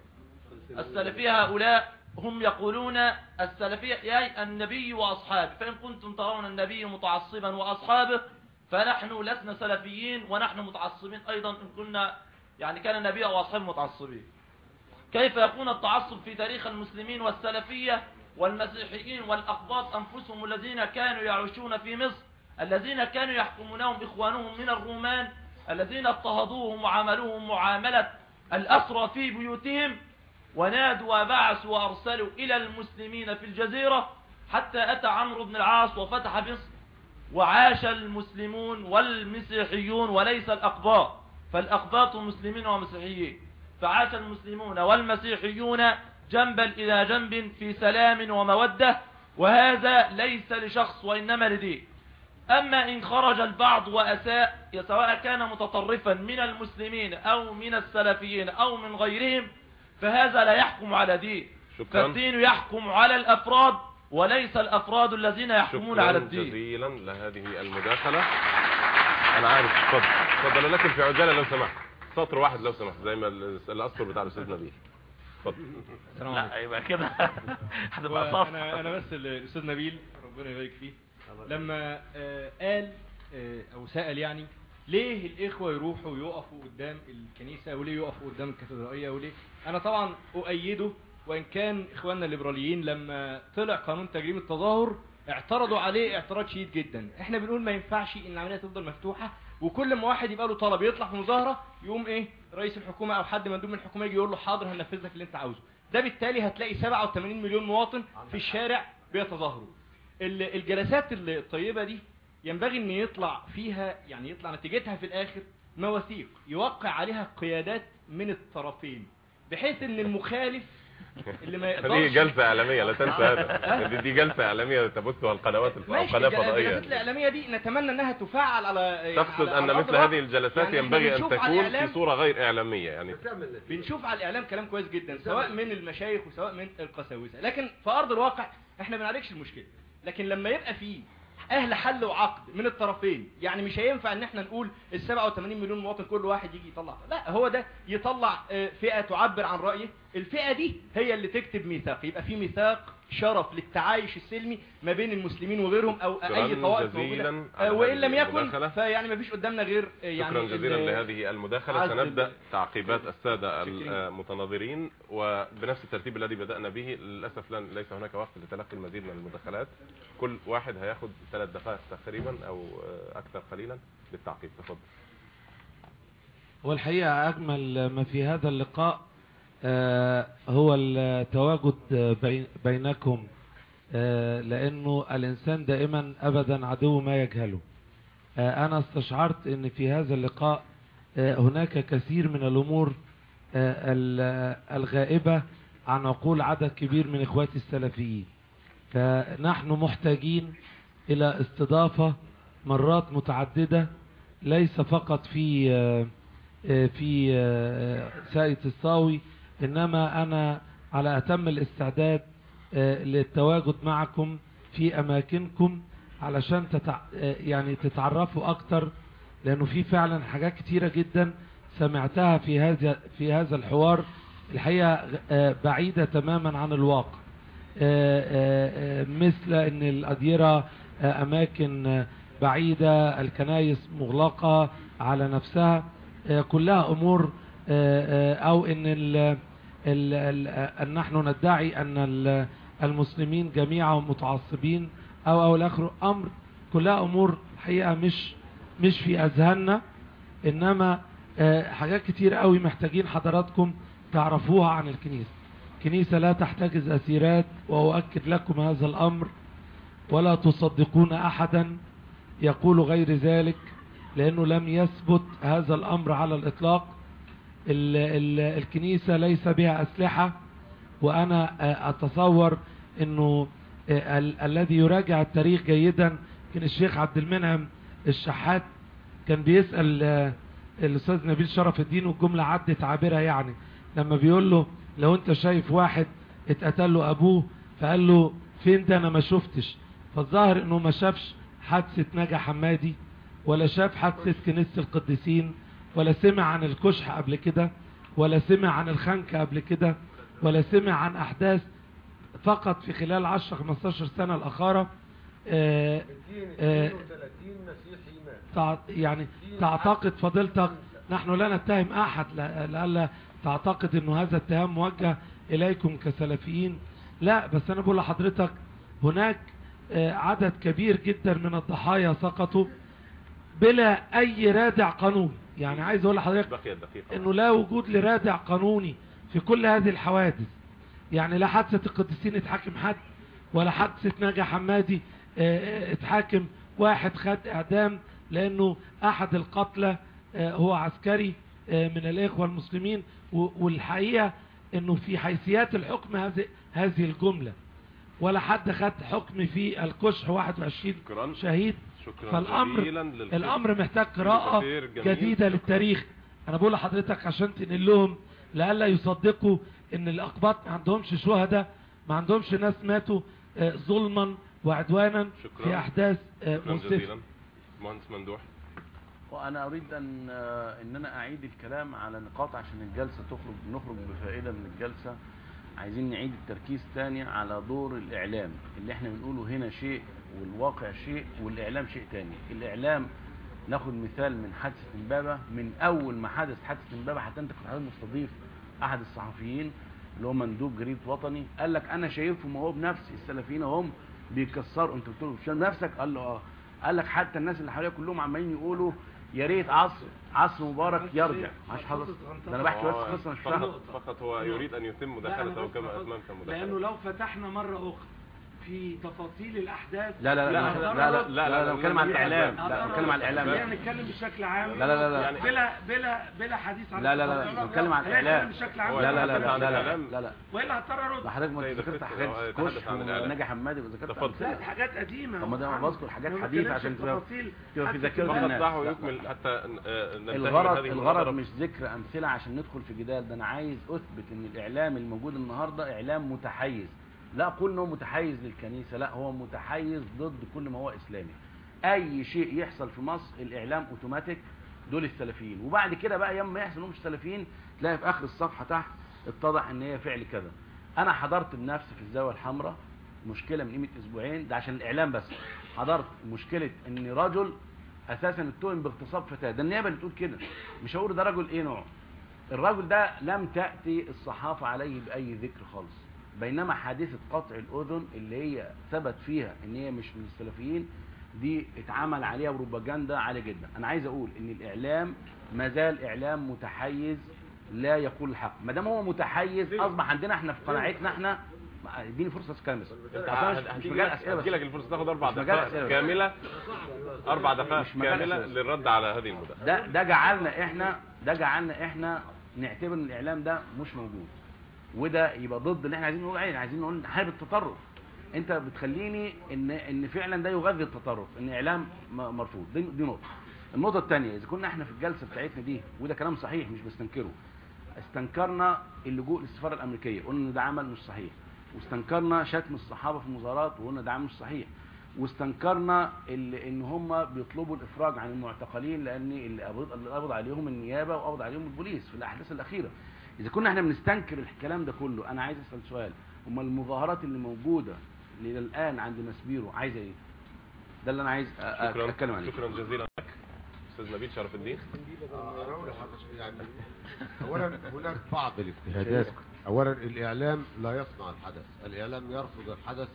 السلفية هؤلاء هم يقولون السلفية يا النبي وأصحابه فإن كنتم ترون النبي متعصبا وأصحابه فنحن لسنا سلفيين ونحن متعصبين أيضا إن كنا يعني كان النبي وأصحابه متعصبين كيف يكون التعصب في تاريخ المسلمين والسلفية والمسيحيين والأقباط أنفسهم الذين كانوا يعيشون في مصر الذين كانوا يحكمونهم إخوانهم من الرومان الذين اضطهدوهم وعاملوهم معاملة الأسرى في بيوتهم ونادوا وبعثوا وأرسلوا إلى المسلمين في الجزيرة حتى أتى عمرو بن العاص وفتح مصر وعاش المسلمون والمسيحيون وليس الأقباط فالأقباط مسلمين ومسيحيين فعاش المسلمون والمسيحيون جنبا إلى جنب في سلام ومودة وهذا ليس لشخص وإنما لدين أما إن خرج البعض وأساء سواء كان متطرفا من المسلمين أو من السلفيين أو من غيرهم فهذا لا يحكم على دين شكرا فالدين يحكم على الأفراد وليس الأفراد الذين يحكمون شكرا على الدين جزيلا لهذه المداخلة أنا عارف اتفضل اتفضل لكن في عجالة لو سمحت سطر واحد لو سمحت زي ما ال- الأسطر بتاع الأستاذ نبيل اتفضل لا يبقى كده هتبقى صف انا انا بس الاستاذ نبيل ربنا يبارك فيه لما آه، قال آه، او سأل يعني ليه الاخوه يروحوا يقفوا قدام الكنيسه وليه يقفوا قدام الكاتدرائيه وليه انا طبعا اؤيده وان كان اخواننا الليبراليين لما طلع قانون تجريم التظاهر اعترضوا عليه اعتراض شديد جدا احنا بنقول ما ينفعش ان العمليه تفضل مفتوحه وكل ما واحد يبقى له طلب يطلع في مظاهره يقوم ايه رئيس الحكومه او حد مندوب من الحكومه يجي يقول له حاضر هنفذ لك اللي انت عاوزه ده بالتالي هتلاقي 87 مليون مواطن في الشارع بيتظاهروا ال- الجلسات ال- الطيبه دي ينبغي ان يطلع فيها يعني يطلع نتيجتها في الاخر مواثيق يوقع عليها قيادات من الطرفين بحيث ان المخالف اللي ما هذه يقدرش جلسة إعلامية لا تنسى هذا دي- دي جلسة إعلامية تبثها القنوات الف- أو ماشي قناة الجلسات فضائية الإعلامية دي نتمنى أنها تفعل على يعني تقصد على- أن على أرض مثل الواقع. هذه الجلسات يعني إحنا ينبغي أن بنشوف على تكون الإعلام- في صورة غير إعلامية يعني بنشوف على الاعلام كلام كويس جدا سواء من المشايخ وسواء من القساوسه لكن في ارض الواقع احنا ما بنعالجش المشكله لكن لما يبقى في اهل حل وعقد من الطرفين يعني مش هينفع ان احنا نقول ال 87 مليون مواطن كل واحد يجي يطلع لا هو ده يطلع آه، فئه تعبر عن رايه الفئه دي هي اللي تكتب ميثاق يبقى في ميثاق شرف للتعايش السلمي ما بين المسلمين وغيرهم او شكراً اي طوائف جزيلاً موجوده على آه، وان لم هذه يكن المداخلة. فيعني ما فيش قدامنا غير آه، يعني شكرا جزيلا ال- لهذه المداخلة عزل سنبدأ ال- تعقيبات السادة المتناظرين وبنفس الترتيب الذي بدأنا به للأسف لن ليس هناك وقت لتلقي المزيد من المداخلات كل واحد هياخد ثلاث دقائق تقريبا أو آه، أكثر قليلا للتعقيب تفضل والحقيقة أجمل ما في هذا اللقاء آه، هو التواجد بين- بينكم آه، لأنه الإنسان دائما أبدا عدو ما يجهله آه، أنا استشعرت أن في هذا اللقاء آه، هناك كثير من الأمور آه، ال- الغائبة عن عقول عدد كبير من إخواتي السلفيين فنحن محتاجين إلى استضافة مرات متعددة ليس فقط في آه، آه، في آه، ساقية الصاوي إنما أنا على أتم الاستعداد آه، للتواجد معكم في أماكنكم علشان تتع... آه، يعني تتعرفوا أكتر لأنه في فعلا حاجات كتيرة جدا سمعتها في هذا في هذا الحوار الحقيقة آه، بعيدة تماما عن الواقع آه، آه، آه، مثل ان الأديرة آه، أماكن آه، بعيدة الكنايس مغلقة على نفسها آه، كلها أمور آه، آه، أو ان ال ال ال أن نحن ندعي أن ال- المسلمين جميعهم متعصبين أو أو الآخر أمر كلها أمور حقيقة مش مش في أذهاننا إنما آه، حاجات كتير قوي محتاجين حضراتكم تعرفوها عن الكنيسة الكنيسة لا تحتجز أسيرات وأؤكد لكم هذا الأمر ولا تصدقون أحدا يقول غير ذلك لأنه لم يثبت هذا الأمر على الإطلاق ال ال الكنيسة ليس بها أسلحة وأنا آه، أتصور أنه آه، ال الذي يراجع التاريخ جيدا كان الشيخ عبد المنعم الشحات كان بيسأل آه، الأستاذ نبيل شرف الدين والجملة عدت عابرة يعني لما بيقول له لو أنت شايف واحد اتقتل له أبوه فقال له فين ده أنا ما شفتش فالظاهر أنه ما شافش حادثة نجا حمادي ولا شاف حادثة كنيسة القديسين ولا سمع عن الكشح قبل كده ولا سمع عن الخنكة قبل كده ولا سمع عن أحداث فقط في خلال 10 15 سنة الأخيرة آه، آه، 32 مسيحي مات تع- يعني تعتقد فضيلتك نحن لا نتهم أحد لا- لألا تعتقد أنه هذا اتهام موجه إليكم كسلفيين لا بس أنا بقول لحضرتك هناك آه، عدد كبير جدا من الضحايا سقطوا بلا أي رادع قانوني يعني عايز أقول لحضرتك بقي الدقيقة انه لا وجود لرادع قانوني في كل هذه الحوادث يعني لا حادثة القديسين اتحاكم حد ولا حادثة ناجي حمادي اه، اه، اتحاكم واحد خد اعدام لانه احد القتلى اه، هو عسكري اه، من الاخوة المسلمين و- والحقيقة انه في حيثيات الحكم هذه هذه الجملة ولا حد خد حكم في الكشح 21 شكرا شهيد شكرا فالامر جزيلا للخير. الامر محتاج قراءة كثير جميل. جديدة للتاريخ انا بقول لحضرتك عشان تنقل لهم لألا يصدقوا ان الاقباط ما عندهمش شهداء ما عندهمش ناس ماتوا آه، ظلما وعدوانا شكرا. في احداث آه، شكرا منصفة جزيلا مهندس ممدوح وأنا أريد أن آه، إن أنا أعيد الكلام على نقاط عشان الجلسة تخرج نخرج بفائدة من الجلسة عايزين نعيد التركيز تاني على دور الإعلام اللي احنا بنقوله هنا شيء والواقع شيء والإعلام شيء تاني الإعلام ناخد مثال من حادثة امبابة من أول ما حدث حادثة امبابة حتى أنت كنت حضرتك مستضيف أحد الصحفيين اللي هو مندوب جريدة وطني قال لك أنا شايفهم هو بنفسي السلفيين هم بيكسروا أنت قلت له مش نفسك قال له اه قال لك حتى الناس اللي حواليا كلهم عمالين يقولوا يا ريت عصر عصر مبارك يرجع مش حضرتك ده انا بحكي بس هو قصه مش فقط فاهم فقط هو يريد أن يتم لا، أنا مداخلته بس كما بقول- أتممت لانه مداخلته لو فتحنا مرة اخرى في تفاصيل الاحداث لا لا لا لا لا لا لا لا لا بتكلم عن الاعلام لا هتضرر. بتكلم عن الاعلام خلينا نتكلم بشكل عام لا لا لا لا. بلا بلا بلا حديث عن لا لا لا التفاصيل. لا بتكلم عن خلينا الاعلام نتكلم بشكل عام لا لا لا لا عن لا لا الإعلام. لا لا والا هضطر ارد ما حضرتك ما سيد ذكرت الفكر، حاجات هو كشف يتحدث عن الإعلام. وناجي حمادي وذكرت تفضل. أمثلة. لا دي حاجات قديمه طب ما ده أنا بذكر حاجات أنا ما حديثة بتكلمش عشان في تبقى تفاصيل تبقى في حتى ذاكرة فقط الناس دعه لا. يكمل حتى آه، ننتهي من الغرض هذه الغرض المناظرة. مش ذكر امثله عشان ندخل في جدال ده انا عايز اثبت ان الاعلام الموجود النهارده اعلام متحيز لا اقول انه متحيز للكنيسه لا هو متحيز ضد كل ما هو اسلامي اي شيء يحصل في مصر الاعلام اوتوماتيك دول السلفيين وبعد كده بقى يوم ما يحصل انهم مش سلفيين تلاقي في اخر الصفحه تحت اتضح ان هي فعل كذا انا حضرت بنفسي في الزاويه الحمراء مشكله من قيمه اسبوعين ده عشان الاعلام بس حضرت مشكله ان رجل اساسا اتهم باغتصاب فتاه ده النيابه اللي بتقول كده مش هقول ده رجل ايه نوعه الرجل ده لم تاتي الصحافه عليه باي ذكر خالص بينما حادثه قطع الاذن اللي هي ثبت فيها ان هي مش من السلفيين دي اتعمل عليها بروباجندا عاليه جدا انا عايز اقول ان الاعلام ما زال اعلام متحيز لا يقول الحق ما دام هو متحيز اصبح عندنا احنا في قناعتنا احنا ما- اديني فرصه اتكلم بس انت أصل أنا مش- مش هتجي مجال لك اسئله بس هتجي لك الفرصه تاخد اربع مش مجال دقائق أسئلة بس. كامله اربع دقائق مش مجال كامله أسئلة. للرد على هذه المداخله ده ده جعلنا احنا ده جعلنا احنا نعتبر ان الاعلام ده مش موجود وده يبقى ضد اللي احنا عايزين نقول عليه عايزين نقول نحارب التطرف انت بتخليني ان ان فعلا ده يغذي التطرف ان اعلام م- مرفوض دي, دي نقطه النقطه الثانيه اذا كنا احنا في الجلسه بتاعتنا دي وده كلام صحيح مش بستنكره استنكرنا اللجوء للسفاره الامريكيه قلنا ان ده عمل مش صحيح واستنكرنا شتم الصحابه في المظاهرات وقلنا ده عمل مش صحيح واستنكرنا اللي ان هم بيطلبوا الافراج عن المعتقلين لان اللي قبض اللي قبض عليهم النيابه وقبض عليهم البوليس في الاحداث الاخيره اذا كنا احنا بنستنكر الكلام ده كله انا عايز اسال سؤال هم المظاهرات اللي موجوده اللي الان عند مسبيرو عايزه ايه ده اللي انا عايز أ- أ- شكرا اتكلم عليه شكرا جزيلا لك استاذ نبيل شرف الدين آه، أنا أقول لحضرتك يعني أولا هناك بعض الاجتهادات أولا الإعلام لا يصنع الحدث الإعلام يرفض الحدث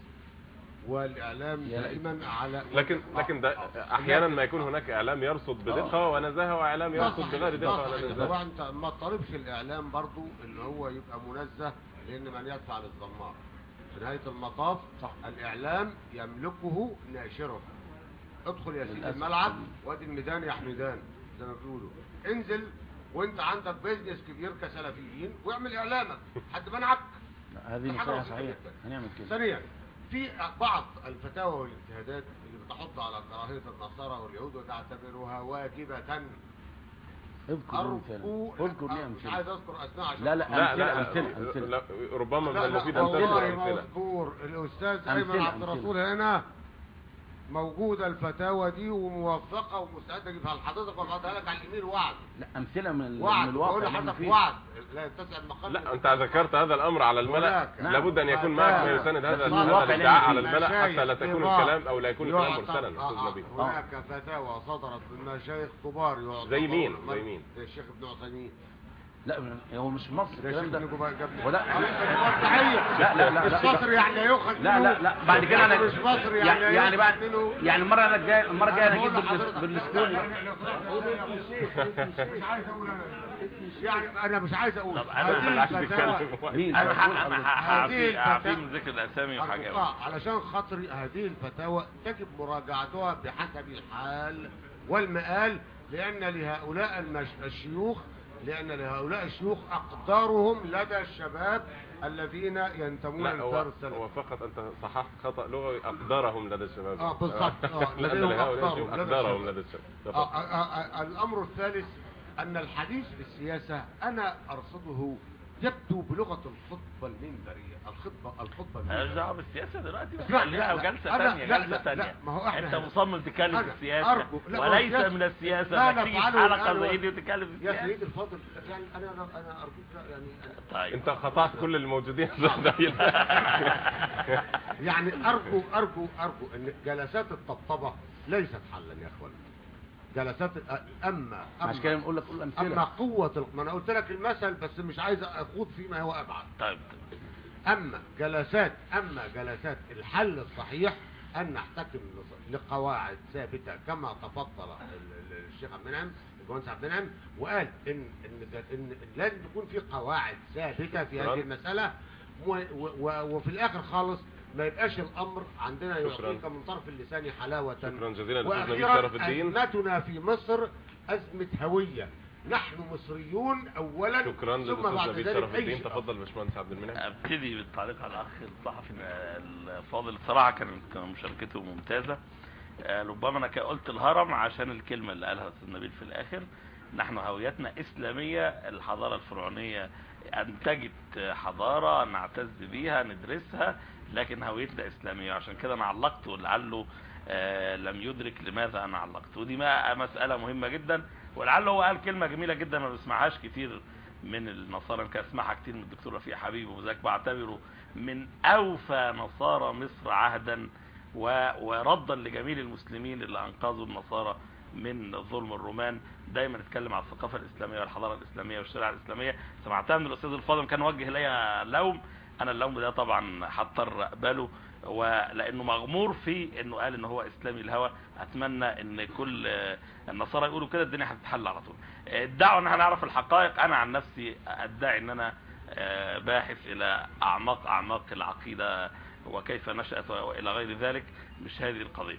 والإعلام يا دائما على لكن لكن ده احيانا ما يكون هناك اعلام يرصد بدقه ونزاهه واعلام ده يرصد صحيح، بغير ده دقه صحيح. ولا نزاهه طبعا انت ما تطالبش الاعلام برضو ان هو يبقى منزه لان من يدفع للزمار في نهايه المطاف صح. الاعلام يملكه ناشره ادخل يا سيدي للأسف. الملعب وادي الميدان يا حميدان زي ما بيقولوا انزل وانت عندك بيزنس كبير كسلفيين واعمل اعلامك حد منعك لا، هذه دي حاجة نصيحه بسيطة صحيحه جدا. هنعمل كده ثانيا في بعض الفتاوى والاجتهادات اللي بتحض على كراهيه النصارى واليهود وتعتبرها واجبه اذكر لي مثال أرجو اذكر لي مش امثله عايز اذكر اسماء عشان لا لا لا لا امثله امثله لا ربما من لا المفيد لا ان والله تذكر امثله مذكور الاستاذ أمثلة، ايمن عبد أمثلة. الرسول هنا موجوده الفتاوى دي وموثقه ومستعد اجيبها لحضرتك وابعتها لك على الايميل وعد لا امثله من ال- من وعد الواقع بقول اللي احنا لحضرتك فيه وعد لا يتسع المقام لا انت ذكرت هذا الامر على الملا هناك. لابد ان يكون معك ما يساند هذا لكن هذا الواقع اللي الادعاء احنا على فيه. الملا حتى لا مشايخ تكون كبار الكلام او لا يكون الكلام يعطى- مرسلا آه، استاذ آه، نبيل هناك فتاوى صدرت من مشايخ كبار يعتبرون زي مين؟ من- زي مين؟ زي الشيخ ابن عثيمين لا من- هو مش في مصر ده الكلام الشيخ ده ابن جبال جاب ولا لا لا لا لا مش مصر يعني يؤخذ لا لا لا بعد كده انا مش مصر يعني يعني يعني بعد يؤخذ منه يعني المره انا الجايه المره الجايه انا اجيب بقول بالس- لحضرتك- بالسكول مش عايز اقول انا يعني انا مش عايز اقول طب انا هذه بالعكس الفتاوى- مين انا قول ه- انا حضرتك. هعفي هذه هعفي الفتاة- من ذكر الاسامي وحاجات أرجوك، علشان خاطري هذه الفتاوى تجب مراجعتها بحسب الحال والمآل لأن لهؤلاء المش... الشيوخ لأن لهؤلاء الشيوخ أقدارهم لدى الشباب الذين ينتمون لا للدار هو, السلفي هو فقط انت صححت خطا لغوي اقدارهم لدى الشباب آه، بالضبط. آه، لأن لديهم لهؤلاء أقدارهم الشيوخ لدى اقدارهم الشباب. لدى الشباب آه، تفضل. آه، آه، الأمر الثالث أن الحديث في السياسة أنا أرصده يبدو بلغة الخطبة المنبرية الخطبة الخطبة مالهاش المنبرية دعوه بالسياسه دلوقتي لا، خليها لا، لا. جلسه أنا- ثانيه لا، جلسه لا، لا، ثانيه ما هو إحنا انت هنا. مصمم تتكلم أنا في السياسه أرجو لا، ما هو وليس السياسة- من السياسه لا انك تيجي في نفعله حلقه الآن زي و- دي وتتكلم في يا السياسه سيدي الفاضل يعني أنا أنا أنا أرجوك لا، يعني طيب انت خطأت كل الموجودين يا أستاذ نبيل. يعني أرجو أرجو أرجو أن جلسات الطبطبة ليست حلا يا أخوان جلسات أما عشان كده أما بنقول لك قول أما امثله قوة ال- ما أنا قلت لك المثل بس مش عايز أخوض فيما هو أبعد طيب أما جلسات أما جلسات الحل الصحيح أن نحتكم لص- لقواعد ثابتة كما تفضل ال- ال- الشيخ عبد المنعم المهندس عبد المنعم وقال إن إن إن إن لازم يكون في قواعد ثابتة في شكراً. هذه المسألة و- و- و- وفي الآخر خالص ما يبقاش الامر عندنا شكراً. يعطيك من طرف اللسان حلاوه شكرا جزيلا للاستاذ نبيل واخيرا شرف الدين ازمتنا في مصر ازمه هويه نحن مصريون اولا شكرا ثم للاستاذ بعد نبيل ذلك شرف اي الدين شيء تفضل باشمهندس عبد المنعم ابتدي بالتعليق على الاخ الصحفي الفاضل الصراحه كانت مشاركته ممتازه آه، ربما انا قلت الهرم عشان الكلمه اللي قالها الاستاذ نبيل في الاخر نحن هويتنا اسلاميه الحضاره الفرعونيه انتجت حضاره نعتز بيها ندرسها لكن هويتنا اسلاميه عشان كده انا علقت ولعله آه، لم يدرك لماذا انا علقت ودي ما- مساله مهمه جدا ولعله هو قال كلمه جميله جدا ما بسمعهاش كتير من النصارى يمكن اسمعها كتير من الدكتور رفيع حبيب وذاك بعتبره من اوفى نصارى مصر عهدا و- وردا لجميل المسلمين اللي انقذوا النصارى من ظلم الرومان دايما اتكلم على الثقافه الاسلاميه والحضاره الاسلاميه والشريعه الاسلاميه سمعتها من الاستاذ الفاضل كان وجه ليا لوم انا اللوم ده طبعا هضطر اقبله ولانه مغمور في انه قال ان هو اسلامي الهوى اتمنى ان كل آه، النصارى يقولوا كده الدنيا هتتحل على طول ادعوا ان احنا نعرف الحقائق انا عن نفسي ادعي ان انا آه، باحث الى اعماق اعماق العقيده وكيف نشأت والى غير ذلك مش هذه القضيه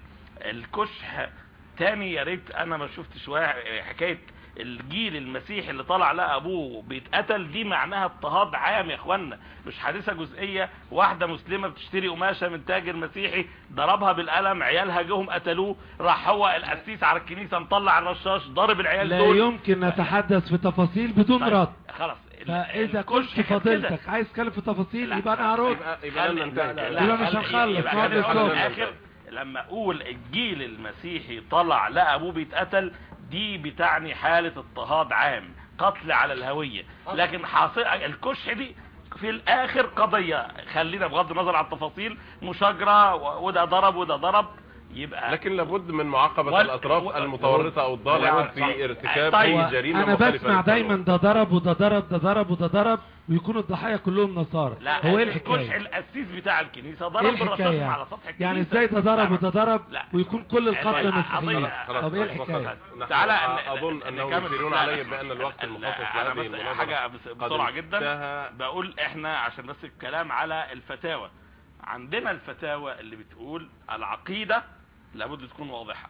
الكشح تاني يا ريت انا ما شفتش واحد- حكايه الجيل المسيحي اللي طلع لقى ابوه بيتقتل دي معناها اضطهاد عام يا اخوانا مش حادثه جزئيه واحده مسلمه بتشتري قماشه من تاجر مسيحي ضربها بالقلم عيالها جوهم قتلوه راح هو القسيس على الكنيسه مطلع الرشاش ضارب العيال لا دول يمكن نتحدث في تفاصيل بدون طيب، رد خلاص فاذا كنت الكشح كان كده. فضيلتك عايز تتكلم في تفاصيل يبقى انا هرد يبقى يبقى لن ننتهي لا، يبقى مش لا، هنخلص، يبقى ما خلينا في نقول صوت. الآخر لما اقول الجيل المسيحي طلع لقى ابوه بيتقتل دي بتعني حالة اضطهاد عام قتل على الهوية لكن حاصل الكشح دي في الاخر قضية خلينا بغض النظر عن التفاصيل مشاجرة و- وده ضرب وده ضرب يبقى لكن لابد من معاقبة وال- الأطراف و- المتورطة أو الضالة نعم، صح. في ارتكاب طيب. أي جريمة انا مخالفة بسمع للقانون. دايما ده ضرب وده ضرب ده ضرب وده ضرب ويكون الضحايا كلهم نصارى لا هو ايه الكشح الحكايه القسيس بتاع الكنيسة ايه ضرب بالرصاص الحكايه على سطح الكنيسة يعني ازاي ده ضرب وده ضرب لا. ويكون كل القتلى قضية- مسيحيين خلاص، طب ايه خلاص، الحكايه فقط. نحن تعالى أظن ن- أنهم نكمل. يشيرون لا، علي لا. بأن الوقت المخصص لا، أنا لهذه بس المناظرة حاجة بس قد بسرعة جدا انتهى. بقول احنا عشان بس الكلام على الفتاوى عندنا الفتاوى اللي بتقول العقيدة لابد تكون واضحة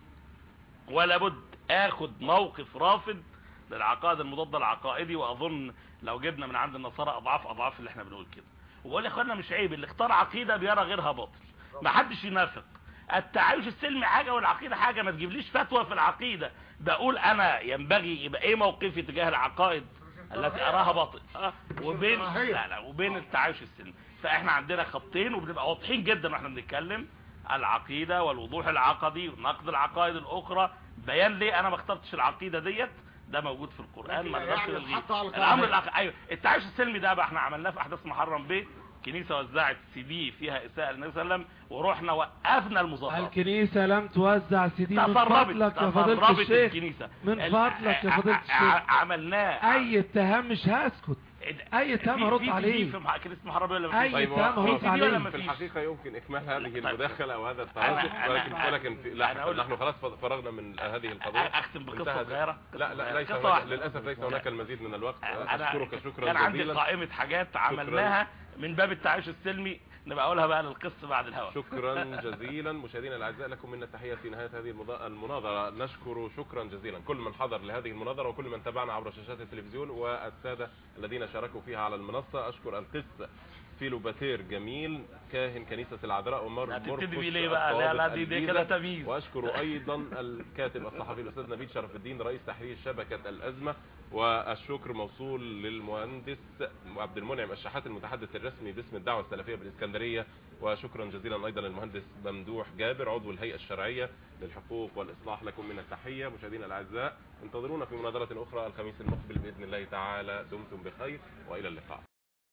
ولابد اخد موقف رافض للعقائد المضادة العقائدي واظن لو جبنا من عند النصارى اضعاف اضعاف اللي احنا بنقول كده وبقول يا اخوانا مش عيب اللي اختار عقيدة بيرى غيرها باطل ما حدش ينافق التعايش السلمي حاجة والعقيدة حاجة ما تجيبليش فتوى في العقيدة بقول انا ينبغي يبقى ايه موقفي تجاه العقائد التي اراها باطل أه وبين لا لا وبين التعايش السلمي فاحنا عندنا خطين وبنبقى واضحين جدا واحنا بنتكلم العقيدة والوضوح العقدي ونقد العقائد الاخرى بيان ليه انا ما اخترتش العقيدة ديت ده موجود في القرآن ما نقدرش يعني نلغيه الحق على الامر القاعدة. الأخ... ايوه التعايش السلمي ده بقى احنا عملناه في احداث محرم بيه كنيسة وزعت سي دي فيها اساءة للنبي صلى الله عليه وسلم ورحنا وقفنا المظاهرات الكنيسة لم توزع سي من تسربت فضلك يا فضيلة تسربت الشيخ الكنيسة من ال- فضلك يا ع- فضيلة ع- الشيخ عملناه اي اتهام مش هسكت اي اتهام في- هرد في- في- عليه في مح- كنيسة محرم ولا ما أي فيش؟ طيب اتهام هو- هرد هو في- عليه. في الحقيقة يمكن إكمال هذه طيب. المداخلة أو هذا أنا- التعاطف أنا- ولكن أنا- ولكن في أنا لا أقول- نحن خلاص فرغنا من هذه القضية أختم بقصة انتهت- صغيرة. لا لا ليس قصة هناك واحدة. للأسف ليس هناك المزيد من الوقت انا أشكرك شكرا كان عندي جزيلا قائمة حاجات عملناها من باب التعايش السلمي نبقى اقولها بقى للقصة بعد الهواء شكرا جزيلا مشاهدينا الاعزاء لكم منا التحيه في نهايه هذه المضا- المناظره نشكر شكرا جزيلا كل من حضر لهذه المناظره وكل من تابعنا عبر شاشات التلفزيون والساده الذين شاركوا فيها على المنصه اشكر القس فيلو باتير جميل كاهن كنيسه العذراء ومر لا تبتدي مرقس بيه ليه بقى؟ لا، لا، الضابط دي- دي الجيزة. كده تمييز. واشكر ايضا الكاتب الصحفي الاستاذ نبيل شرف الدين رئيس تحرير شبكه الازمه والشكر موصول للمهندس عبد المنعم الشحات المتحدث الرسمي باسم الدعوه السلفيه بالاسكندريه وشكرا جزيلا ايضا للمهندس ممدوح جابر عضو الهيئه الشرعيه للحقوق والاصلاح لكم من التحيه مشاهدينا الاعزاء انتظرونا في مناظره اخرى الخميس المقبل باذن الله تعالى دمتم بخير والى اللقاء